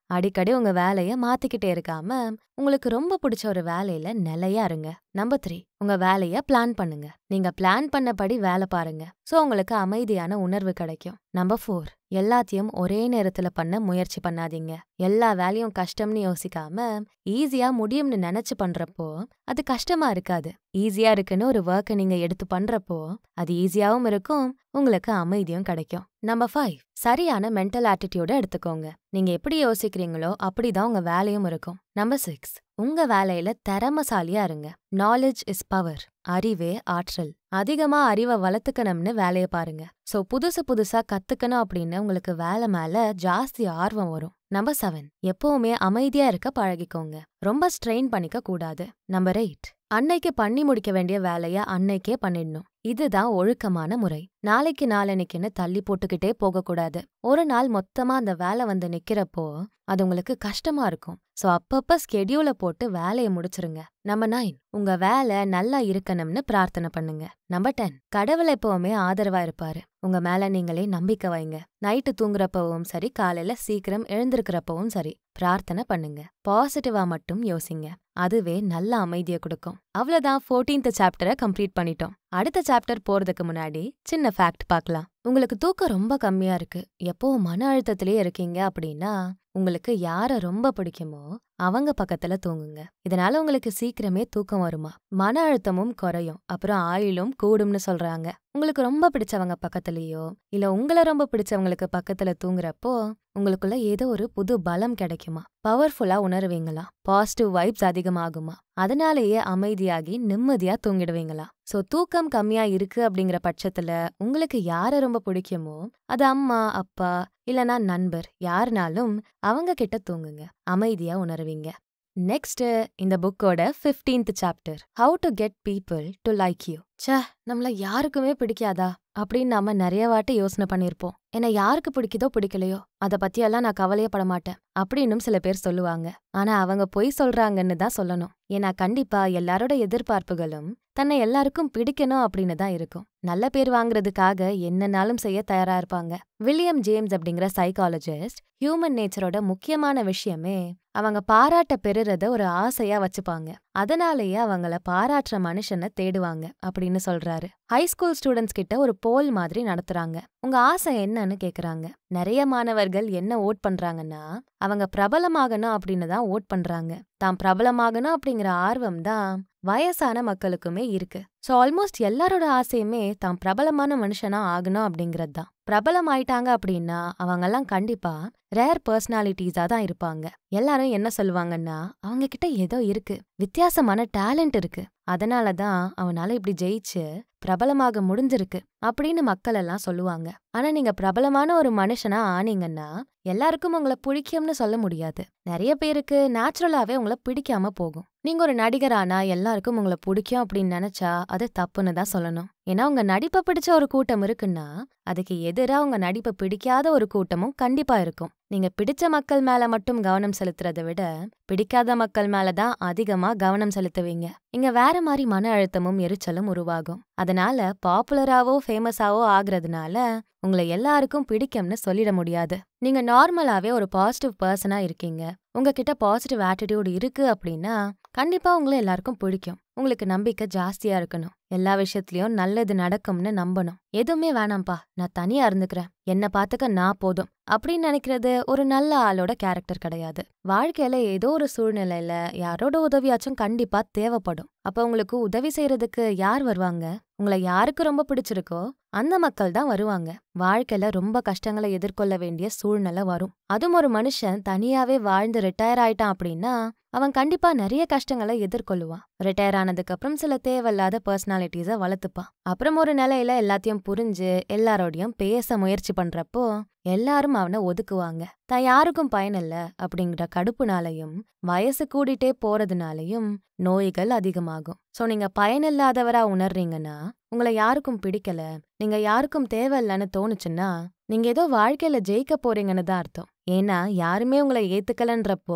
அடிக்கடி உங்க வேலைய மாத்திக்கிட்டே இருக்காம உங்களுக்கு ரொம்ப பிடிச்ச ஒரு வேலையில நிலையா இருங்க நம்பர் த்ரீ உங்க வேலைய பிளான் பண்ணுங்க நீங்க பிளான் பண்ணபடி வேலை பாருங்க சோ உங்களுக்கு அமைதியான உணர்வு கிடைக்கும் நம்பர் ஃபோர் எல்லாத்தையும் ஒரே நேரத்துல பண்ண முயற்சி பண்ணாதீங்க எல்லா வேலையும் கஷ்டம்னு யோசிக்காம ஈஸியா முடியும்னு நினைச்சு பண்றப்போ அது கஷ்டமா இருக்காது ஈஸியா இருக்குன்னு ஒரு ஒர்க்கை நீங்க எடுத்து பண்றப்போ அது ஈஸியாவும் இருக்கும் உங்களுக்கு அமைதியும் கிடைக்கும் நம்பர் ஃபைவ் சரியான மென்டல் ஆட்டிடியூட எடுத்துக்கோங்க நீங்க எப்படி யோசிக்கிறீங்களோ அப்படிதான் உங்க வேலையும் இருக்கும் நம்பர் சிக்ஸ் உங்க வேலையில திறமசாலியா இருங்க நாலேஜ் இஸ் பவர் அறிவே ஆற்றல் அதிகமா அறிவை வளர்த்துக்கணும்னு வேலைய பாருங்க சோ புதுசு புதுசா கத்துக்கணும் அப்படின்னு உங்களுக்கு வேலை மேல ஜாஸ்தி ஆர்வம் வரும் நம்பர் செவன் எப்பவுமே அமைதியா இருக்க பழகிக்கோங்க ரொம்ப ஸ்ட்ரெயின் பண்ணிக்க கூடாது நம்பர் எயிட் அன்னைக்கு பண்ணி முடிக்க வேண்டிய வேலைய அன்னைக்கே பண்ணிடணும் இதுதான் ஒழுக்கமான முறை நாளைக்கு நாளன்னைக்குன்னு தள்ளி போட்டுக்கிட்டே போகக்கூடாது ஒரு நாள் மொத்தமா அந்த வேலை வந்து நிக்கிறப்போ அது உங்களுக்கு கஷ்டமா இருக்கும் சோ அப்பப்ப ஸ்கெடியூல போட்டு வேலைய முடிச்சிருங்க நம்பர் நைன் உங்க வேலை நல்லா இருக்கணும்னு பிரார்த்தனை பண்ணுங்க நம்பர் டென் கடவுள் எப்பவுமே ஆதரவா இருப்பாரு உங்க மேல நீங்களே நம்பிக்கை வைங்க நைட்டு தூங்குறப்பவும் சரி காலையில சீக்கிரம் எழுந்திருக்கிறப்பவும் சரி பிரார்த்தனை பண்ணுங்க பாசிட்டிவா மட்டும் யோசிங்க அதுவே நல்ல அமைதியை கொடுக்கும் அவ்வளவுதான் ஃபோர்டீன்த் சாப்டரை கம்ப்ளீட் பண்ணிட்டோம் அடுத்த சாப்டர் போறதுக்கு முன்னாடி சின்ன ஃபேக்ட் பார்க்கலாம் உங்களுக்கு தூக்கம் ரொம்ப கம்மியா இருக்கு எப்பவும் மன அழுத்தத்திலே இருக்கீங்க அப்படின்னா உங்களுக்கு யார ரொம்ப பிடிக்குமோ அவங்க பக்கத்துல தூங்குங்க இதனால உங்களுக்கு சீக்கிரமே தூக்கம் வருமா மன அழுத்தமும் குறையும் அப்புறம் ஆயுளும் கூடும்னு சொல்றாங்க உங்களுக்கு ரொம்ப பிடிச்சவங்க பக்கத்துலயோ இல்ல உங்களை ரொம்ப பிடிச்சவங்களுக்கு பக்கத்துல தூங்குறப்போ உங்களுக்குள்ள ஏதோ ஒரு புது பலம் கிடைக்குமா பவர்ஃபுல்லா உணருவீங்களா பாசிட்டிவ் வைப்ஸ் அதிகமாகுமா அதனாலேயே அமைதியாகி நிம்மதியா தூங்கிடுவீங்களா சோ தூக்கம் கம்மியா இருக்கு அப்படிங்கிற பட்சத்துல உங்களுக்கு யார ரொம்ப பிடிக்குமோ அது அம்மா அப்பா இல்லனா நண்பர் யாருனாலும் அவங்க கிட்ட தூங்குங்க அமைதியா உணருவீங்க நெக்ஸ்ட் இந்த புக்கோட fifteenth chapter how to get people to like you ச்சே நம்மள யாருக்குமே பிடிக்காதா அப்படின்னு நாம நிறைய வாட்டி யோசனை பண்ணிருப்போம் என்ன யாருக்கு பிடிக்குதோ பிடிக்கலையோ அத பத்தியெல்லாம் நான் கவலையப்பட மாட்டேன் அப்படின்னும் சில பேர் சொல்லுவாங்க ஆனா அவங்க பொய் சொல்றாங்கன்னு தான் சொல்லணும் ஏன்னா கண்டிப்பா எல்லாரோட எதிர்பார்ப்புகளும் தன்னை எல்லாருக்கும் பிடிக்கணும் அப்படின்னு தான் இருக்கும் நல்ல பேர் வாங்குறதுக்காக என்னனாலும் செய்ய தயாரா இருப்பாங்க வில்லியம் ஜேம்ஸ் அப்படிங்கிற சைக்காலஜிஸ்ட் ஹியூமன் நேச்சரோட முக்கியமான விஷயமே அவங்க பாராட்ட பெறுறத ஒரு ஆசையா வச்சுப்பாங்க அதனாலேயே அவங்கள பாராட்டுற மனுஷனை தேடுவாங்க அப்படின்னு சொல்றாரு ஹை ஸ்கூல் ஸ்டூடெண்ட்ஸ் கிட்ட ஒரு போல் மாதிரி நடத்துறாங்க உங்க ஆசை என்னன்னு கேக்குறாங்க நிறைய மாணவர்கள் என்ன ஓட் பண்றாங்கன்னா அவங்க பிரபலமாகணும் அப்படின்னு தான் ஓட் பண்றாங்க தான் பிரபலமாகணும் அப்படிங்கிற ஆர்வம் தான் வயசான மக்களுக்குமே இருக்கு சோ ஆல்மோஸ்ட் எல்லாரோட ஆசையுமே தான் பிரபலமான மனுஷனா ஆகணும் அப்படிங்கிறது தான் பிரபலம் ஆயிட்டாங்க அப்படின்னா அவங்கெல்லாம் கண்டிப்பா ரேர் பர்சனாலிட்டிஸா தான் இருப்பாங்க எல்லாரும் என்ன சொல்லுவாங்கன்னா அவங்க கிட்ட ஏதோ இருக்கு வித்தியாசமான டேலண்ட் இருக்கு அதனால தான் அவனால இப்படி ஜெயிச்சு பிரபலமாக முடிஞ்சிருக்கு அப்படின்னு மக்கள் எல்லாம் சொல்லுவாங்க ஆனா நீங்க பிரபலமான ஒரு மனுஷனா ஆனீங்கன்னா எல்லாருக்கும் உங்களை பிடிக்கும்னு சொல்ல முடியாது நிறைய பேருக்கு நேச்சுரலாவே உங்களை பிடிக்காம போகும் நீங்க ஒரு நடிகரானா எல்லாருக்கும் உங்களை பிடிக்கும் அப்படின்னு நினைச்சா அது தப்புன்னு தான் சொல்லணும் ஏன்னா உங்க நடிப்பை பிடிச்ச ஒரு கூட்டம் இருக்குன்னா அதுக்கு எதிரா உங்க நடிப்பை பிடிக்காத ஒரு கூட்டமும் கண்டிப்பா இருக்கும் நீங்க பிடிச்ச மக்கள் மேல மட்டும் கவனம் செலுத்துறதை விட பிடிக்காத மக்கள் மேல தான் அதிகமா கவனம் செலுத்துவீங்க இங்க வேற மாதிரி மன அழுத்தமும் எரிச்சலும் உருவாகும் அதனால பாப்புலராவோ ஃபேமஸாவோ ஆகுறதுனால உங்களை எல்லாருக்கும் பிடிக்கும்னு சொல்லிட முடியாது நீங்க நார்மலாவே ஒரு பாசிட்டிவ் பர்சனா இருக்கீங்க உங்ககிட்ட பாசிட்டிவ் ஆட்டிடியூட் இருக்கு அப்படின்னா கண்டிப்பா உங்களை எல்லாருக்கும் பிடிக்கும் உங்களுக்கு நம்பிக்கை ஜாஸ்தியா இருக்கணும் எல்லா விஷயத்துலயும் நல்லது நடக்கும்னு நம்பணும் எதுவுமே வேணாம்ப்பா நான் தனியா இருந்துக்கிறேன் என்ன பாத்துக்க நான் போதும் அப்படின்னு நினைக்கிறது ஒரு நல்ல ஆளோட கேரக்டர் கிடையாது வாழ்க்கையில ஏதோ ஒரு சூழ்நிலையில யாரோட உதவியாச்சும் கண்டிப்பா தேவைப்படும் அப்ப உங்களுக்கு உதவி செய்யறதுக்கு யார் வருவாங்க உங்களை யாருக்கு ரொம்ப பிடிச்சிருக்கோ அந்த மக்கள் தான் வருவாங்க வாழ்க்கையில ரொம்ப கஷ்டங்களை எதிர்கொள்ள வேண்டிய சூழ்நிலை வரும் அதுவும் ஒரு மனுஷன் தனியாவே வாழ்ந்து ரிட்டையர் ஆயிட்டான் அப்படின்னா அவன் கண்டிப்பா நிறைய கஷ்டங்களை எதிர்கொள்ளுவான் ரிட்டையர் ஆனதுக்கு அப்புறம் சில தேவையில்லாத பர்சனாலிட்டிஸ வளர்த்துப்பான் அப்புறம் ஒரு நிலையில எல்லாத்தையும் புரிஞ்சு எல்லாரோடையும் பேச முயற்சி பண்றப்போ எல்லாரும் அவனை ஒதுக்குவாங்க தான் யாருக்கும் பயனில்ல அப்படிங்கிற கடுப்புனாலையும் வயசு கூடிட்டே போறதுனாலையும் நோய்கள் அதிகமாகும் சோ நீங்க பயனில்லாதவரா உணர்றீங்கன்னா உங்களை யாருக்கும் பிடிக்கல நீங்க யாருக்கும் தேவையில்லைன்னு தோணுச்சுன்னா நீங்க ஏதோ வாழ்க்கையில ஜெயிக்க போறீங்கன்னு தான் அர்த்தம் ஏன்னா யாருமே உங்களை ஏத்துக்கலன்றப்போ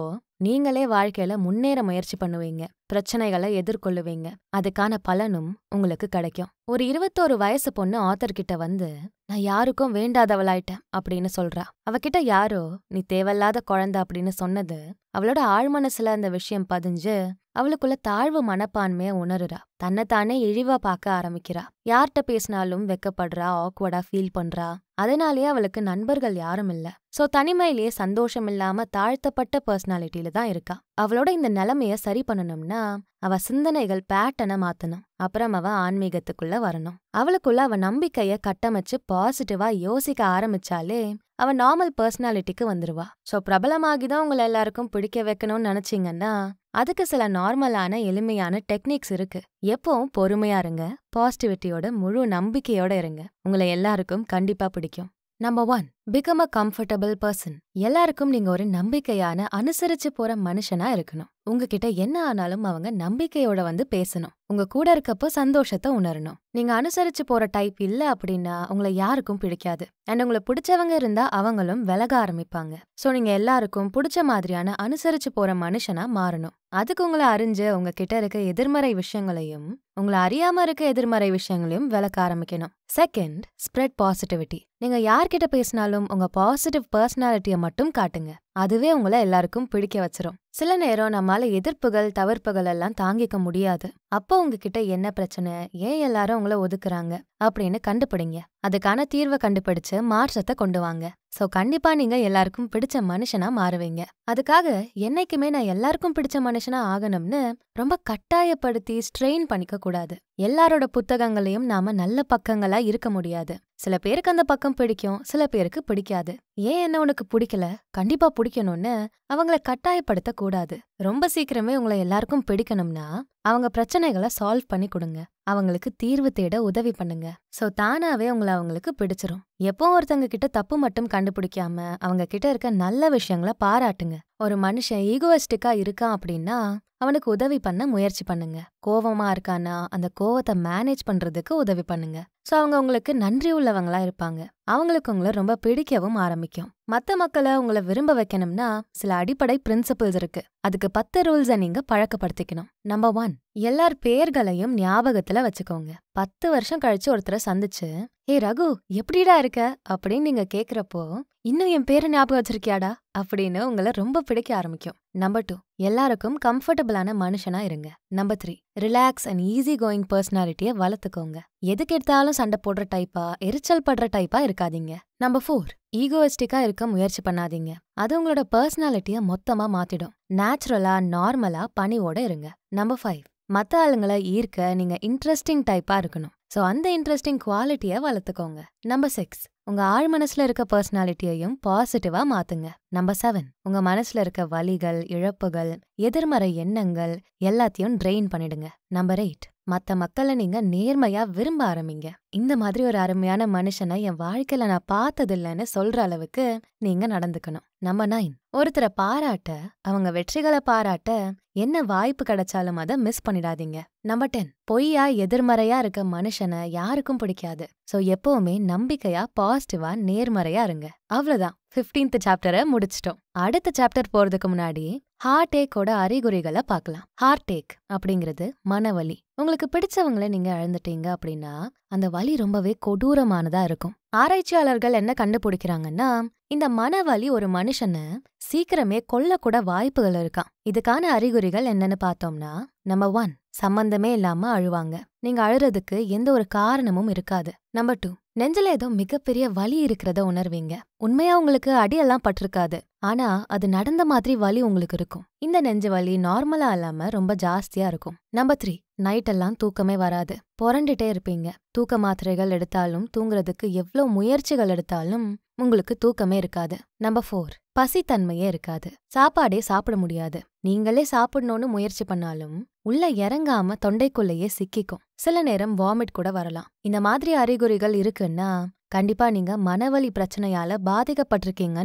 நீங்களே வாழ்க்கையில முன்னேற முயற்சி பண்ணுவீங்க பிரச்சனைகளை எதிர்கொள்ளுவீங்க அதுக்கான பலனும் உங்களுக்கு கிடைக்கும் ஒரு இருபத்தோரு வயசு பொண்ணு ஆத்தர் கிட்ட வந்து நான் யாருக்கும் வேண்டாதவளாயிட்டேன் அப்படின்னு சொல்றா அவகிட்ட யாரோ நீ தேவையில்லாத குழந்தை அப்படின்னு சொன்னது அவளோட ஆழ்மனசுல அந்த விஷயம் பதிஞ்சு அவளுக்குள்ள தாழ்வு மனப்பான்மைய உணருறா தன்னைத்தானே இழிவா பார்க்க ஆரம்பிக்கிறா யார்கிட்ட பேசினாலும் வெக்கப்படுறா ஆக்வர்டா ஃபீல் பண்றா அதனாலேயே அவளுக்கு நண்பர்கள் யாரும் இல்ல சோ தனிமையிலேயே சந்தோஷம் இல்லாம தாழ்த்தப்பட்ட பர்சனாலிட்டியில தான் இருக்கா அவளோட இந்த நிலைமைய சரி பண்ணணும்னா அவ சிந்தனைகள் பேட்டனை மாத்தணும் அப்புறம் அவ ஆன்மீகத்துக்குள்ள வரணும் அவளுக்குள்ள அவ நம்பிக்கைய கட்டமைச்சு பாசிட்டிவா யோசிக்க ஆரம்பிச்சாலே அவ நார்மல் பர்சனாலிட்டிக்கு வந்துருவா சோ பிரபலமாகி தான் உங்களை எல்லாருக்கும் பிடிக்க வைக்கணும்னு நினைச்சீங்கன்னா அதுக்கு சில நார்மலான எளிமையான டெக்னிக்ஸ் இருக்கு எப்பவும் பொறுமையா இருங்க பாசிட்டிவிட்டியோட முழு நம்பிக்கையோட இருங்க உங்களை எல்லாருக்கும் கண்டிப்பா பிடிக்கும் number one become a comfortable person எல்லாருக்கும் நீங்க ஒரு நம்பிக்கையான அனுசரிச்சு போற மனுஷனா இருக்கணும் உங்ககிட்ட என்ன ஆனாலும் அவங்க நம்பிக்கையோட வந்து பேசணும் உங்க கூட இருக்கப்போ சந்தோஷத்தை உணரணும் நீங்க அனுசரிச்சு போற டைப் இல்ல அப்படின்னா உங்களை யாருக்கும் பிடிக்காது அண்ட் உங்களை பிடிச்சவங்க இருந்தா அவங்களும் விலக ஆரம்பிப்பாங்க சோ நீங்க எல்லாருக்கும் பிடிச்ச மாதிரியான அனுசரிச்சு போற மனுஷனா மாறணும் அதுக்கு உங்களை அறிஞ்சு உங்ககிட்ட இருக்க எதிர்மறை விஷயங்களையும் உங்களை அறியாம இருக்க எதிர்மறை விஷயங்களையும் விளக்க ஆரம்பிக்கணும் செகண்ட் ஸ்ப்ரெட் பாசிட்டிவிட்டி நீங்க யார்கிட்ட பேசினாலும் உங்க பாசிட்டிவ் பர்சனாலிட்டியை மட்டும் காட்டுங்க அதுவே உங்களை எல்லாருக்கும் பிடிக்க வச்சிரும் சில நேரம் நம்மால எதிர்ப்புகள் தவிர்ப்புகள் எல்லாம் தாங்கிக்க முடியாது அப்போ உங்ககிட்ட என்ன பிரச்சனை ஏன் எல்லாரும் உங்களை ஒதுக்குறாங்க அப்படின்னு கண்டுபிடிங்க அதுக்கான தீர்வை கண்டுபிடிச்சு மாற்றத்தை கொண்டு வாங்க சோ கண்டிப்பா நீங்க எல்லாருக்கும் பிடிச்ச மனுஷனா மாறுவீங்க அதுக்காக என்னைக்குமே நான் எல்லாருக்கும் பிடிச்ச மனுஷனா ஆகணும்னு ரொம்ப கட்டாயப்படுத்தி ஸ்ட்ரெயின் பண்ணிக்க கூடாது எல்லாரோட புத்தகங்களையும் நாம நல்ல பக்கங்களா இருக்க முடியாது சில பேருக்கு அந்த பக்கம் பிடிக்கும் சில பேருக்கு பிடிக்காது ஏன் என்ன உனக்கு பிடிக்கல கண்டிப்பா பிடிக்கணும்னு அவங்கள கட்டாயப்படுத்த கூடாது ரொம்ப சீக்கிரமே உங்களை எல்லாருக்கும் பிடிக்கணும்னா அவங்க பிரச்சனைகளை சால்வ் பண்ணி கொடுங்க அவங்களுக்கு தீர்வு தேட உதவி பண்ணுங்க சோ தானாவே உங்களை அவங்களுக்கு பிடிச்சிரும் எப்போ ஒருத்தங்க கிட்ட தப்பு மட்டும் கண்டுபிடிக்காம அவங்க கிட்ட இருக்க நல்ல விஷயங்களை பாராட்டுங்க ஒரு மனுஷன் ஈகோயிஸ்டிக்கா இருக்கான் அப்படின்னா அவனுக்கு உதவி பண்ண முயற்சி பண்ணுங்க கோவமா இருக்கானா அந்த கோவத்தை மேனேஜ் பண்றதுக்கு உதவி பண்ணுங்க சோ அவங்க உங்களுக்கு நன்றி உள்ளவங்களா இருப்பாங்க அவங்களுக்கு உங்களை ரொம்ப பிடிக்கவும் ஆரம்பிக்கும் மத்த மக்களை உங்களை விரும்ப வைக்கணும்னா சில அடிப்படை பிரின்சிபிள்ஸ் இருக்கு அதுக்கு பத்து ரூல்ஸை நீங்க பழக்கப்படுத்திக்கணும் நம்பர் ஒன் எல்லார் பேர்களையும் ஞாபகத்துல வச்சுக்கோங்க பத்து வருஷம் கழிச்சு ஒருத்தரை சந்திச்சு ஏ ரகு எப்படிடா இருக்க அப்படின்னு நீங்க கேக்குறப்போ இன்னும் என் பேரை ஞாபகம் வச்சிருக்கியாடா அப்படின்னு உங்களை ரொம்ப பிடிக்க ஆரம்பிக்கும் நம்பர் டூ எல்லாருக்கும் கம்ஃபர்டபுளான மனுஷனா இருங்க number three relax and easy going பர்சனாலிட்டியை வளர்த்துக்கோங்க எதுக்கு எடுத்தாலும் சண்டை போடுற டைப்பா எரிச்சல் படுற டைப்பா இருக்காதீங்க நம்பர் ஃபோர் ஈகோயிஸ்டிக்கா இருக்க முயற்சி பண்ணாதீங்க அது உங்களோட பர்சனாலிட்டிய மொத்தமா மாத்திடும் நேச்சுரலா நார்மலா பணிவோட இருங்க நம்பர் ஃபைவ் மத்த ஆளுங்களை ஈர்க்க நீங்க இன்ட்ரெஸ்டிங் டைப்பா இருக்கணும் சோ அந்த இன்ட்ரெஸ்டிங் குவாலிட்டியை வளர்த்துக்கோங்க நம்பர் சிக்ஸ் உங்க ஆழ் மனசுல இருக்க பர்சனாலிட்டியையும் பாசிட்டிவா மாத்துங்க நம்பர் செவன் உங்க மனசுல இருக்க வலிகள் இழப்புகள் எதிர்மறை எண்ணங்கள் எல்லாத்தையும் ட்ரெயின் பண்ணிடுங்க நம்பர் எயிட் மத்த மக்களை நீங்க நேர்மையா விரும்ப ஆரம்பிங்க இந்த மாதிரி ஒரு அருமையான மனுஷனை என் வாழ்க்கையில நான் பார்த்ததில்லைன்னு சொல்ற அளவுக்கு நீங்க நடந்துக்கணும் நம்பர் நைன் ஒருத்தரை பாராட்ட அவங்க வெற்றிகளை பாராட்ட என்ன வாய்ப்பு கிடைச்சாலும் அதை மிஸ் பண்ணிடாதீங்க நம்பர் டென் பொய்யா எதிர்மறையா இருக்க மனுஷனை யாருக்கும் பிடிக்காது சோ எப்பவுமே நம்பிக்கையா பாசிட்டிவா நேர்மறையா இருங்க அவ்வளவுதான் பிப்டீன்த் சாப்டரை முடிச்சிட்டோம் அடுத்த சாப்டர் போறதுக்கு முன்னாடி ஹார்ட் ஏக்கோட அறிகுறிகளை பார்க்கலாம் ஹார்ட் ஏக் அப்படிங்கிறது மனவலி உங்களுக்கு பிடிச்சவங்களை நீங்க இழந்துட்டீங்க அப்படின்னா அந்த வலி ரொம்பவே கொடூரமானதா இருக்கும் ஆராய்ச்சியாளர்கள் என்ன கண்டுபிடிக்கிறாங்கன்னா இந்த மனவலி ஒரு மனுஷனை சீக்கிரமே கொல்லக்கூட வாய்ப்புகள் இருக்காம் இதுக்கான அறிகுறிகள் என்னன்னு பார்த்தோம்னா நம்பர் ஒன் சம்பந்தமே இல்லாம அழுவாங்க நீங்க அழுறதுக்கு எந்த ஒரு காரணமும் இருக்காது நம்பர் டூ நெஞ்சில ஏதோ மிகப்பெரிய வலி இருக்கிறத உணர்வீங்க உண்மையா உங்களுக்கு அடியெல்லாம் பட்டிருக்காது ஆனா அது நடந்த மாதிரி வலி உங்களுக்கு இருக்கும் இந்த நெஞ்சு வலி நார்மலா இல்லாம ரொம்ப ஜாஸ்தியா இருக்கும் நம்பர் த்ரீ நைட் எல்லாம் தூக்கமே வராது புரண்டுட்டே இருப்பீங்க தூக்க மாத்திரைகள் எடுத்தாலும் தூங்குறதுக்கு எவ்வளவு முயற்சிகள் எடுத்தாலும் உங்களுக்கு தூக்கமே இருக்காது நம்பர் ஃபோர் பசித்தன்மையே இருக்காது சாப்பாடே சாப்பிட முடியாது நீங்களே சாப்பிடணும்னு முயற்சி பண்ணாலும் உள்ள இறங்காம தொண்டைக்குள்ளேயே சிக்கிக்கும் சில நேரம் வாமிட் கூட வரலாம் இந்த மாதிரி அறிகுறிகள் இருக்குன்னா கண்டிப்பா நீங்க மனவலி பிரச்சனையால பாதிக்கப்பட்டிருக்கீங்கன்னு அர்த்தம்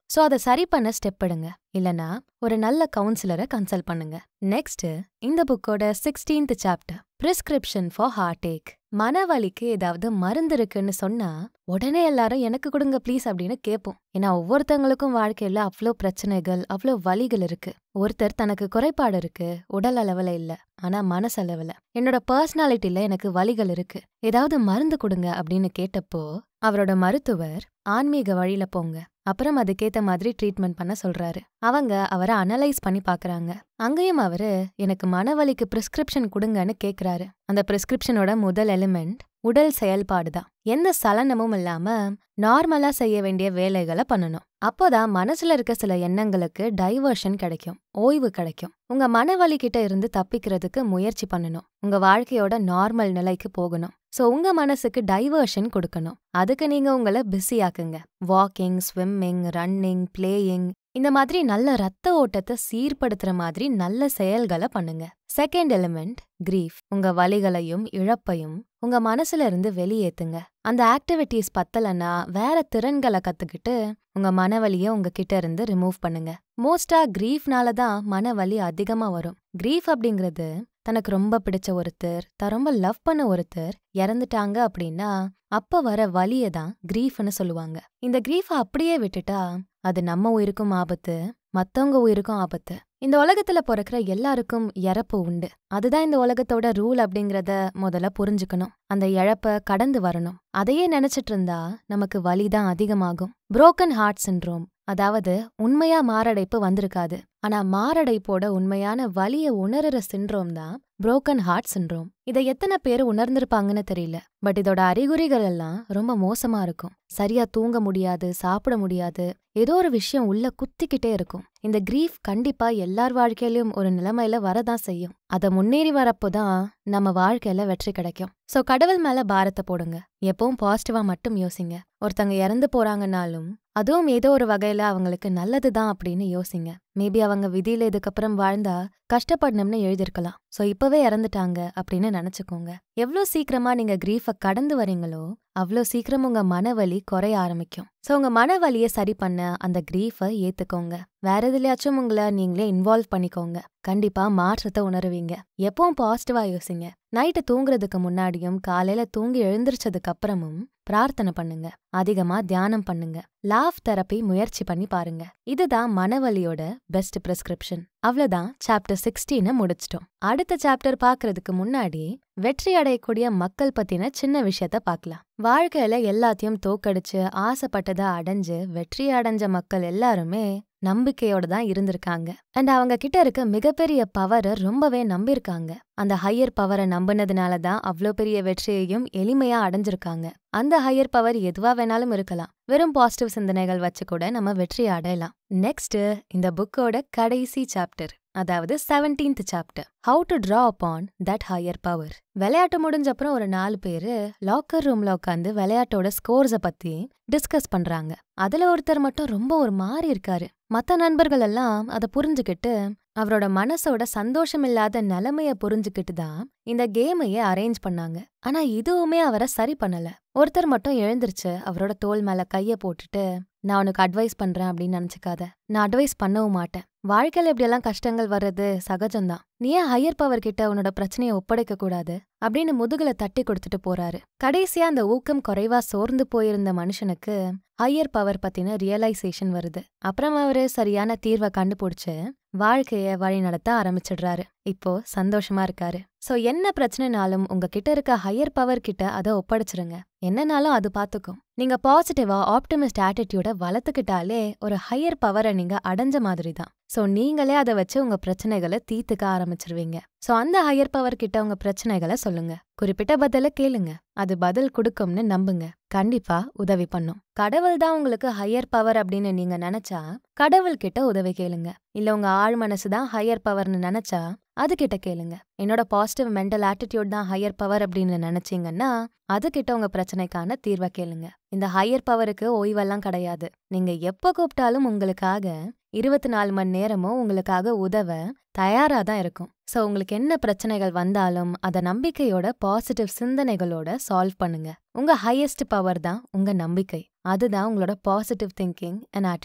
சோ அதை சரி பண்ண ஸ்டெப் எடுங்க இல்லனா ஒரு நல்ல கவுன்சிலரை கன்சல்ட் பண்ணுங்க நெக்ஸ்ட் இந்த புக்கோட sixteenth chapter prescription for heartache மனவலிக்கு ஏதாவது மருந்து இருக்குன்னு சொன்னா உடனே எல்லாரும் எனக்கு கொடுங்க ப்ளீஸ் அப்படின்னு கேட்போம் ஏன்னா ஒவ்வொருத்தங்களுக்கும் வாழ்க்கையில அவ்வளோ பிரச்சனைகள் அவ்வளோ வலிகள் இருக்கு ஒருத்தர் தனக்கு குறைபாடு இருக்கு உடல் அளவுல இல்ல ஆனா மனசளவுல என்னோட பர்சனாலிட்டில எனக்கு வலிகள் இருக்கு ஏதாவது மருந்து கொடுங்க அப்படின்னு கேட்டப்போ அவரோட மருத்துவர் ஆன்மீக வழியில போங்க அப்புறம் அதுக்கேத்த மாதிரி ட்ரீட்மெண்ட் பண்ண சொல்றாரு அவங்க அவரை அனலைஸ் பண்ணி பாக்குறாங்க அங்கேயும் அவரு எனக்கு மனவலிக்கு பிரிஸ்கிரிப்ஷன் கொடுங்கன்னு கேக்குறாரு அந்த பிரிஸ்கிரிப்ஷனோட முதல் எலிமெண்ட் உடல் செயல்பாடு தான் எந்த சலனமும் இல்லாம நார்மலா செய்ய வேண்டிய வேலைகளை பண்ணணும் அப்போதான் மனசுல இருக்க சில எண்ணங்களுக்கு டைவர்ஷன் கிடைக்கும் ஓய்வு கிடைக்கும் உங்க மனவலி கிட்ட இருந்து தப்பிக்கிறதுக்கு முயற்சி பண்ணணும் உங்க வாழ்க்கையோட நார்மல் நிலைக்கு போகணும் சோ உங்க மனசுக்கு டைவர்ஷன் கொடுக்கணும் அதுக்கு நீங்க உங்களை பிஸி ஆக்குங்க வாக்கிங் ஸ்விம்மிங் ரன்னிங் பிளேயிங் இந்த மாதிரி நல்ல ரத்த ஓட்டத்தை சீர்படுத்துற மாதிரி நல்ல செயல்களை பண்ணுங்க செகண்ட் எலிமெண்ட் கிரீஃப் உங்க வலிகளையும் இழப்பையும் உங்க மனசுல இருந்து வெளியேத்துங்க அந்த ஆக்டிவிட்டீஸ் பத்தலன்னா வேற திறன்களை கத்துக்கிட்டு உங்க மனவலிய உங்ககிட்ட இருந்து ரிமூவ் பண்ணுங்க மோஸ்டா கிரீஃப்னால தான் மனவலி அதிகமா வரும் கிரீஃப் அப்படிங்கிறது தனக்கு ரொம்ப பிடிச்ச ஒருத்தர் தான் ரொம்ப லவ் பண்ண ஒருத்தர் இறந்துட்டாங்க அப்படின்னா அப்ப வர வலிய தான் கிரீஃப்னு சொல்லுவாங்க இந்த கிரீஃப அப்படியே விட்டுட்டா அது நம்ம உயிருக்கும் ஆபத்து மத்தவங்க உயிருக்கும் ஆபத்து இந்த உலகத்துல பிறக்கிற எல்லாருக்கும் இறப்பு உண்டு அதுதான் இந்த உலகத்தோட ரூல் அப்படிங்கறத முதல்ல புரிஞ்சுக்கணும் அந்த இழப்ப கடந்து வரணும் அதையே நினைச்சிட்டு இருந்தா நமக்கு வலிதான் அதிகமாகும் புரோக்கன் ஹார்ட் சிண்ட்ரோம் அதாவது உண்மையா மாரடைப்பு வந்திருக்காது ஆனா மாரடைப்போட உண்மையான வலிய உணர்ற சிண்ட்ரோம் தான் புரோக்கன் ஹார்ட் சிண்ட்ரோம் இதை எத்தனை பேர் உணர்ந்திருப்பாங்கன்னு தெரியல பட் இதோட அறிகுறிகள் எல்லாம் ரொம்ப மோசமா இருக்கும் சரியா தூங்க முடியாது சாப்பிட முடியாது ஏதோ ஒரு விஷயம் உள்ள குத்திக்கிட்டே இருக்கும் இந்த கிரீஃப் கண்டிப்பா எல்லார் வாழ்க்கையிலயும் ஒரு நிலைமையில வரதான் செய்யும் அத முன்னேறி வரப்போதான் நம்ம வாழ்க்கையில வெற்றி கிடைக்கும் சோ கடவுள் மேல பாரத்தை போடுங்க எப்பவும் பாசிட்டிவா மட்டும் யோசிங்க ஒருத்தங்க இறந்து போறாங்கன்னாலும் அதுவும் ஏதோ ஒரு வகையில அவங்களுக்கு நல்லதுதான் அப்படின்னு யோசிங்க மேபி அவங்க விதியில இதுக்கப்புறம் வாழ்ந்தா கஷ்டப்படணும்னு எழுதிருக்கலாம் சோ இப்பவே இறந்துட்டாங்க அப்படின்னு நினைச்சுக்கோங்க எவ்வளோ சீக்கிரமா நீங்க கிரீஃப கடந்து வரீங்களோ அவ்வளோ சீக்கிரம் உங்க மனவலி குறைய ஆரம்பிக்கும் சோ உங்க மனவலியை சரி பண்ண அந்த கிரீஃபை ஏத்துக்கோங்க வேற எதுலயாச்சும் உங்களை நீங்களே இன்வால்வ் பண்ணிக்கோங்க கண்டிப்பா மாற்றத்தை உணருவீங்க எப்பவும் பாசிட்டிவா யோசிங்க நைட்டு தூங்குறதுக்கு முன்னாடியும் காலையில தூங்கி எழுந்திரிச்சதுக்கு அப்புறமும் பிரார்த்தனை பண்ணுங்க அதிகமா தியானம் பண்ணுங்க லாஃப் தெரப்பி முயற்சி பண்ணி பாருங்க இதுதான் மனவலியோட பெஸ்ட் பிரிஸ்கிரிப்ஷன் அவ்வளவுதான் சாப்டர் சிக்ஸ்டீனை முடிச்சிட்டோம் அடுத்த சாப்டர் பாக்குறதுக்கு முன்னாடி வெற்றி அடையக்கூடிய மக்கள் பத்தின சின்ன விஷயத்த பார்க்கலாம் வாழ்க்கையில எல்லாத்தையும் தோக்கடிச்சு ஆசைப்பட்டதை அடைஞ்சு வெற்றி அடைஞ்ச மக்கள் எல்லாருமே நம்பிக்கையோட தான் இருந்திருக்காங்க அண்ட் அவங்க கிட்ட இருக்க மிகப்பெரிய பவரை ரொம்பவே நம்பியிருக்காங்க அந்த ஹையர் பவரை நம்பினதுனால தான் அவ்வளோ பெரிய வெற்றியையும் எளிமையா அடைஞ்சிருக்காங்க அந்த ஹையர் பவர் எதுவா வேணாலும் இருக்கலாம் வெறும் பாசிட்டிவ் சிந்தனைகள் வச்சு கூட நம்ம வெற்றி அடையலாம் நெக்ஸ்ட் இந்த புக்கோட கடைசி சாப்டர் அதாவது seventeenth chapter how to draw upon that higher power விளையாட்டு முடிஞ்ச அப்புறம் ஒரு நாலு பேரு லாக்கர் ரூம்ல உட்காந்து விளையாட்டோட ஸ்கோர்ஸ பத்தி டிஸ்கஸ் பண்றாங்க அதுல ஒருத்தர் மட்டும் ரொம்ப ஒரு மாறி இருக்காரு மத்த நண்பர்கள் எல்லாம் அதை புரிஞ்சுக்கிட்டு அவரோட மனசோட சந்தோஷமில்லாத நிலைமைய புரிஞ்சுக்கிட்டு தான் இந்த கேமையே அரேஞ்ச் பண்ணாங்க ஆனா இதுவுமே அவரை சரி பண்ணல ஒருத்தர் மட்டும் எழுந்திருச்சு அவரோட தோல் மேல கைய போட்டுட்டு நான் உனக்கு அட்வைஸ் பண்றேன் அப்படின்னு நினைச்சுக்காத நான் அட்வைஸ் பண்ணவும் மாட்டேன் வாழ்க்கையில இப்படியெல்லாம் கஷ்டங்கள் வர்றது சகஜம்தான் நீ ஏன் ஹையர் பவர் கிட்ட உன்னோட பிரச்சனையை ஒப்படைக்க கூடாது அப்படின்னு முதுகுல தட்டி கொடுத்துட்டு போறாரு கடைசியா அந்த ஊக்கம் குறைவா சோர்ந்து போயிருந்த மனுஷனுக்கு ஹையர் பவர் பத்தின ரியலைசேஷன் வருது அப்புறம் அவரு சரியான தீர்வை கண்டுபிடிச்சு வாழ்க்கைய வழி நடத்த ஆரம்பிச்சிடுறாரு இப்போ சந்தோஷமா இருக்காரு சோ என்ன பிரச்சனைனாலும் உங்ககிட்ட இருக்க ஹையர் பவர் கிட்ட அதை ஒப்படைச்சிருங்க என்னனாலும் அது பாத்துக்கும் நீங்க பாசிட்டிவா ஆப்டிமிஸ்ட் ஆட்டிடியூட வளர்த்துக்கிட்டாலே ஒரு ஹையர் பவரை நீங்க அடைஞ்ச மாதிரி தான் சோ நீங்களே அதை வச்சு உங்க பிரச்சனைகளை தீர்த்துக்க ஆரம்பிச்சிருவீங்க சோ அந்த ஹையர் பவர் கிட்ட உங்க பிரச்சனைகளை சொல்லுங்க குறிப்பிட்ட பதில கேளுங்க அது பதில் கொடுக்கும்னு நம்புங்க கண்டிப்பா உதவி பண்ணும் கடவுள் தான் உங்களுக்கு ஹையர் பவர் அப்படின்னு நீங்க நினைச்சா கடவுள் கிட்ட உதவி கேளுங்க இல்ல உங்க ஆழ் மனசு தான் ஹையர் பவர்னு நினைச்சா அது கிட்ட கேளுங்க என்னோட பாசிட்டிவ் மென்டல் ஆட்டிடியூட் தான் ஹையர் பவர் அப்படின்னு நினைச்சீங்கன்னா அது கிட்ட உங்க பிரச்சனைக்கான தீர்வை கேளுங்க இந்த ஹையர் பவருக்கு ஓய்வெல்லாம் கிடையாது நீங்க எப்ப கூப்பிட்டாலும் உங்களுக்காக இருபத்தி நாலு மணி நேரமும் உங்களுக்காக உதவ தயாரா தான் இருக்கும் சோ உங்களுக்கு என்ன பிரச்சனைகள் வந்தாலும் அத நம்பிக்கையோட பாசிட்டிவ் சிந்தனைகளோட சால்வ் பண்ணுங்க உங்க ஹையஸ்ட் பவர் தான் உங்க நம்பிக்கை அதுதான் உங்களோட பாசிட்டிவ் திங்கிங் அண்ட் ஆட்டிடியூட்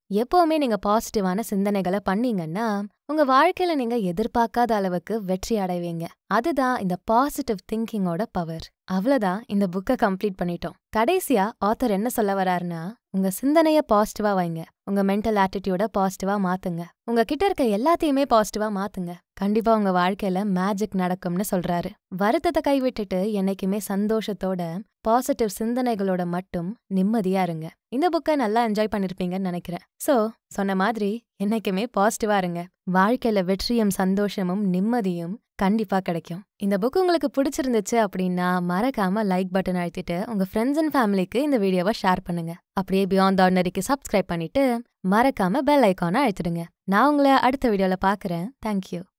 எப்பவுமே நீங்க பாசிட்டிவான சிந்தனைகளை பண்ணீங்கன்னா உங்க வாழ்க்கையில நீங்க எதிர்பார்க்காத அளவுக்கு வெற்றி அடைவீங்க அதுதான் இந்த பாசிட்டிவ் திங்கிங்கோட பவர் அவ்வளவுதான் இந்த புக்கை கம்ப்ளீட் பண்ணிட்டோம் கடைசியா ஆத்தர் என்ன சொல்ல வராருன்னா உங்க சிந்தனைய பாசிட்டிவா வைங்க உங்க மென்டல் ஆட்டிடியூட பாசிட்டிவா மாத்துங்க உங்க கிட்ட இருக்க எல்லாத்தையுமே பாசிட்டிவா மாத்துங்க கண்டிப்பா உங்க வாழ்க்கையில மேஜிக் நடக்கும்னு சொல்றாரு வருத்தத்தை கைவிட்டுட்டு என்னைக்குமே சந்தோஷத்தோட பாசிட்டிவ் சிந்தனைகளோட மட்டும் நிம்மதியா இருங்க இந்த புக்கை நல்லா என்ஜாய் பண்ணிருப்பீங்கன்னு நினைக்கிறேன் சோ சொன்ன மாதிரி என்னைக்குமே பாசிட்டிவா இருங்க வாழ்க்கையில வெற்றியும் சந்தோஷமும் நிம்மதியும் கண்டிப்பா கிடைக்கும் இந்த புக் உங்களுக்கு பிடிச்சிருந்துச்சு அப்படின்னா மறக்காம லைக் பட்டன் அழுத்திட்டு உங்க ஃப்ரெண்ட்ஸ் அண்ட் ஃபேமிலிக்கு இந்த வீடியோவை ஷேர் பண்ணுங்க அப்படியே பியாண்ட் ஆர்டினரிக்கு சப்ஸ்கிரைப் பண்ணிட்டு மறக்காம பெல் ஐக்கானை அழுத்திடுங்க நான் உங்களை அடுத்த வீடியோல பாக்குறேன் தேங்க்யூ